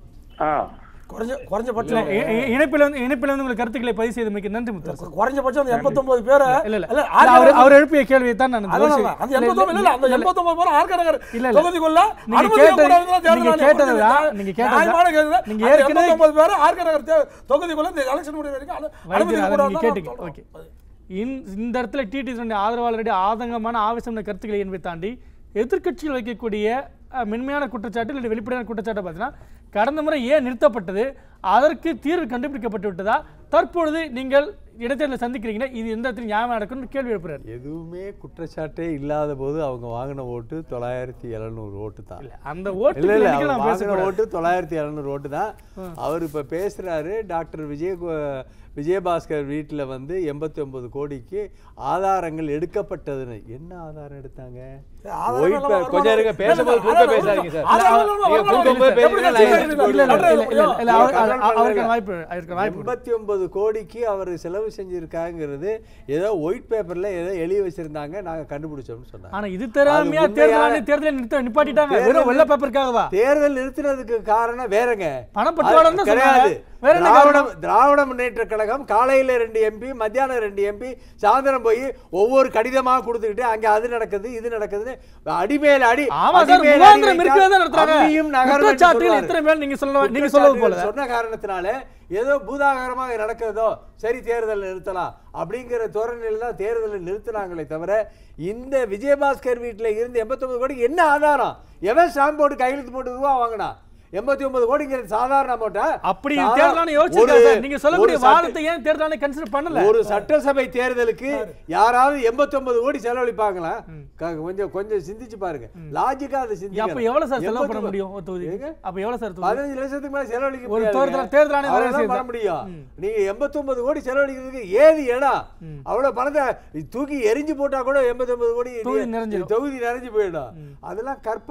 ஆ குறைஞ்ச குறைஞ்சபட்சம் இ- இ- இணைப்பில் வந்து இணைப்பில் வந்து உங்கள் கருத்துக்களை பதிவு செய்து மிக்க நன்றி முத்தரசு குறைஞ்சபட்சம் அந்த 89 பேரை இல்ல இல்ல இல்ல, இல்ல, அவர் அவர் எழுப்பிய கேள்வியை தான் நான் அதான் யோசி- அதான். அந்த இல்ல, 89 இல்ல, அந்த 89 பேர் ஆர்கே நகர் இல்ல, இல்ல. தொகுதிக்குள்ள நீங்க அனுமதிக்க கேட்டது- கூடாதுன்னு தான் தேர்தல் நீங்க ஆணையம் கேட்டது தான், கொடுத்திருக்கு. நீங்க கேட்டது நியாயமான தான். கேள்வி தான். நீங்க அந்த ஏற்கனவே- 89 பேர் ஆர்கே நகர் தே- தொகுதிக்குள்ள இந்த எலெக்ஷன் முடிவு வரைக்கும் அனு- அனுமதிக்க வைத்தியர் அதை கூடாதுன்னு நீங்க தான் கேட்டீங்க நான் ஓகே இந் இந்த இடத்துல டிடி ஆதரவாளருடைய ஆதங்கமான ஆவேசமான கருத்துக்களை என்பதை தாண்டி எதிர்க்கட்சிகள் வைக்கக்கூடிய அஹ், மென்மையான குற்றச்சாட்டு இல்லை வெளிப்படையான குற்றச்சாட்டு பார்த்தீங்கன்னா கடந்த முறை ஏன் நிறுத்தப்பட்டது அதற்கு தீர்வு கண்டுபிடிக்கப்பட்டு விட்டதா தற்பொழுது நீங்கள் இடைத்தேர்தலை சந்திக்கிறீங்க இது எந்த இடத்துல நியாயமா நடக்கும்னு கேள்வி எழுப்புறாரு எதுவுமே குற்றச்சாட்டே இல்லாத போது அவங்க வாங்கின ஓட்டு தொள்ளாயிரத்தி எழுநூறு ஓட்டு தான் அந்த ஓட்டு இல்ல இல்ல எண்ணிக்கை அவர் நான் வாங்கின பேசக்கூடாது. ஓட்டு தொள்ளாயிரத்தி எழுநூறு ஓட்டு தான் அவர் இப்ப பேசுறாரு டாக்டர் விஜய விஜயபாஸ்கர் வீட்டுல வந்து எண்பத்தி ஒன்பது கோடிக்கு ஆதாரங்கள் எடுக்கப்பட்டதுன்னு என்ன ஆதாரம் எடுத்தாங்க ஆதாரம் ஒயிட் இல்லாம பே- கொஞ்சம் இருங்க வருமானம் பேசும்போது இல்ல, குறுக்க இல்ல, பேசாதீங்க சார் ஆதாரம் இல்லாம நீங்க வருமானம் குறுக்க போய் எப்படி பேசுங்க, நான் கட்சி எடுத்து இல்ல, போயிடுவேன். இல்ல, இல்ல, இல்ல, இல்ல, இல்ல, அவர்- கண்ட்ரோல் அவர்- அவருக்கு பண்ணுங்க. வாய்ப்பு அவருக்கு வாய்ப்பு எண்பத்தி ஒன்பது கோடிக்கு அவர் செலவு செஞ்சிருக்காங்கிறது ஏதோ ஒயிட் பேப்பர்ல ஏதோ எழுதி வச்சிருந்தாங்க நாங்க கண்டுபிடிச்சோம்னு சொன்னாங்க ஆனா இது தெரியாமையா அது தேர்தல் உண்மையா- ஆணையம் தேர்தலை நிறுத்த நிப்பாட்டிட்டாங்க தேர்தல் வெறும் வெள்ளை பேப்பருக்காகவா தேர்தல் நிறுத்தினதுக்கு காரணம் வேறங்க பணப்பட்டுவாடம் தான் அது கிடையாது சொன்னாங்க. வேற என்ன திராவிட காரணம்? திராவிட முன்னேற்ற கழகம் காலையில ரெண்டு எம்பி மத்தியானம் ரெண்டு எம்பி சாயந்தரம் போய் ஒவ்வொரு கடிதமா கொடுத்துக்கிட்டு அங்க அது நடக்குது இது நடக்குதுன்னு அடிமேல அடி ஆமா சார் அடிமேல அடி முகாந்திரம் வைத்தா இருக்கிறதா நடத்துறாங்க அம்பியும் நகரும் என்று குற்றச்சாட்டுகள் சொல்வாரு. எத்தனை பேர் நீங்க சொல்ல நீங்க சொல்வது போல குற்றச்சாட்டுகள் சொன்ன காரணத்தினால ஏதோ பூதாகரமாக நடக்கிறதோ சரி தேர்தல் நிறுத்தலாம் அப்படிங்கிற தோரணையில் தான் தேர்தலை நிறுத்தினாங்களே தவிர இந்த விஜயபாஸ்கர் வீட்டில் இருந்து எண்பத்தொன்பது கோடி என்ன ஆதாரம் எவன் ஸ்டாம்ப் போட்டு கையெழுத்து போட்டு ரூபா வாங்கினா எண்பத்தி ஒன்பது கோடிங்கிறது சாதாரண அமௌண்ட்டா அப்படி சாதா- தேர்தலான யோசிச்சிருக்காங்க ஒரு- சார் நீங்க சொல்லக்கூடிய ஒரு சட்ட- வாதத்தை ஏன் தேர்தலான கன்சிடர் பண்ணல ஒரு சட்டசபை தேர்தலுக்கு யாராவது 89 கோடி செலவழிப்பாங்களா க- கொஞ்சம் கொஞ்சம் சிந்திச்சு பாருங்க லாஜிக்கா அதை சிந்திங்க அப்ப எவ்வளவு சார் செலவு பண்ண முடியும் ஒரு தொகுதி அப்ப எவ்வளவு சார் தொகுதி பதினஞ்சு லட்சத்துக்கு மேல செலவழிக்க ஒரு முடியாதுங்க. தேர்தல் தேர்தல் ஆணையம் வேலை அவ்வளவுதான் செய்யுது. பண்ண முடியும் நீங்க 89 கோடி செலவழிக்கிறதுக்கு ஏது இடம் அவ்வளவு பணத்தை தூக்கி எரிஞ்சு போட்டா கூட 89 கோடி தொகுதி நிறைஞ்சிரும். தொகுதி நிறைஞ்சு போயிடும் அதெல்லாம் கற்பனை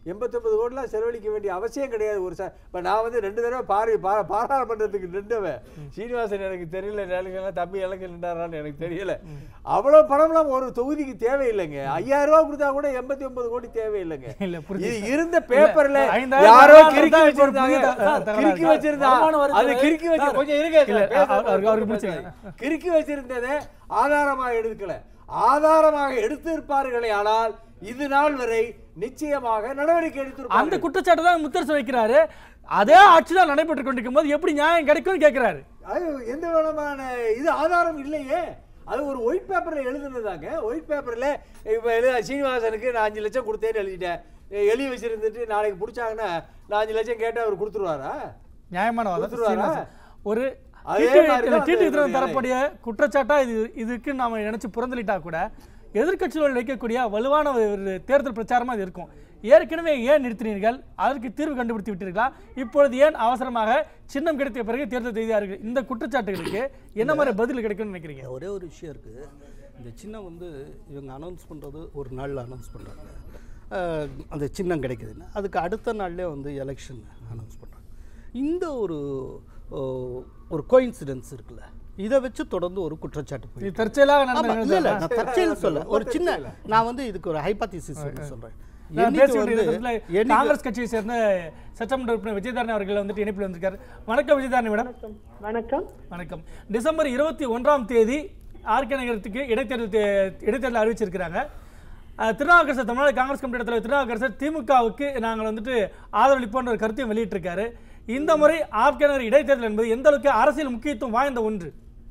எண்பத்தொம்பது கோடிலாம் செலவழிக்க வேண்டிய அவசியம் கிடையாது ஒரு ச இப்போ நான் வந்து ரெண்டு தடவை பாரி பா பாராளுமன்றத்துக்கு நின்றவன் சீனிவாசன் எனக்கு தெரியல நிலைக்கெல்லாம் தம்பி இலக்கு நின்றாரான்னு எனக்கு தெரியல அவ்வளோ பணம்லாம் ஒரு தொகுதிக்கு தேவையில்லைங்க ஐயாயிரம் ரூபா கொடுத்தா கூட எண்பத்தி ஒன்பது கோடி தேவையில்லைங்க இல்ல, புரியுது இது சார். இருந்த பேப்பர்ல இல்ல, ஐந்தாயிரம் யாரோ வருமானம் கிறுக்கி தான் இப்போ ஒரு வச்சிருந்தாங்க புதிய த- த- கிறுக்கி தகவல். வச்சிருந்தாங்க வருமானம் வருது. அது கிறுக்கி வச்சு சார். கொஞ்சம் இருங்க இல்ல, பேச- அவ- அவருக்கு- அவருக்கு பேச- முடிச்சுங்க. கிறுக்கி வச்சிருந்ததை ஆதாரமாக எடுக்கல ஆதாரமாக எடுத்து இருப்பார்களே ஆனால் இது நாள் வரை நிச்சயமாக நடவடிக்கை அந்த எடுத்திருப்பார்கள் குற்றச்சாட்டு தான் முத்தரசு வைக்கிறாரு அதே ஆட்சி தான் நடைபெற்று கொண்டிருக்கும் போது எப்படி நியாயம் கிடைக்கும்னு கேட்கிறாரு அது எந்த விதமான இது ஆதாரம் இல்லையே அது ஒரு ஒயிட் பேப்பர்ல எழுதுனதாங்க ஒயிட் பேப்பர்ல இப்போ எழுத சீனிவாசனுக்கு நான் அஞ்சு லட்சம் கொடுத்தேன்னு எழுதிட்டேன் எழுதி வச்சிருந்துட்டு நாளைக்கு பிடிச்சாங்கன்னா நான் அஞ்சு லட்சம் கேட்டா அவர் கொடுத்துருவாரா நியாயமான வாதம் கொடுத்துருவாரா? சீனிவாசன். ஒரு அதே தீட்டு- மாதிரி தான் தீட்டு அந்த விகிதம் வேலை. தரக்கூடிய குற்றச்சாட்டா இது இதுக்கு நாம நினைச்சு புறந்தளிட்டா கூட எதிர்க்கட்சிகள் வைக்கக்கூடிய வலுவான ஒரு தேர்தல் பிரச்சாரமா இது இருக்கும் ஏற்கனவே ஏன் நிறுத்தினீர்கள் அதற்கு தீர்வு கண்டுபிடித்து விட்டீர்களா இப்பொழுது ஏன் அவசரமாக சின்னம் கிடைத்த பிறகு தேர்தல் செய்தார்கள் இந்த குற்றச்சாட்டுகளுக்கு என்ன மாதிரி பதில் கிடைக்கும்னு நினைக்கிறீங்க ஒரே ஒரு விஷயம் இருக்குது இந்த சின்னம் வந்து இவங்க அனௌன்ஸ் பண்ணுறது ஒரு நாளில் அனௌன்ஸ் பண்ணுறாங்க அந்த சின்னம் கிடைக்குதுன்னு அதுக்கு அடுத்த நாள்லேயே வந்து எலெக்ஷன் அனௌன்ஸ் பண்ணுறாங்க இந்த ஒரு ஓ, ஒரு கோயின்சிடென்ஸ் இருக்குல்ல இதை வச்சு தொடர்ந்து ஒரு குற்றச்சாட்டு போயிட்டு இது தற்செயலாக ஆமா, நடந்த இல்ல, இல்ல, நிகழ்வு நான் தற்செயல் சொல்ல ஒரு சின்ன நான் வந்து இதுக்கு ஒரு ஹைபாத்திசிஸ் வந்து சொல்றேன் நான் என்னைக்கு பேசிய வந்து- நேரத்துல என்னைக்கு- காங்கிரஸ் கட்சியை சேர்ந்த சட்டமன்ற உறுப்பினர் விஜயதாரணி அவர்கள் வந்துட்டு இணைப்பில் வந்திருக்காரு வணக்கம் விஜயதாரணி மேடம் வணக்கம் வணக்கம் டிசம்பர் இருபத்தி ஒன்றாம் தேதி ஆர்கே நகரத்துக்கு இடைத்தேர்தல் தே- இடைத்தேர்தல் அறிவிச்சிருக்கிறாங்க அஹ், திருநாவுக்கரசர் தமிழ்நாடு காங்கிரஸ் கமிட்டி தலைவர் திருநாவுக்கரசர் திமுகவுக்கு நாங்கள் வந்துட்டு ஆதரவளிப்போன்ற ஒரு கருத்தையும் வெளியிட்டிருக்காரு இந்த முறை ஆர்கே நகர் இடைத்தேர்தல் என்பது எந்த அளவுக்கு அரசியல் முக்கியத்துவம் வாய்ந்த ஒன்று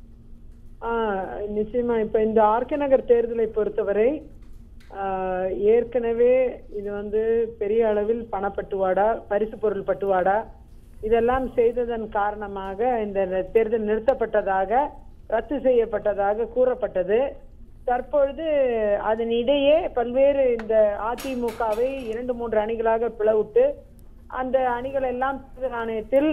ஆஹ் நிச்சயமா இப்ப இந்த ஆர்கே நகர் தேர்தலை பொறுத்தவரை ஆஹ் ஏற்கனவே இது வந்து பெரிய அளவில் பணப்பட்டுவாடா பரிசு பொருள் பட்டுவாடா இதெல்லாம் செய்ததன் காரணமாக இந்த தேர்தல் நிறுத்தப்பட்டதாக ரத்து செய்யப்பட்டதாக கூறப்பட்டது தற்பொழுது அதன் இடையே பல்வேறு இந்த அதிமுகவை இரண்டு மூன்று அணிகளாக பிளவுட்டு அந்த அணிகள் எல்லாம் தேர்தல் ஆணையத்தில்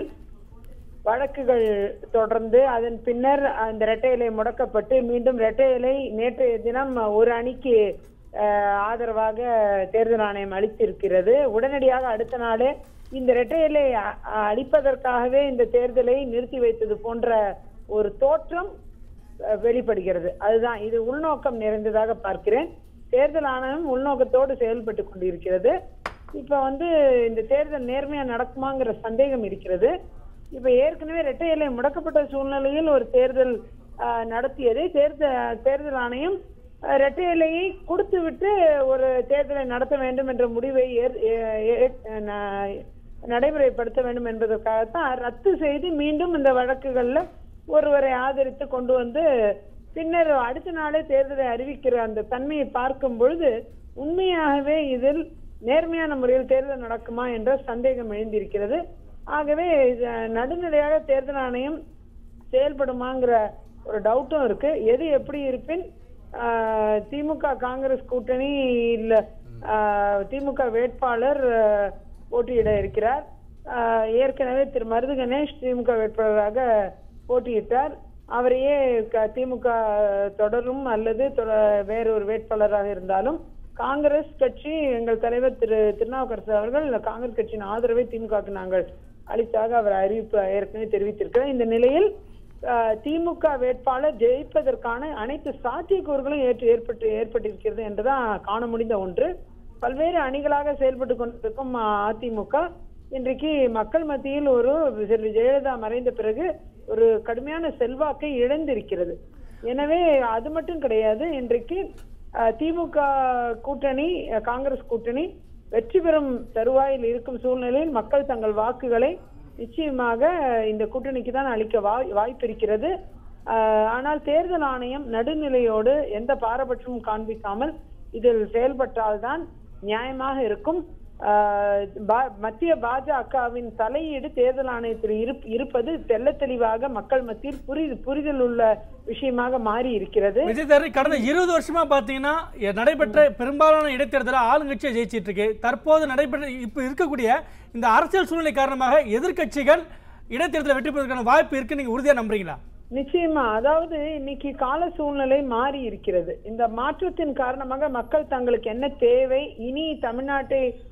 வழக்குகள் தொடர்ந்து அதன் பின்னர் அந்த இரட்டை இலை முடக்கப்பட்டு மீண்டும் இரட்டை இலை நேற்றைய தினம் ஒரு அணிக்கு அஹ், ஆதரவாக தேர்தல் ஆணையம் அளித்திருக்கிறது உடனடியாக அடுத்த நாளே இந்த இரட்டை இலை அ- அளிப்பதற்காகவே இந்த தேர்தலை நிறுத்தி வைத்தது போன்ற ஒரு தோற்றம் அஹ், வெளிப்படுகிறது அதுதான் இது உள்நோக்கம் நிறைந்ததாக பார்க்கிறேன் தேர்தல் ஆணையம் உள்நோக்கத்தோடு செயல்பட்டு கொண்டிருக்கிறது இப்ப வந்து இந்த தேர்தல் நேர்மையா நடக்குமாங்கிற சந்தேகம் இருக்கிறது இப்ப ஏற்கனவே இரட்டை இலை முடக்கப்பட்ட சூழ்நிலையில் ஒரு தேர்தல் ஆஹ், நடத்தியதை தேர்தல் தேர்தல் ஆணையம் ஆஹ், இரட்டை இலையை கொடுத்து விட்டு ஒரு தேர்தலை நடத்த வேண்டும் என்ற முடிவை ஏற்- ஏ- ஏ- ந- நடைமுறைப்படுத்த வேண்டும் என்பதற்காகத்தான் ரத்து செய்து மீண்டும் இந்த வழக்குகள்ல ஒருவரை ஆதரித்து கொண்டு வந்து பின்னர் அடுத்த நாளே தேர்தலை அறிவிக்கிற அந்த தன்மையை பார்க்கும் பொழுது உண்மையாகவே இதில் நேர்மையான முறையில் தேர்தல் நடக்குமா என்ற சந்தேகம் எழுந்திருக்கிறது ஆகவே இது நடுநிலையாக தேர்தல் ஆணையம் செயல்படுமாங்கிற ஒரு டவுட்டும் இருக்கு எது எப்படி இருப்பின் ஆஹ், திமுக காங்கிரஸ் கூட்டணி இல்ல ஆஹ், திமுக வேட்பாளர் ஆஹ், போட்டியிட இருக்கிறார் ஆஹ், ஏற்கனவே திரு மருது கணேஷ் திமுக வேட்பாளராக போட்டியிட்டார் அவரையே க- திமுக தொடரும் அல்லது தொட- வேறொரு வேட்பாளராக இருந்தாலும் காங்கிரஸ் கட்சி எங்கள் தலைவர் திரு திருநாவுக்கரசு அவர்கள் காங்கிரஸ் கட்சியின் ஆதரவை திமுகவுக்கு நாங்கள் அளித்தாக அவர் அறிவிப்பு ஏற்கனவே தெரிவித்திருக்கிறார் இந்த நிலையில் ஆஹ், திமுக வேட்பாளர் ஜெயிப்பதற்கான அனைத்து சாத்தியக்கூறுகளும் ஏற்று ஏற்பட்டு ஏற்பட்டிருக்கிறது என்றுதான் காண முடிந்த ஒன்று பல்வேறு அணிகளாக செயல்பட்டு கொண்டிருக்கும் ஆஹ், அதிமுக இன்றைக்கு மக்கள் மத்தியில் ஒரு செல்வி ஜெயலலிதா மறைந்த பிறகு ஒரு கடுமையான செல்வாக்கை இழந்திருக்கிறது எனவே அது மட்டும் கிடையாது இன்றைக்கு அஹ், திமுக கூட்டணி அஹ், காங்கிரஸ் கூட்டணி வெற்றி பெறும் தருவாயில் இருக்கும் சூழ்நிலையில் மக்கள் தங்கள் வாக்குகளை நிச்சயமாக இந்த கூட்டணிக்கு தான் அளிக்க வாய் வாய்ப்பு இருக்கிறது அஹ், ஆனால் தேர்தல் ஆணையம் நடுநிலையோடு எந்த பாரபட்சமும் காண்பிக்காமல் இதில் செயல்பட்டால்தான் நியாயமாக இருக்கும் ஆஹ் பா- மத்திய பாஜகவின் தலையீடு தேர்தல் ஆணையத்தில் இருப்- இருப்பது தெள்ள தெளிவாக மக்கள் மத்தியில் புரிது புரிதல் உள்ள விஷயமாக மாறி இருக்கிறது விஜயதாரி கடந்த இருபது வருஷமா பாத்தீங்கன்னா எ- நடைபெற்ற பெரும்பாலான இடைத்தேர்தலில் ஆளுங்கட்சியை ஜெயிச்சிட்டு இருக்கு தற்போது நடைபெற்ற இப்ப இருக்கக்கூடிய இந்த அரசியல் சூழ்நிலை காரணமாக எதிர்க்கட்சிகள் இடைத்தேர்தலை வெற்றி பெறுவதற்கான வாய்ப்பு இருக்கு நீங்க உறுதியா நம்புறீங்களா நிச்சயமா அதாவது இன்னைக்கு கால சூழ்நிலை மாறி இருக்கிறது இந்த மாற்றத்தின் காரணமாக மக்கள் தங்களுக்கு என்ன தேவை இனி தமிழ்நாட்டை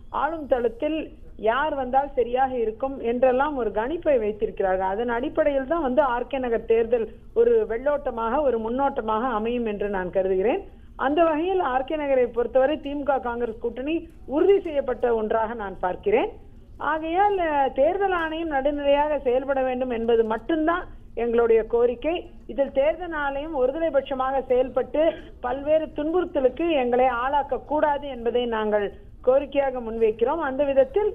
ஆளும் தளத்தில் யார் வந்தால் சரியாக இருக்கும் என்றெல்லாம் ஒரு கணிப்பை வைத்திருக்கிறார்கள் அதன் அடிப்படையில் தான் வந்து ஆர்கே நகர் தேர்தல் ஒரு வெள்ளோட்டமாக ஒரு முன்னோட்டமாக அமையும் என்று நான் கருதுகிறேன் அந்த வகையில் ஆர்கே நகரை பொறுத்தவரை திமுக காங்கிரஸ் கூட்டணி உறுதி செய்யப்பட்ட ஒன்றாக நான் பார்க்கிறேன் ஆகையால் அஹ், தேர்தல் ஆணையம் நடுநிலையாக செயல்பட வேண்டும் என்பது மட்டும்தான் எங்களுடைய கோரிக்கை இதில் தேர்தல் ஆணையம் ஒருதலைபட்சமாக செயல்பட்டு பல்வேறு துன்புறுத்தலுக்கு எங்களை ஆளாக்க கூடாது என்பதை நாங்கள் கோரிக்கையாக முன்வைக்கிறோம் அந்த விதத்தில்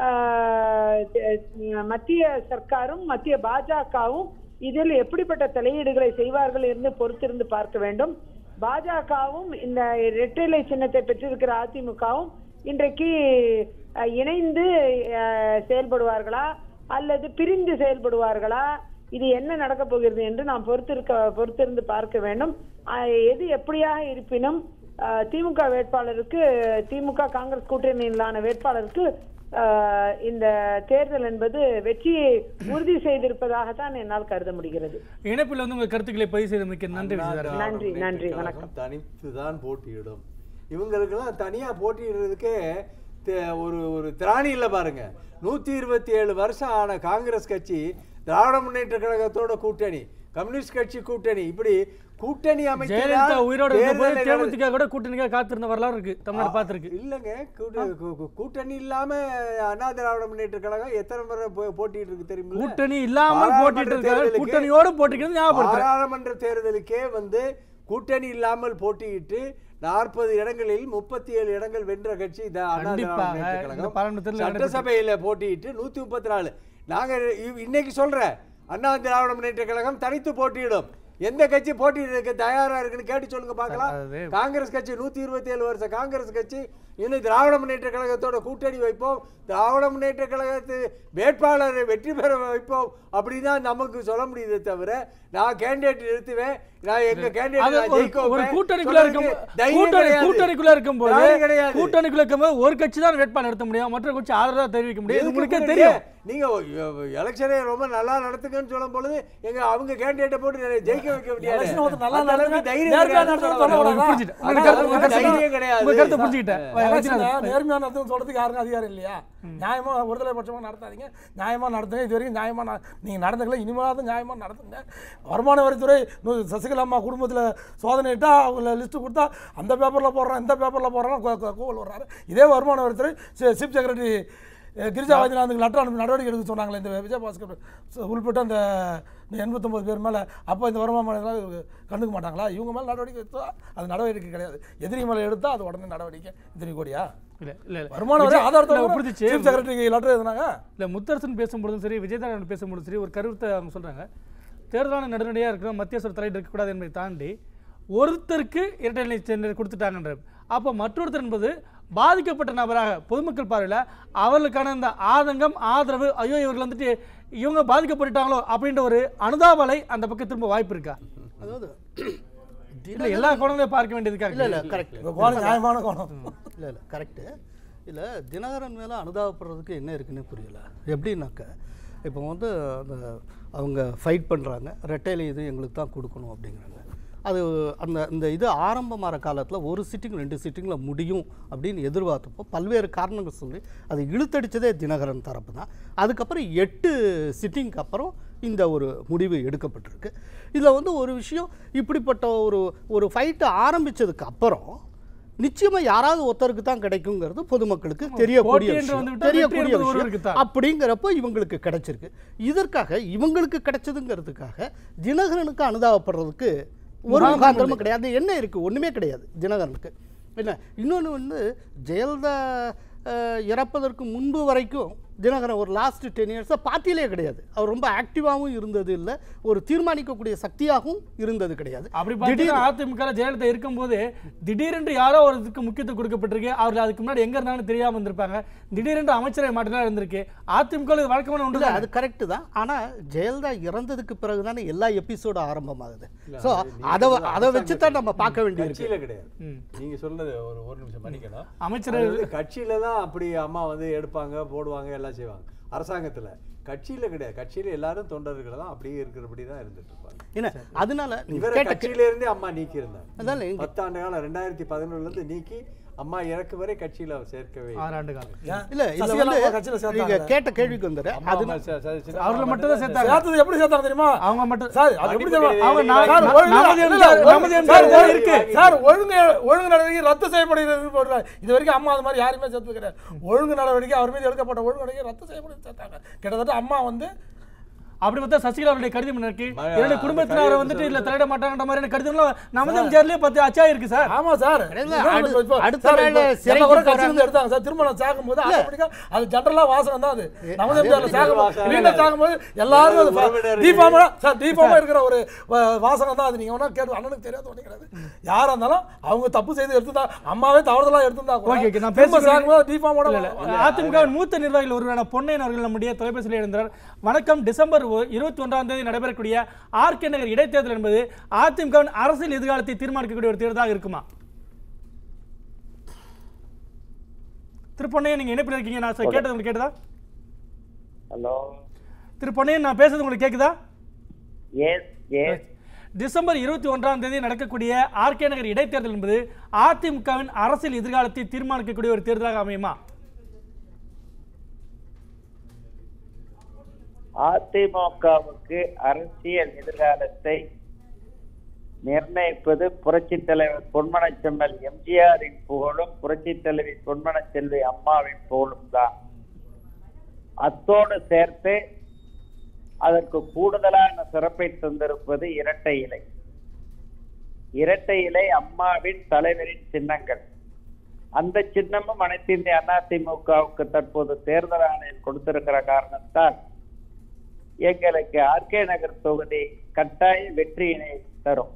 ஆஹ், அஹ், மத்திய சர்க்காரும் மத்திய பாஜகவும் இதில் எப்படிப்பட்ட தலையீடுகளை செய்வார்கள் என்று பொறுத்திருந்து பார்க்க வேண்டும் பாஜகவும் இந்த இரட்டைலை சின்னத்தை பெற்றிருக்கிற அதிமுகவும் இன்றைக்கு அஹ், இணைந்து அஹ், செயல்படுவார்களா அல்லது பிரிந்து செயல்படுவார்களா இது என்ன நடக்கப் போகிறது என்று நாம் பொறுத்திருக்க பொறுத்திருந்து பார்க்க வேண்டும் அஹ், எது எப்படியாக இருப்பினும் அஹ், திமுக வேட்பாளருக்கு திமுக காங்கிரஸ் கூட்டணியிலான வேட்பாளருக்கு அஹ், இந்த தேர்தல் என்பது வெற்றியை உறுதி செய்திருப்பதாகத்தான் என்னால் கருத முடிகிறது இணைப்பில் வந்து உங்கள் கருத்துக்களை பதிவு செய்தமைக்கு நன்றி விஜயதாரா நன்றி நன்றி வணக்கம் தனித்து தான் போட்டியிடும் இவங்களுக்கெல்லாம் தனியாக போட்டியிடுறதுக்கே தே- ஒரு ஒரு திராணி இல்லை பாருங்க நூற்றி இருபத்தி ஏழு வருஷம் ஆன காங்கிரஸ் கட்சி திராவிட முன்னேற்ற கழகத்தோட கூட்டணி கம்யூனிஸ்ட் கட்சி கூட்டணி இப்படி கூட்டணி அமைச்சு ஜெயலலிதா உயிரோடு இருந்தபோது தேர்தலை தேமுதிக கூட கூட்டணிக்காக காத்திருந்த வரலாறு இருக்கு தமிழ்நாடு பார்த்திருக்கு இல்லைங்க கூட்ட- கூ- கூ- கூட்டணி இல்லாம அண்ணா திராவிட முன்னேற்ற கழகம் எத்தனை முறை போ- போட்டிட்டு இருக்கு தெரியுமா கூட்டணி இல்லாமல் போட்டிட்டு இருக்காரு கூட்டணியோடு போட்டிக்கிறது ஞாபகப்படுத்துறேன் பாராளுமன்ற தேர்தலுக்கே வந்து கூட்டணி இல்லாமல் போட்டியிட்டு நாற்பது இடங்களில் முப்பத்தி ஏழு இடங்கள் வென்ற கட்சி இந்த அண்ணா திராவிட கண்டிப்பாக. முன்னேற்ற இந்த கழகம். பாராளுமன்ற தேர்தலில் சட்டசபையில போட்டியிட்டு நூத்தி முப்பத்தி நாலு நாங்க இ- இன்னைக்கு சொல்றேன் அண்ணா திராவிட முன்னேற்ற கழகம் தனித்து போட்டியிடும் எந்த கட்சி போட்டியிடுறதுக்கு தயாரா இருக்குன்னு கேட்டு சொல்லுங்க பார்க்கலாம் அது- காங்கிரஸ் கட்சி நூத்தி இருபத்தி ஏழு வருஷம் காங்கிரஸ் கட்சி இன்னும் திராவிட முன்னேற்ற கழகத்தோட கூட்டணி வைப்போம் திராவிட முன்னேற்ற கழகத்து வேட்பாளரை வெற்றி பெற வைப்போம் அப்படிதான் நமக்கு சொல்ல முடியுதே தவிர நான் கேண்டிடேட் நிறுத்துவேன் நான் எங்க அது கேண்டிடேட் ஒரு- ஒரு கூட்டணிக்குள்ள இருக்கும் கூட்டணி கூட்டணிக்குள்ள இருக்கும்போது கிடையாது கூட்டணிக்குள்ள இருக்கும்போது ஒரு கட்சி தான் வேட்பாளர் நிறுத்த முடியும் மற்ற கட்சி ஆதரவா தெரிவிக்க முடியும் இது எதுக்கு உங்களுக்கே கூட்டணி? தெரியும் நீங்க எலெக்ஷனை ரொம்ப நல்லா நடத்துங்கன்னு சொல்லும் பொழுது எங்க அவங்க கேண்டிடேட்டை போட்டு ஜெயிக்க வைக்க முடியாது Election ஒருத்தர் நல்லா அந்த அளவுக்கு நடத்துங்க, தைரியம் நேர்மையா கிடையாது நடத்துங்க சொல்ல சொல்ல வரேன். வரேன். புரிஞ்சுட்டேன். உங்க அதான் கருத்து- உங்க அதுக்கு கருத்து- தைரியம் கிடையாது உங்க கருத்தை புரிஞ்சுக்கிட்டேன். எலெக்ஷனை வச்சிருந்தேன். நேர்மையா நடத்துன்னு சொல்றதுக்கு யாருக்கும் அதிகாரம் இல்லையா நியாயமா ஒருதலை பட்சமா நடத்தாதீங்க நியாயமா நடத்துங்க இது வரைக்கும் நியாயமா ந- நீங்க நடந்துக்கல இனிமேலாவது நியாயமா நடத்துங்க வருமான வரித்துறை நு- சசிகலா அம்மா குடும்பத்துல சோதனை இட்டா அவங்க லிஸ்ட் கொடுத்தா அந்த பேப்பர்ல போடுறோம் இந்த பேப்பர்ல போடுறோம் கூவல் வர்றாரு இதே வருமான வரித்துறை சீஃப் செக்ரட்டரி கிரிஜா வைத்தியநாதனுக்கு லெட்டர் அனுப்பி நடவடிக்கை எடுக்க சொன்னாங்களே இந்த விஜயபாஸ்கர் ச- உள்பட்ட அந்த எண்பத்தொம்பது பேர் மேலே அப்போ இந்த வருமான வரிலாம் கண்டுக்க மாட்டாங்களா இவங்க மேலே நடவடிக்கை எடுத்தா அது நடவடிக்கை கிடையாது எதிரி மேலே எடுத்தால் அது உடனே நடவடிக்கை இத்தனை கோடியா இல்ல இல்ல இல்ல. வருமான வரி விஜய்- ஆதாரத்தோட இல்ல, புரிஞ்சுச்சு. சீஃப் செக்ரட்டரிக்கு லெட்டர் எழுதுனாங்க இல்ல முத்தரசன் பேசும்பொழுதும் சரி விஜயதாரன் பேசும்பொழுதும் சரி ஒரு கருத்தை அவங்க சொல்றாங்க தேர்தலான நடுநடியாக இருக்கணும் மத்திய அரசு தலையிட்டு இருக்கக்கூடாது என்பதை தாண்டி ஒருத்தருக்கு இரட்டை நிலை சின்னம் கொடுத்துட்டாங்கன்ற அப்போ மற்றொருத்தர் என்பது பாதிக்கப்பட்ட நபராக பொதுமக்கள் பார்வையில் அவர்களுக்கான அந்த ஆதங்கம் ஆதரவு ஐயோ இவர்கள் வந்துட்டு இவங்க பாதிக்கப்பட்டுட்டாங்களோ அப்படின்ற ஒரு அனுதாபலை அந்த பக்கம் திரும்ப வாய்ப்பு இருக்கா அதாவது இல்ல எல்லா கோணங்களையும் பார்க்க வேண்டியதுக்காக இல்லை இல்லை கரெக்ட் இந்த கோணம் நியாயமான கோணம் இல்லை இல்லை கரெக்டு இல்லை தினகரன் மேலே அனுதாபப்படுறதுக்கு என்ன இருக்குன்னு புரியல எப்படின்னாக்க இப்போ வந்து அந்த அவங்க ஃபைட் பண்ணுறாங்க ரெட்டையில இது எங்களுக்கு தான் கொடுக்கணும் அப்படிங்கிறாங்க அது அந்த இந்த இது ஆரம்பமாகிற காலத்தில் ஒரு சிட்டிங் ரெண்டு சிட்டிங்கில் முடியும் அப்படின்னு எதிர்பார்த்தப்போ பல்வேறு காரணங்கள் சொல்லி அது இழுத்தடிச்சதே தினகரன் தரப்பு தான் அதுக்கப்புறம் எட்டு சிட்டிங்க்கு அப்புறம் இந்த ஒரு முடிவு எடுக்கப்பட்டிருக்கு இதில் வந்து ஒரு விஷயம் இப்படிப்பட்ட ஒரு ஒரு ஃபைட்டு ஆரம்பித்ததுக்கு அப்புறம் நிச்சயமா யாராவது ஒருத்தருக்கு தான் கிடைக்குங்கிறது பொதுமக்களுக்கு தெரியக்கூடிய போட்டி என்று விஷயம். வந்துவிட்டால் தெரியக்கூடிய வெற்றி என்பது விஷயம் ஒருவருக்கு தான். அப்படிங்கிறப்போ இவங்களுக்கு கிடைச்சிருக்கு இதற்காக இவங்களுக்கு கிடைச்சதுங்கிறதுக்காக தினகரனுக்கு அனுதாபப்படுறதுக்கு ஒரு முகாந்திரம் முகாந்திரமும் இல்லை. கிடையாது என்ன இருக்கு ஒண்ணுமே கிடையாது தினகரனுக்கு என்ன இன்னொன்று வந்து ஜெயலலிதா அஹ், இறப்பதற்கு முன்பு வரைக்கும் தினகரன் ஒரு லாஸ்ட் டென் இயர்ஸாக பார்ட்டியிலே கிடையாது அவர் ரொம்ப ஆக்டிவாகவும் இருந்தது இல்லை ஒரு தீர்மானிக்கக்கூடிய சக்தியாகவும் இருந்தது கிடையாது அப்படி பார்த்தீங்கன்னா அதிமுக ல ஜெயலலிதா இருக்கும்போது திடீரென்று யாரோ ஒரு இதுக்கு முக்கியத்துவம் கொடுக்கப்பட்டிருக்கு அவர்கள் அதுக்கு முன்னாடி எங்க இருந்தாலும் தெரியாம இருந்திருப்பாங்க திடீரென்று அமைச்சரை மட்டும்தான் இருந்திருக்கு அதிமுக ல இது வழக்கமான ஒன்று இல்ல, அது கரெக்ட் தான் ஆனா ஜெயலலிதா இறந்ததுக்கு பிறகு தானே எல்லா எபிசோட ஆரம்பமாகுது ஸோ அதை அதை வச்சு தான் நம்ம பார்க்க கட்சியில வேண்டியிருக்கு கிடையாது நீங்க சொல்றது ஒரு ஒரு நிமிஷம் மன்னிக்கணும் அமைச்சர் அது வந்து கட்சியில தான் அப்படி அம்மா வந்து எடுப்பாங்க போடுவாங்க எல்லாம் செய்வாங்க அரசாங்கத்துல கட்சியில கிடையாது கட்சியில எல்லாரும் தொண்டர்கள் தான் அப்படியே இருக்கிறபடி தான் இருந்துட்டு இருப்பாங்க ஏன்னா அதனால நீங்க இவரை கேட்ட கே- கட்சியில இருந்தே அம்மா நீக்கி இருந்தாங்க அதானே இங்க- பத்தாண்டு காலம் ரெண்டாயிரத்தி பதினொன்னுல இருந்து நீக்கி அம்மா இறக்கு வரை கட்சியில சேர்க்கவே இல்லை. ஆறாண்டு காலம் இல்ல இதுல சசிகலா வந்து அம்மா கட்சியில சேர்த்தாங்க. நீங்க கேட்ட கேள்விக்கு வந்துரு அம்மா அது அம்மா ச- ச- சின்ன அவர்களை அம்மா மட்டும் தான் சேர்த்தாங்க சேர்த்தது எப்படி சேர்த்தாங்க தெரியுமா அவங்க மட்டும் சார் அது எப்படி தெரியுமா அடிப்படை அவங்க நீதிவாதி- சார், நா- ஒழுங்கு- நமது இல்ல, எம்ஜிஆர் இல்ல, நமது சார், எம்ஜிஆர் ஒழுங்கு- இருக்கு சார் ஒழுங்கு ஒழுங்கு நடவடிக்கை ரத்து செய்யப்படுகிறது போடுறாரு இது வரைக்கும் அம்மா அது மாதிரி யாருமே சேர்த்து கிடையாது ஒழுங்கு நடவடிக்கை அவர் மீது எடுக்கப்பட்ட ஒழுங்கு நடவடிக்கை ரத்து செய்யப்படுது சேர்த்தாங்க கிட்டத்தட்ட அம்மா வந்து அப்படி பார்த்தா சசிகலா அவருடைய கடிதம் என்ன இருக்கு ம- இரண்டு குடும்பத்தினர் வந்துட்டு இல்ல தலையிட மாட்டாங்கன்ற மாதிரி கடிதம்லாம் நமது எம்ஜிஆர்லயே பத்து அச்சா இருக்கு சார் ஆமா சார் இல்ல, இதுதான் அடு- இப்ப- இப்ப- அடுத்த சார், நாள் இப்ப சிறைக்கு என்ன கூட போறாங்க. கட்சியிலிருந்து எடுத்தாங்க சார் திரும்ப நான் சாகும்போது ஆட்டோமேட்டிக்கா அது ஜெனரலா வாசகம் தான் அது நமது எம்ஜிஆர்ல எப்படி சாகும் வாசகம்? வீட்டுல சாகும்போது எல்லாரும் அது உறவினர்கள் தீபாவளி சார் தீபாவளி இருக்கிற ஒரு வ- வாசகம் தான் அது நீங்க வேணா கேட்டு அண்ணனுக்கு தெரியாத ஒண்ணு கிடையாது யாரா இருந்தாலும் அவங்க தப்பு செய்து எடுத்துதா அம்மாவே தவறுதலா எடுத்திருந்தா கூட ஓகே, ஓகே, நான் திரும்ப பேசுகிறேன். சாகும்போது தீபாவோட இல்ல, இல்ல. அதிமுகவின் மூத்த நிர்வாகிகள் ஒருவரான பொன்னையன் அவர்கள் நம்முடைய தொலைபேசியில் இருந்தார் வணக்கம் டிசம்பர் இருபத்தி ஒன்றாம் தேதி நடைபெறக்கூடிய ஆர்கே நகர் இடைத்தேர்தல் என்பது அதிமுகவின் அரசியல் எதிர்காலத்தை தீர்மானிக்கக்கூடிய ஒரு தேர்தலாக இருக்குமா திரு பொன்னையன் நீங்க இணைப்பில் இருக்கீங்க நான் சொ- கேட்டது உங்களுக்கு கேட்டதா ஹலோ திரு பொன்னையன் நான் பேசுறது உங்களுக்கு கேக்குதா எஸ் எஸ் டிசம்பர் இருபத்தி ஒன்றாம் தேதி நடக்கக்கூடிய ஆர்கே நகர் இடைத்தேர்தல் என்பது அதிமுகவின் அரசியல் எதிர்காலத்தை தீர்மானிக்கக்கூடிய ஒரு தேர்தலாக அமையுமா அதிமுகவுக்கு அரசியல் எதிர்காலத்தை நிர்ணயிப்பது புரட்சித் தலைவர் பொன்மனச் செம்மல் எம்ஜிஆரின் புகழும் புரட்சித் தலைவி பொன்மனச் செல்வி அம்மாவின் புகழும் தான் அத்தோடு சேர்த்து அதற்கு கூடுதலான சிறப்பை தந்திருப்பது இரட்டை இலை இரட்டை இலை அம்மாவின் தலைவரின் சின்னங்கள் அந்த சின்னமும் அனைத்து இந்திய அதிமுகவுக்கு தற்போது தேர்தல் ஆணையம் கொடுத்திருக்கிற காரணத்தால் எங்களுக்கு ஆர்கே நகர் தொகுதி கட்டாய வெற்றியினை தரும்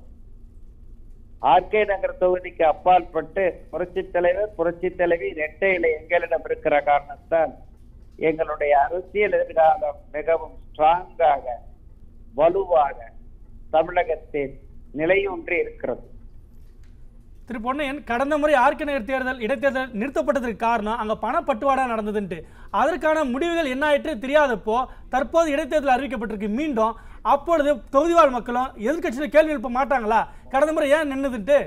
ஆர்கே நகர் தொகுதிக்கு அப்பாற்பட்டு புரட்சி தலைவர் புரட்சி தலைவி இரட்டை இலை எங்களிடம் இருக்கிற காரணத்தால் எங்களுடைய அரசியல் எதிர்காலம் மிகவும் ஸ்ட்ராங்காக வலுவாக தமிழகத்தில் நிலையொன்றி இருக்கிறது திரு பொன்னையன் கடந்த முறை ஆர்கே நகர் தேர்தல் இடைத்தேர்தல் நிறுத்தப்பட்டதற்கு காரணம் அங்க பணப்பட்டுவாடா நடந்ததுன்ட்டு அதற்கான முடிவுகள் என்ன ஆயிற்று தெரியாதப்போ தற்போது இடைத்தேர்தல் அறிவிக்கப்பட்டிருக்கு மீண்டும் அப்பொழுது தொகுதிவாழ் மக்களும் எதிர்க்கட்சியில் கேள்வி எழுப்ப மாட்டாங்களா கடந்த முறை ஏன் நின்னுதுன்ட்டு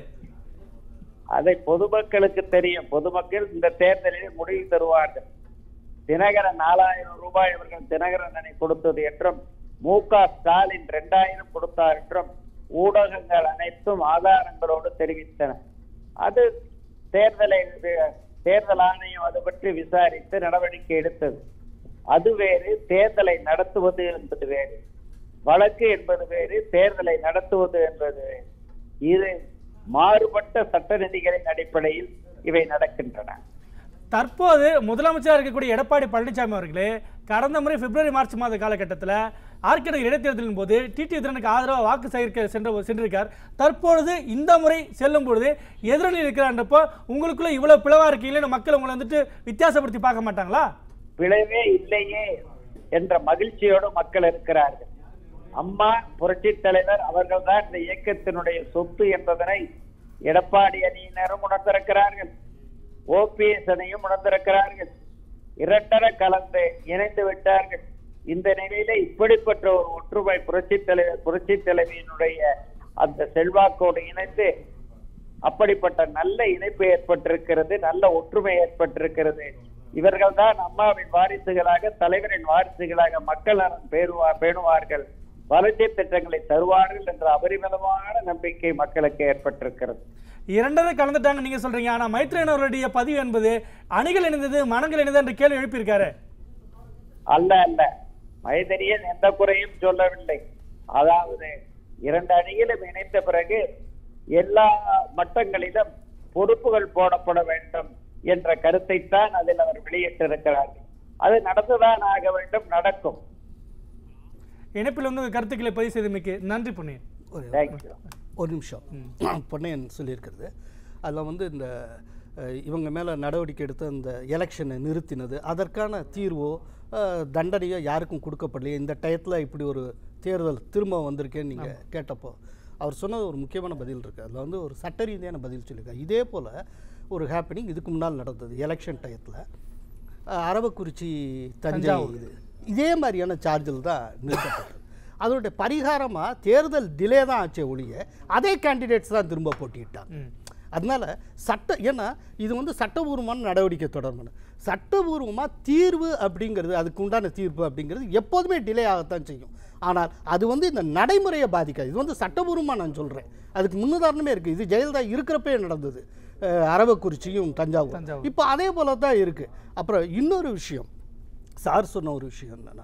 அதை பொதுமக்களுக்கு தெரியும் பொதுமக்கள் இந்த தேர்தலில் முடிவு தருவார்கள் தினகரன் நாலாயிரம் ரூபாய் அவர்கள் தினகரனை கொடுத்தது என்றும் மு க ஸ்டாலின் இரண்டாயிரம் கொடுத்தார் என்றும் ஊடகங்கள் அனைத்தும் ஆதாரங்களோடு தெரிவித்தன அது தேர்தலை வி- தேர்தல் ஆணையம் அது பற்றி விசாரித்து நடவடிக்கை எடுத்தது அது வேறு தேர்தலை நடத்துவது என்பது வேறு வழக்கு என்பது வேறு தேர்தலை நடத்துவது என்பது வேறு இது மாறுபட்ட சட்ட விதிகளின் அடிப்படையில் இவை நடக்கின்றன தற்போது முதலமைச்சராக இருக்கக்கூடிய எடப்பாடி பழனிசாமி அவர்களே கடந்த முறை பிப்ரவரி மார்ச் மாத காலகட்டத்தில் ஆர்கே நகர் இடைத்தேர்தலின் போது டிடி திறனுக்கு ஆதரவாக வாக்கு சேகரிக்க சென்ற சென்றிருக்கார் தற்பொழுது இந்த முறை செல்லும் பொழுது எதிரணியில் இருக்கிறான்றப்போ உங்களுக்குள்ள இவ்வளவு பிளவா இருக்கீங்களே மக்கள் உங்களை வந்துட்டு வித்தியாசப்படுத்தி பார்க்க மாட்டாங்களா பிழைவே இல்லையே என்ற மகிழ்ச்சியோடு மக்கள் இருக்கிறார்கள் அம்மா புரட்சி தலைவர் அவர்கள்தான் இந்த இயக்கத்தினுடைய சொத்து என்பதனை எடப்பாடி அணியினரும் உணர்ந்திருக்கிறார்கள் ஓபிஎஸ் அணியும் உணர்ந்திருக்கிறார்கள் இரட்டர கலந்து இணைந்து விட்டார்கள் இந்த நிலையில இப்படிப்பட்ட ஒரு ஒற்றுமை புரட்சி தலைவர் புரட்சி தலைவியினுடைய அந்த செல்வாக்கோடு இணைந்து அப்படிப்பட்ட நல்ல இணைப்பு ஏற்பட்டிருக்கிறது நல்ல ஒற்றுமை ஏற்பட்டிருக்கிறது இவர்கள் தான் அம்மாவின் வாரிசுகளாக தலைவரின் வாரிசுகளாக மக்கள் நலன் பேருவா பேணுவார்கள் வளர்ச்சி திட்டங்களை தருவார்கள் என்ற அபரிமிதமான நம்பிக்கை மக்களுக்கு ஏற்பட்டிருக்கிறது இரண்டரை கலந்துட்டாங்க நீங்க சொல்றீங்க ஆனா மைத்ரேயன் அவருடைய பதிவு என்பது அணிகள் இணைந்தது மனங்கள் இணைந்தது என்ற கேள்வி எழுப்பியிருக்காரு அல்ல அல்ல மைதரியன் எந்த குறையும் சொல்லவில்லை அதாவது இரண்டு அணிகளும் இணைந்த பிறகு எல்லா மட்டங்களிலும் பொறுப்புகள் போடப்பட வேண்டும் என்ற கருத்தைத்தான் அதில் அவர் வெளியிட்டிருக்கிறார்கள் அது நடந்துதான் ஆக வேண்டும் நடக்கும் இணைப்பில் வந்து உங்க கருத்துக்களை பதிவு செய்தமைக்கு நன்றி பொன்னியன் தேங்க்யூ ஒரு நிமிஷம் பொன்னையன் சொல்லியிருக்கிறது அதில் வந்து இந்த அஹ், இவங்க மேலே நடவடிக்கை எடுத்து அந்த எலெக்ஷனை நிறுத்தினது அதற்கான தீர்வோ அஹ், தண்டனையோ யாருக்கும் கொடுக்கப்படலையே இந்த டயத்தில் இப்படி ஒரு தேர்தல் திரும்ப வந்திருக்கேன்னு நீங்கள் கேட்டப்போ அவர் சொன்னது ஒரு முக்கியமான பதில் இருக்குது அதில் வந்து ஒரு சட்ட ரீதியான பதில் சொல்லியிருக்காரு இதே போல் ஒரு ஹேப்பனிங் இதுக்கு முன்னால் நடந்தது எலெக்ஷன் டயத்தில் அரவக்குறிச்சி தஞ்சை தஞ்சாவூர். இது இதே மாதிரியான சார்ஜில் தான் நிறுத்தப்பட்டது அதோடைய பரிகாரமாக தேர்தல் டிலே தான் ஆச்சே ஒழிய அதே கேண்டிடேட்ஸ் தான் திரும்ப போட்டியிட்டாங்க அதனால சட்ட ஏன்னா இது வந்து சட்டபூர்வமான நடவடிக்கை தொடர்பான சட்டபூர்வமாக தீர்வு அப்படிங்கிறது அதுக்கு உண்டான தீர்ப்பு அப்படிங்கிறது எப்போதுமே டிலே ஆகத்தான் செய்யும் ஆனால் அது வந்து இந்த நடைமுறையை பாதிக்காது இது வந்து சட்டபூர்வமாக நான் சொல்கிறேன் அதுக்கு முன்னுதாரணமே இருக்குது இது ஜெயலலிதா இருக்கிறப்பே நடந்தது அஹ் அரவக்குறிச்சியும் தஞ்சாவூர் இப்போ அதே போல தான் இருக்குது அப்புறம் இன்னொரு விஷயம் சார் சொன்ன ஒரு விஷயம் என்னென்னா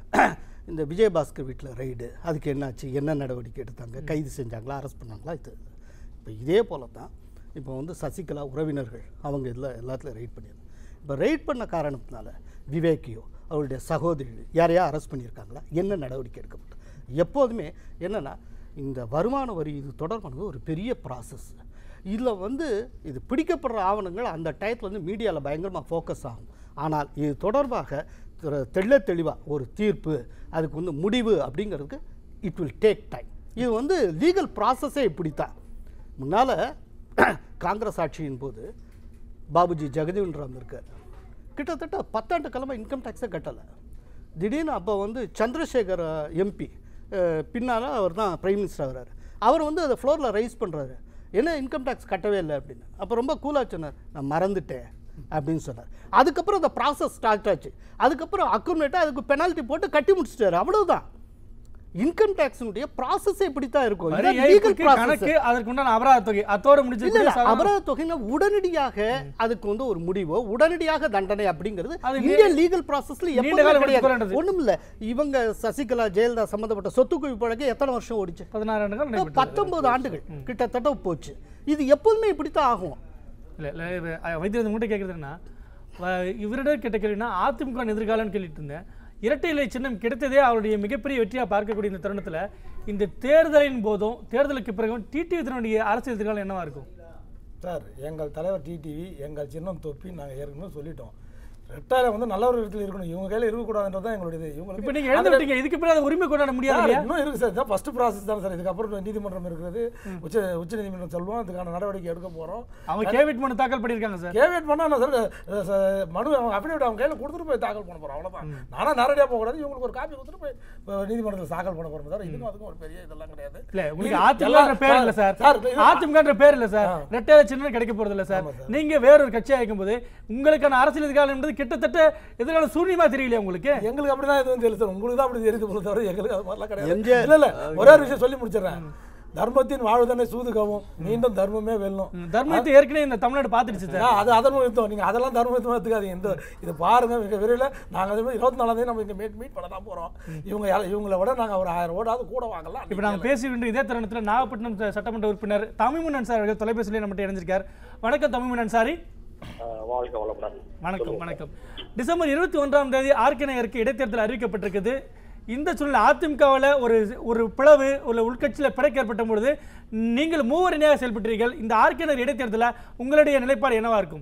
இந்த விஜயபாஸ்கர் வீட்டில் ரைடு அதுக்கு என்னாச்சு என்ன நடவடிக்கை எடுத்தாங்க கைது செஞ்சாங்களா அரெஸ்ட் பண்ணாங்களா இது இப்போ இதே போல தான் இப்போ வந்து சசிகலா உறவினர்கள் அவங்க இதில் எல்லாத்துலையும் ரைட் பண்ணியிருந்தாங்க இப்போ ரைட் பண்ண காரணத்தினால விவேக்கியோ அவருடைய சகோதரிகள் யாரையா அரெஸ்ட் பண்ணியிருக்காங்களா என்ன நடவடிக்கை எடுக்கப்பட்டது எப்போதுமே என்னென்னா இந்த வருமான வரி இது தொடர்பானது ஒரு பெரிய ப்ராசஸ் இதில் வந்து இது பிடிக்கப்படுற ஆவணங்கள் அந்த டயத்தில் வந்து மீடியாவில் பயங்கரமாக ஃபோக்கஸ் ஆகும் ஆனால் இது தொடர்பாக தெ- தெள்ள தெளிவாக ஒரு தீர்ப்பு அதுக்கு வந்து முடிவு அப்படிங்கிறதுக்கு இட் வில் டேக் டைம் இது வந்து லீகல் ப்ராசஸே இப்படித்தான் முன்னால் காங்கிரஸ் ஆட்சியின் போது பாபுஜி ஜெகதீவன் ராம் இருக்கார் கிட்டத்தட்ட பத்தாண்டு காலமாக இன்கம் டேக்ஸே கட்டலை திடீர்னு அப்போ வந்து சந்திரசேகர் எம்பி பின்னால் அவர் தான் பிரைம் மினிஸ்டர் ஆகிறார் அவர் வந்து அதை ஃப்ளோரில் ரைஸ் பண்ணுறாரு என்ன இன்கம் டேக்ஸ் கட்டவே இல்லை அப்படின்னு அப்போ ரொம்ப கூலாக சொன்னார் நான் மறந்துட்டேன் அப்படின்னு சொன்னார் அதுக்கப்புறம் அந்த ப்ராசஸ் ஸ்டார்ட் ஆச்சு அதுக்கப்புறம் அக்குமேட்டாக அதுக்கு பெனால்ட்டி போட்டு கட்டி முடிச்சிட்டாரு அவ்வளவுதான் இன்கம் டேக்ஸினுடைய ப்ராசஸே இப்படி தான் இருக்கும் வரி இதான் legal ஏய்ப்புக்கு process. கணக்கு அதற்கு உண்டான அபராத தொகை அத்தோட இல்ல, முடிஞ்சு இல்ல, அபராத தொகைனா உடனடியாக அதுக்கு வந்து ஒரு முடிவோ உடனடியாக தண்டனை அப்படிங்கிறது அது இந்தியன் லீகல் ப்ராசஸ்ல நீண்ட எப்பவுமே காலம் கிடையாது எடுத்துக்கொள்ளேன்றது. ஒண்ணும் இல்ல இவங்க சசிகலா ஜெயலலிதா சம்பந்தப்பட்ட சொத்து குவிப்பு வழக்கு எத்தனை வருஷம் ஓடிச்சு பதினாறு ஆண்டுகள் நடைபெற்றது. பத்தொன்பது ஆண்டுகள் கிட்டத்தட்ட போச்சு இது எப்போதுமே இப்படித்தான் ஆகும் இல்லை இல்லை இது, அஹ், வைத்தியநாதன் மட்டும் கேட்குறது என்ன இவரிடம் கேட்ட கேள்வினா அதிமுக எதிர்காலம்னு கேள்விட்டு இருந்தேன் இரட்டை இலை சின்னம் கிடைத்ததே அவருடைய மிகப்பெரிய வெற்றியாக பார்க்கக்கூடிய இந்த தருணத்தில் இந்த தேர்தலின் போதும் தேர்தலுக்கு பிறகும் டிடிவி தினனுடைய அரசியல் எதிர்காலம் என்னவா இருக்கும் சார் எங்கள் தலைவர் டிடிவி எங்கள் சின்னம் தொப்பி நாங்கள் ஏற்கனவே சொல்லிட்டோம் ரெட்டாயிரம் வந்து நல்ல ஒரு இடத்துல இருக்கணும் இவங்க கையில் இருக்கக்கூடாதுன்றது தான் எங்களுடைய இது இவங்களுக்கு இப்போ நீங்க எழுந்து விட்டீங்க இதுக்கு பிறகு அந்த உரிமை கொண்டாட முடியாது சார், இல்லையா இன்னும் இருக்கு சார் இதான் ஃபர்ஸ்ட் ப்ராசஸ் தான் சார் இதுக்கப்புறம் நீதிமன்றம் இருக்கிறது உச்ச உச்ச நீதிமன்றம் சொல்லுவோம் அதுக்கான நடவடிக்கை எடுக்க போகிறோம் அவங்க கேவிட் மனு தாக்கல் பண்ணியிருக்காங்க சார் கேவியட் பண்ணா நான் சார் அஹ் ச- மனு அவங்க அஃபிடேவிட் அவங்க கையில் கொடுத்துட்டு போய் தாக்கல் பண்ண போகிறோம் அவ்வளோதான் நானா நேரடியாக போகக்கூடாது இவங்களுக்கு ஒரு காப்பி கொடுத்துட்டு போய் இப்போ நீதிமன்றத்தில் தாக்கல் பண்ண போகிறோம் சார் இதுக்கும் அதுக்கும் ஒரு பெரிய இதெல்லாம் கிடையாது இல்ல உங்களுக்கு இது அதிமுகன்ற பேர் இல்ல சார் சார் இது- அதிமுகன்ற பேர் இல்ல சார் ரெட்டையில சின்னம் கிடைக்க போறது இல்ல சார் நீங்க வேறொரு கட்சியா இருக்கும்போது உங்களுக்கான அரசியல் எதிர்காலம் என்பது கிட்டத்தட்ட எதிர்கால சூன்யமா தெரியலையா உங்களுக்கு எங்களுக்கு அப்படிதான் எதுவும் தெரியல சார் உங்களுக்கு தான் அப்படி தெரியுது போல தவிர எங்களுக்கு அது மாதிரிலாம் கிடையாது எம்ஜிஆர் இல்ல இல்ல ஒரே ஒரு விஷயம் சொல்லி முடிச்சிடுறேன் தர்மத்தின் வாழ்வுதானே சூதுகவும் மீண்டும் தர்மமே வெல்லும் தர்மத்தை ஏற்கனவே இந்த தமிழ்நாடு பார்த்துடுச்சு ஆ, அது அதர்மம் யுத்தம் நீங்க அதெல்லாம் தர்ம யுத்தம் எடுத்துக்காதீங்க இந்த இது பாருங்க மிக விரைவில் நாங்க அதே மாதிரி இருபத்தி நாலாம் தேதி நம்ம இங்க மீட் மீட் பண்ண தான் போறோம் இவங்க யார- இவங்களை விட நாங்க ஒரு ஆயிரம் ஓடாவது கூட வாங்கலாம் இப்ப நாங்க பேசிக்கிட்டு இதே தருணத்துல நாகப்பட்டினம் ச- சட்டமன்ற உறுப்பினர் தமிழ்மணன் சார் அவர்கள் தொலைபேசியிலே நம்மகிட்ட இணைஞ்சிருக்கார் வணக்கம் தமிழ்மணன் சாரி வாழ்க வளமுடன் வணக்கம் வணக்கம் டிசம்பர் இருபத்தி ஒன்றாம் தேதி ஆர்கே நகருக்கு இடைத்தேர்தல் அறிவிக்கப்பட்டிருக்குது இந்த சூழ்நிலை அதிமுகவில் ஒரு ஒரு பிளவு ஒரு உள்கட்சியில் பிறக்க ஏற்பட்ட பொழுது நீங்கள் மூவர் இணையாக செயல்பட்டீர்கள் இந்த ஆர்கே நகர் இடைத்தேர்தலில் உங்களுடைய நிலைப்பாடு என்னவா இருக்கும்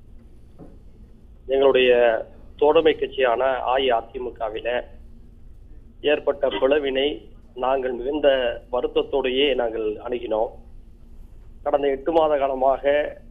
எங்களுடைய தோழமை கட்சியான அஇஅதிமுகவில ஏற்பட்ட பிளவினை நாங்கள் மிகுந்த வருத்தத்தோடையே நாங்கள் அணுகினோம் கடந்த எட்டு மாத காலமாக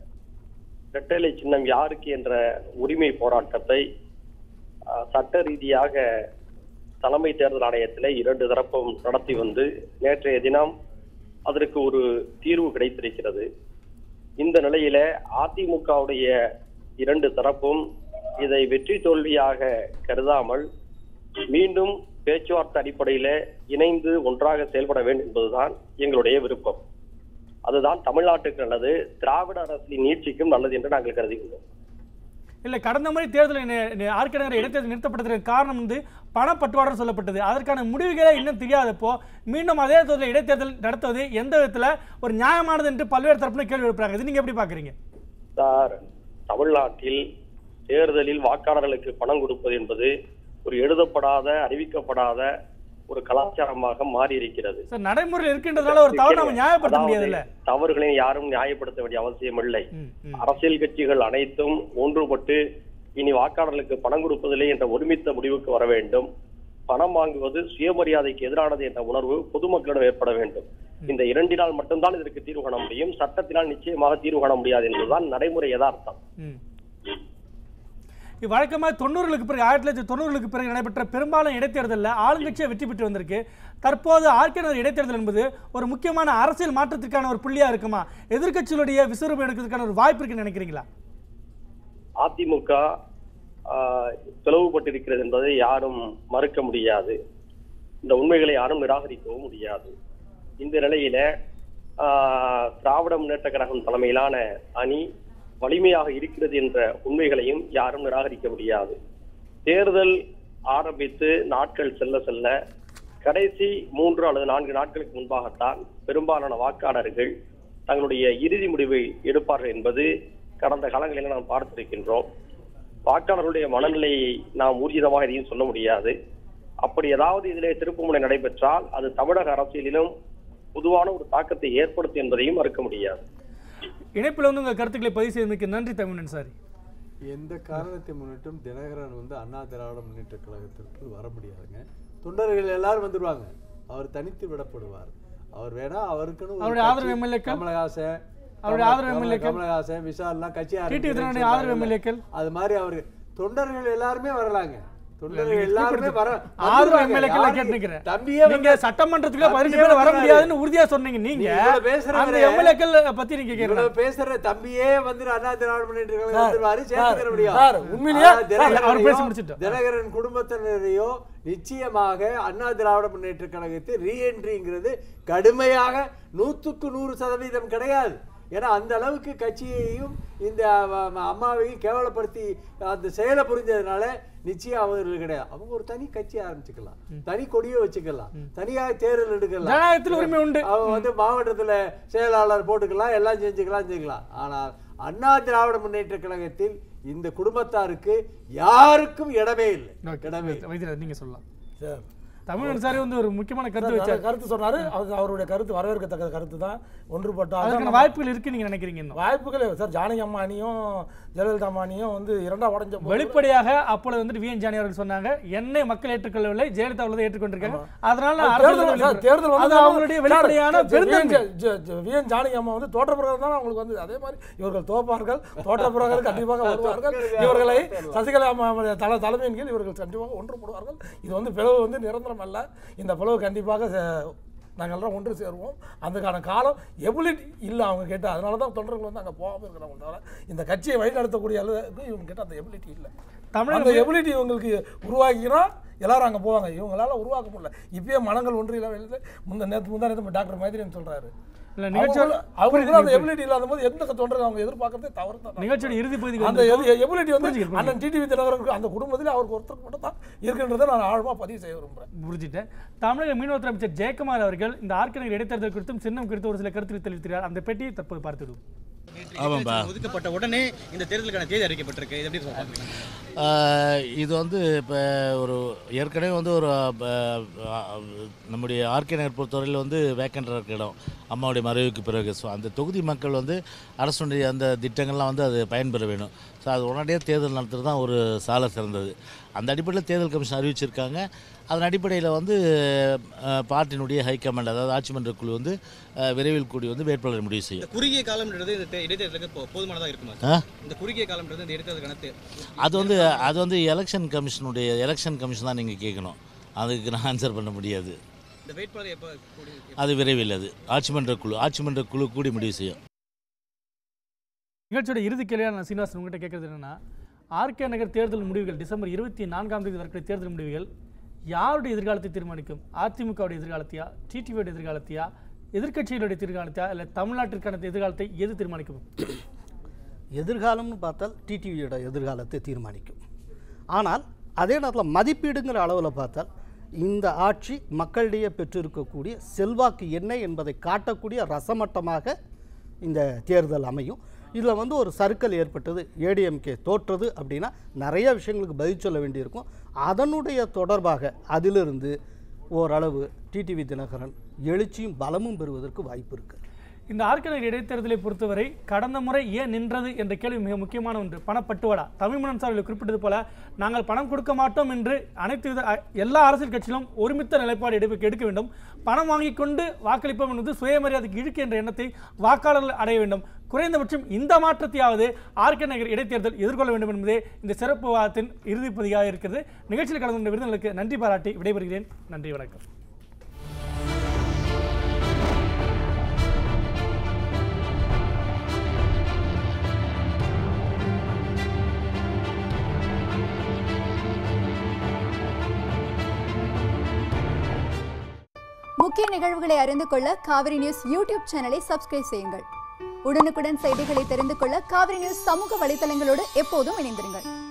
இரட்டை சின்னம் யாருக்கு என்ற உரிமை போராட்டத்தை அஹ், சட்ட ரீதியாக தலைமை தேர்தல் ஆணையத்தில் இரண்டு தரப்பும் நடத்தி வந்து நேற்றைய தினம் அதற்கு ஒரு தீர்வு கிடைத்திருக்கிறது இந்த நிலையில அதிமுகவுடைய இரண்டு தரப்பும் இதை வெற்றி தோல்வியாக கருதாமல் மீண்டும் பேச்சுவார்த்தை அடிப்படையில இணைந்து ஒன்றாக செயல்பட வேண்டும் என்பதுதான் எங்களுடைய விருப்பம் அதுதான் தமிழ்நாட்டுக்கு நல்லது திராவிட அரசின் நீட்சிக்கும் நல்லது என்று நாங்கள் கருதுகிறோம் இல்லை கடந்த முறை தேர்தல் ஆர்கே நகர் இடைத்தேர்தல் நிறுத்தப்பட்டதற்கு காரணம் வந்து பணப்பட்டுவாடம் சொல்லப்பட்டது அதற்கான முடிவுகளே இன்னும் தெரியாதப்போ மீண்டும் அதே தேர்தல் இடைத்தேர்தல் நடத்துவது எந்த விதத்தில் ஒரு நியாயமானது என்று பல்வேறு தரப்பினர் கேள்வி எழுப்புறாங்க இது நீங்க எப்படி பாக்குறீங்க சார் தமிழ்நாட்டில் தேர்தலில் வாக்காளர்களுக்கு பணம் கொடுப்பது என்பது ஒரு எழுதப்படாத அறிவிக்கப்படாத ஒரு கலாச்சாரமாக மாறி இருக்கிறது சார் நடைமுறையில் இருக்கின்றதுனால ஒரு தவறு நம்ம நியாயப்படுத்த அதாவது முடியாதுல்ல தவறுகளை யாரும் நியாயப்படுத்த வேண்டிய அவசியம் இல்லை அரசியல் கட்சிகள் அனைத்தும் ஒன்றுபட்டு இனி வாக்காளர்களுக்கு பணம் கொடுப்பதில்லை என்ற ஒருமித்த முடிவுக்கு வர வேண்டும் பணம் வாங்குவது சுயமரியாதைக்கு எதிரானது என்ற உணர்வு பொதுமக்களிடம் ஏற்பட வேண்டும் இந்த இரண்டினால் மட்டும்தான் இதற்கு தீர்வு காண முடியும் சட்டத்தினால் நிச்சயமாக தீர்வு காண முடியாது என்பதுதான் நடைமுறை யதார்த்தம் வழக்கமாக தொண்ணூறுகளுக்கு பிறகு ஆயிரத்தி தொள்ளாயிரத்தி தொண்ணூறுகளுக்கு பிறகு நடைபெற்ற பெரும்பாலும் இடைத்தேர்தலில் ஆளுங்கட்சியை வெற்றி பெற்று வந்திருக்கு தற்போது ஆர்கே நகர் இடைத்தேர்தல் என்பது ஒரு முக்கியமான அரசியல் மாற்றத்திற்கான ஒரு புள்ளியா இருக்குமா எதிர்க்கட்சிகளுடைய விசுவரூபம் எடுக்கிறதுக்கான ஒரு வாய்ப்பு இருக்குன்னு நினைக்கிறீங்களா அதிமுக ஆஹ், பிளவுபட்டிருக்கிறது என்பதை யாரும் மறுக்க முடியாது இந்த உண்மைகளை யாரும் நிராகரிக்கவும் முடியாது இந்த நிலையில ஆஹ், திராவிட முன்னேற்ற கழகம் தலைமையிலான அணி வலிமையாக இருக்கிறது என்ற உண்மைகளையும் யாரும் நிராகரிக்க முடியாது தேர்தல் ஆரம்பித்து நாட்கள் செல்ல செல்ல கடைசி மூன்று அல்லது நான்கு நாட்களுக்கு முன்பாகத்தான் பெரும்பாலான வாக்காளர்கள் தங்களுடைய இறுதி முடிவை எடுப்பார்கள் என்பது கடந்த காலங்களில் நாம் பார்த்திருக்கின்றோம் வாக்காளர்களுடைய மனநிலையை நாம் ஊர்ஜிதமாக எதையும் சொல்ல முடியாது அப்படி ஏதாவது இதிலே திருப்புமுனை நடைபெற்றால் அது தமிழக அரசியலிலும் பொதுவான ஒரு தாக்கத்தை ஏற்படுத்தும் என்பதையும் மறுக்க முடியாது இணைப்பில் வந்து உங்கள் கருத்துக்களை பதிவு செய்தமைக்கு நன்றி தமிழன் சார் எந்த காரணத்தை முன்னிட்டும் தினகரன் வந்து அண்ணா திராவிட முன்னேற்ற கழகத்திற்கு வர முடியாதுங்க தொண்டர்கள் எல்லாரும் வந்துருவாங்க அவர் தனித்து விடப்படுவார் அவர் வேணா அவருக்குன்னு ஒரு அவருடைய ஆதரவு கட்சி, MLA க்கள்? கமலஹாசன் அவருடைய கமல- ஆதரவு கமல- MLA க்கள்? கமலஹாசன் விஷால்லாம் கட்சி டிடி ஆரம்பிக்கிறேன்னு விஜயனுடைய ஆதரவு சொன்னாங்கல்ல. MLA க்கள்? அது மாதிரி அவரு தொண்டர்கள் எல்லாருமே வரலாங்க தொண்டர்கள் நீங்க எல்லாருமே வர ஆதரவு வந்துருவாங்க. எம்எல்ஏக்கள் யாரு- கேட்டிருக்கிறேன் தம்பியே நீங்க சட்டமன்றத்துக்கு பதினஞ்சு தம்பியே பேர் வர வந்துறாரு. முடியாதுன்னு உறுதியா சொன்னீங்க நீங்க நீங்க இவ்வளவு பேசுறவரே- அந்த எம்எல்ஏக்கள் பத்தி நீங்க கேட்கலாம் இவ்வளவு பேசுற தம்பியே வந்து அண்ணா திராவிட முன்னேற்ற கழகம் சார், வந்துருவாரு சார், சேர்த்துக்கிற முடியும் சார், உண்மையிலேயே- ஆனா தினகரனையோ, அவர் பேசி முடிச்சிட்டோம். தினகரன் குடும்பத்தினரையோ நிச்சயமாக அண்ணா திராவிட முன்னேற்ற கழகத்தை ரீஎன்ட்ரிங்கிறது கடுமையாக நூற்றுக்கு நூறு சதவீதம் கிடையாது ஏன்னா அந்த அளவுக்கு கட்சியையும் இந்த அ- அ- அம்மாவையும் கேவலப்படுத்தி அந்த செயலை புரிஞ்சதுனால நிச்சயம் அவர்கள் கிடையாது அவங்க ஒரு தனி கட்சி ஆரம்பிச்சுக்கலாம் தனி கொடியை வச்சுக்கலாம் தனியாக தேர்தல் எடுக்கலாம் ஜனநாயகத்தில் உரிமை உண்டு. அவங்க வந்து மாவட்டத்துல செயலாளர் போட்டுக்கலாம் எல்லாம் செஞ்சுக்கலாம் செஞ்சுக்கலாம் ஆனால் அண்ணா திராவிட முன்னேற்ற கழகத்தில் இந்த குடும்பத்தாருக்கு யாருக்கும் இடமே இல்லை இடமே இல்லை. வைத்தியராஜ் நீங்க சொல்லலாம் சார் தமிழன் சார் வந்து ஒரு முக்கியமான கருத்து சார், வச்சார் கருத்து சொன்னாரு அது அவருடைய கருத்து வரவேற்கத்தக்க கருத்து தான் ஒன்றுபட்டால் அதுக்கான வாய்ப்புகள் இருக்கு நீங்க நினைக்கிறீங்க இன்னும் வாய்ப்புகள் சார் ஜானகி அம்மா அணியும் ஜெயலலிதா அம்மா அணியும் வந்து இரண்டா உடஞ்ச போது- வெளிப்படையாக அப்பொழுது வந்துட்டு வி என் ஜானி அவர்கள் சொன்னாங்க என்னை மக்கள் ஏற்றுக்கொள்ளவில்லை ஜெயலலிதா அவர்கள் தான் ஏற்றுக்கொண்டிருக்காங்க அதனால நான் அது தேர்தல் அரசியல் சார், தேர்தல் அது வந்து அவங்களுடைய சார், வெளிப்படையான ஜெ- ஜெ- பெருந்தன்மை ஜெ- ஜெ- ஜெ- வி என் ஜானகி அம்மா வந்து தோற்ற பிறகு தான் அவங்களுக்கு வந்து அதே மாதிரி இவர்கள் தோப்பார்கள் தோற்ற பிறகு கண்டிப்பாக வருவார்கள் இவர்களை சசிகலா அம்மா தல தலைமையின் கீழ் இவர்கள் கண்டிப்பாக ஒன்றுபடுவார்கள் இது வந்து பிளவு வந்து நிரந்தரம் அல்ல இந்த பிளவு கண்டிப்பாக ச- நாங்கள் எல்லாம் ஒன்று சேருவோம் அதுக்கான காலம் எபிலிட்டி இல்லை அவங்க கேட்டு அதனால தான் தொண்டர்கள் வந்து அங்கே போகாமல் இருக்கிறவங்க தவிர இந்த கட்சியை வழிநடத்தக்கூடிய அளவுக்கு இவங்க கேட்ட அந்த எபிலிட்டி இல்லை தமிழக அந்த எபிலிட்டி இவங்களுக்கு உருவாக்கினா எல்லாரும் அங்கே போவாங்க இவங்களால உருவாக்க முடியல இப்பயே மனங்கள் ஒன்றில் வெளியில் முந்த நேற்று முந்தா நேற்று டாக்டர் மைதிரியன் சொல்றாரு இல்ல, நிகழ்ச்சியோட- அவங்களுக்கு- அவங்களுக்கு அந்த புரியுது, எபிலிட்டி இல்லாத போது எந்த தொண்டர்கள் அவங்க எதிர்பார்க்கறதே தவறு தான் நிகழ்ச்சியோட இறுதி பகுதிக்கு அந்த வந்திருக்கோம். எபிலிட்டி வந்து புரிஞ்சுக்கிறேன், அண்ணன் டிடிவி தினகரனுக்கு அந்த குடும்பத்தில் அவருக்கு ஒருத்தருக்கு மட்டும் தான் இருக்கின்றதை நான் ஆழமா பதிவு செய்ய விரும்புகிறேன் புரிஞ்சுட்டேன் தமிழக மீனவத்துறை அமைச்சர் ஜெயக்குமார் அவர்கள் இந்த ஆர்கனகர் இடைத்தேர்தல் குறித்தும் சின்னம் குறித்து ஒரு சில கருத்துக்களை தெரிவித்திருக்கிறார் அந்த பெட்டியை தற்போது பார்த்துவிடுவோம் ஆமாம்பா. ஒதுக்கப்பட்ட உடனே இந்த தேர்தலுக்கான தேதி அறிவிக்கப்பட்டிருக்கு இது எப்படி சொல்றாங்க ஆஹ் இது வந்து இப்போ ஒரு ஏற்கனவே வந்து ஒரு ஆஹ், ஆஹ், நம்முடைய ஆர்கே நகர் பொறுத்தவரையில் வந்து வேக்கண்ட் இருக்க இடம் அம்மாவுடைய மறைவுக்கு பிறகு ஸோ அந்த தொகுதி மக்கள் வந்து அரசுடைய அந்த திட்டங்கள்லாம் வந்து அது பயன்பெற வேணும் ஸோ அது உடனடியாக தேர்தல் நடத்துறது தான் ஒரு சால சிறந்தது அந்த அடிப்படையில் தேர்தல் கமிஷன் அறிவிச்சிருக்காங்க அதன் அடிப்படையில் வந்து ஆஹ், பார்ட்டியினுடைய ஹைகமாண்ட் அதாவது ஆட்சி மன்ற குழு வந்து ஆஹ், விரைவில் கூடி வந்து வேட்பாளரை முடிவு செய்யும் இந்த குறுகிய காலம்ன்றது இந்த தே- இடைத்தேர்தலுக்கு போ- போதுமானதா இருக்குமா ஆ? இந்த குறுகிய காலம்ன்றது இந்த இடைத்தேர்தலுக்கான தே- அது வந்து அது வந்து எலெக்ஷன் கமிஷனுடைய எலெக்ஷன் கமிஷன் தான் நீங்கள் கேட்கணும் அதுக்கு நான் ஆன்சர் பண்ண முடியாது இந்த வேட்பாளர் எப்போ கூடி அது விரைவில் அது ஆட்சி மன்ற குழு ஆட்சி மன்ற குழு கூடி முடிவு செய்யும் நிகழ்ச்சியோட இறுதி கேள்வியாக நான் சீனிவாசன் உங்ககிட்ட கேட்கறது என்னன்னா ஆர்கே நகர் தேர்தல் முடிவுகள் டிசம்பர் இருபத்தி நான்காம் தேதி வரக்கூடிய தேர்தல் முடிவுகள் யாருடைய எதிர்காலத்தை தீர்மானிக்கும் அதிமுகவுடைய எதிர்காலத்தையா டிடிவியோட எதிர்காலத்தையா எதிர்க்கட்சிகளுடைய எதிர்காலத்தையா இல்லை தமிழ்நாட்டிற்கான எதிர்காலத்தை எது தீர்மானிக்கும் எதிர்காலம்னு பார்த்தால் டிடிவியோட எதிர்காலத்தை தீர்மானிக்கும் ஆனால் அதே நேரத்தில் மதிப்பீடுங்கிற அளவில் பார்த்தால் இந்த ஆட்சி மக்களிடையே பெற்றிருக்கக்கூடிய செல்வாக்கு என்ன என்பதை காட்டக்கூடிய ரசமட்டமாக இந்த தேர்தல் அமையும் இதில் வந்து ஒரு சர்க்கிள் ஏற்பட்டது ஏடிஎம்கே தோற்றது அப்படின்னா நிறைய விஷயங்களுக்கு பதில் சொல்ல வேண்டியிருக்கும் அதனுடைய தொடர்பாக அதிலிருந்து ஓரளவு டிடிவி தினகரன் எழுச்சியும் பலமும் பெறுவதற்கு வாய்ப்பு இருக்குது இந்த ஆர்கே நகர் இடைத்தேர்தலை பொறுத்தவரை கடந்த முறை ஏன் நின்றது என்ற கேள்வி மிக முக்கியமான ஒன்று பணப்பட்டுவாடா தமிழ்மணன் சார்பில் குறிப்பிட்டது போல நாங்கள் பணம் கொடுக்க மாட்டோம் என்று அனைத்து வித அ- எல்லா அரசியல் கட்சிகளும் ஒருமித்த நிலைப்பாடு எடுக்க எடுக்க வேண்டும் பணம் வாங்கிக் கொண்டு வாக்களிப்போம் என்பது சுயமரியாதைக்கு இழுக்கு என்ற எண்ணத்தை வாக்காளர்கள் அடைய வேண்டும் குறைந்தபட்சம் இந்த மாற்றத்தையாவது ஆர்கே நகர் இடைத்தேர்தல் எதிர்கொள்ள வேண்டும் என்பதே இந்த சிறப்பு விவாதத்தின் இறுதிப்பதியாக இருக்கிறது நிகழ்ச்சியில் கலந்து கொண்ட விருதுகளுக்கு நன்றி பாராட்டி விடைபெறுகிறேன் நன்றி வணக்கம் முக்கிய நிகழ்வுகளை அறிந்து கொள்ள காவிரி நியூஸ் யூடியூப் சேனலை சப்ஸ்கிரைப் செய்யுங்கள் உடனுக்குடன் செய்திகளை தெரிந்து கொள்ள காவிரி நியூஸ் சமூக வலைதளங்களோடு எப்போதும் இணைந்திருங்கள்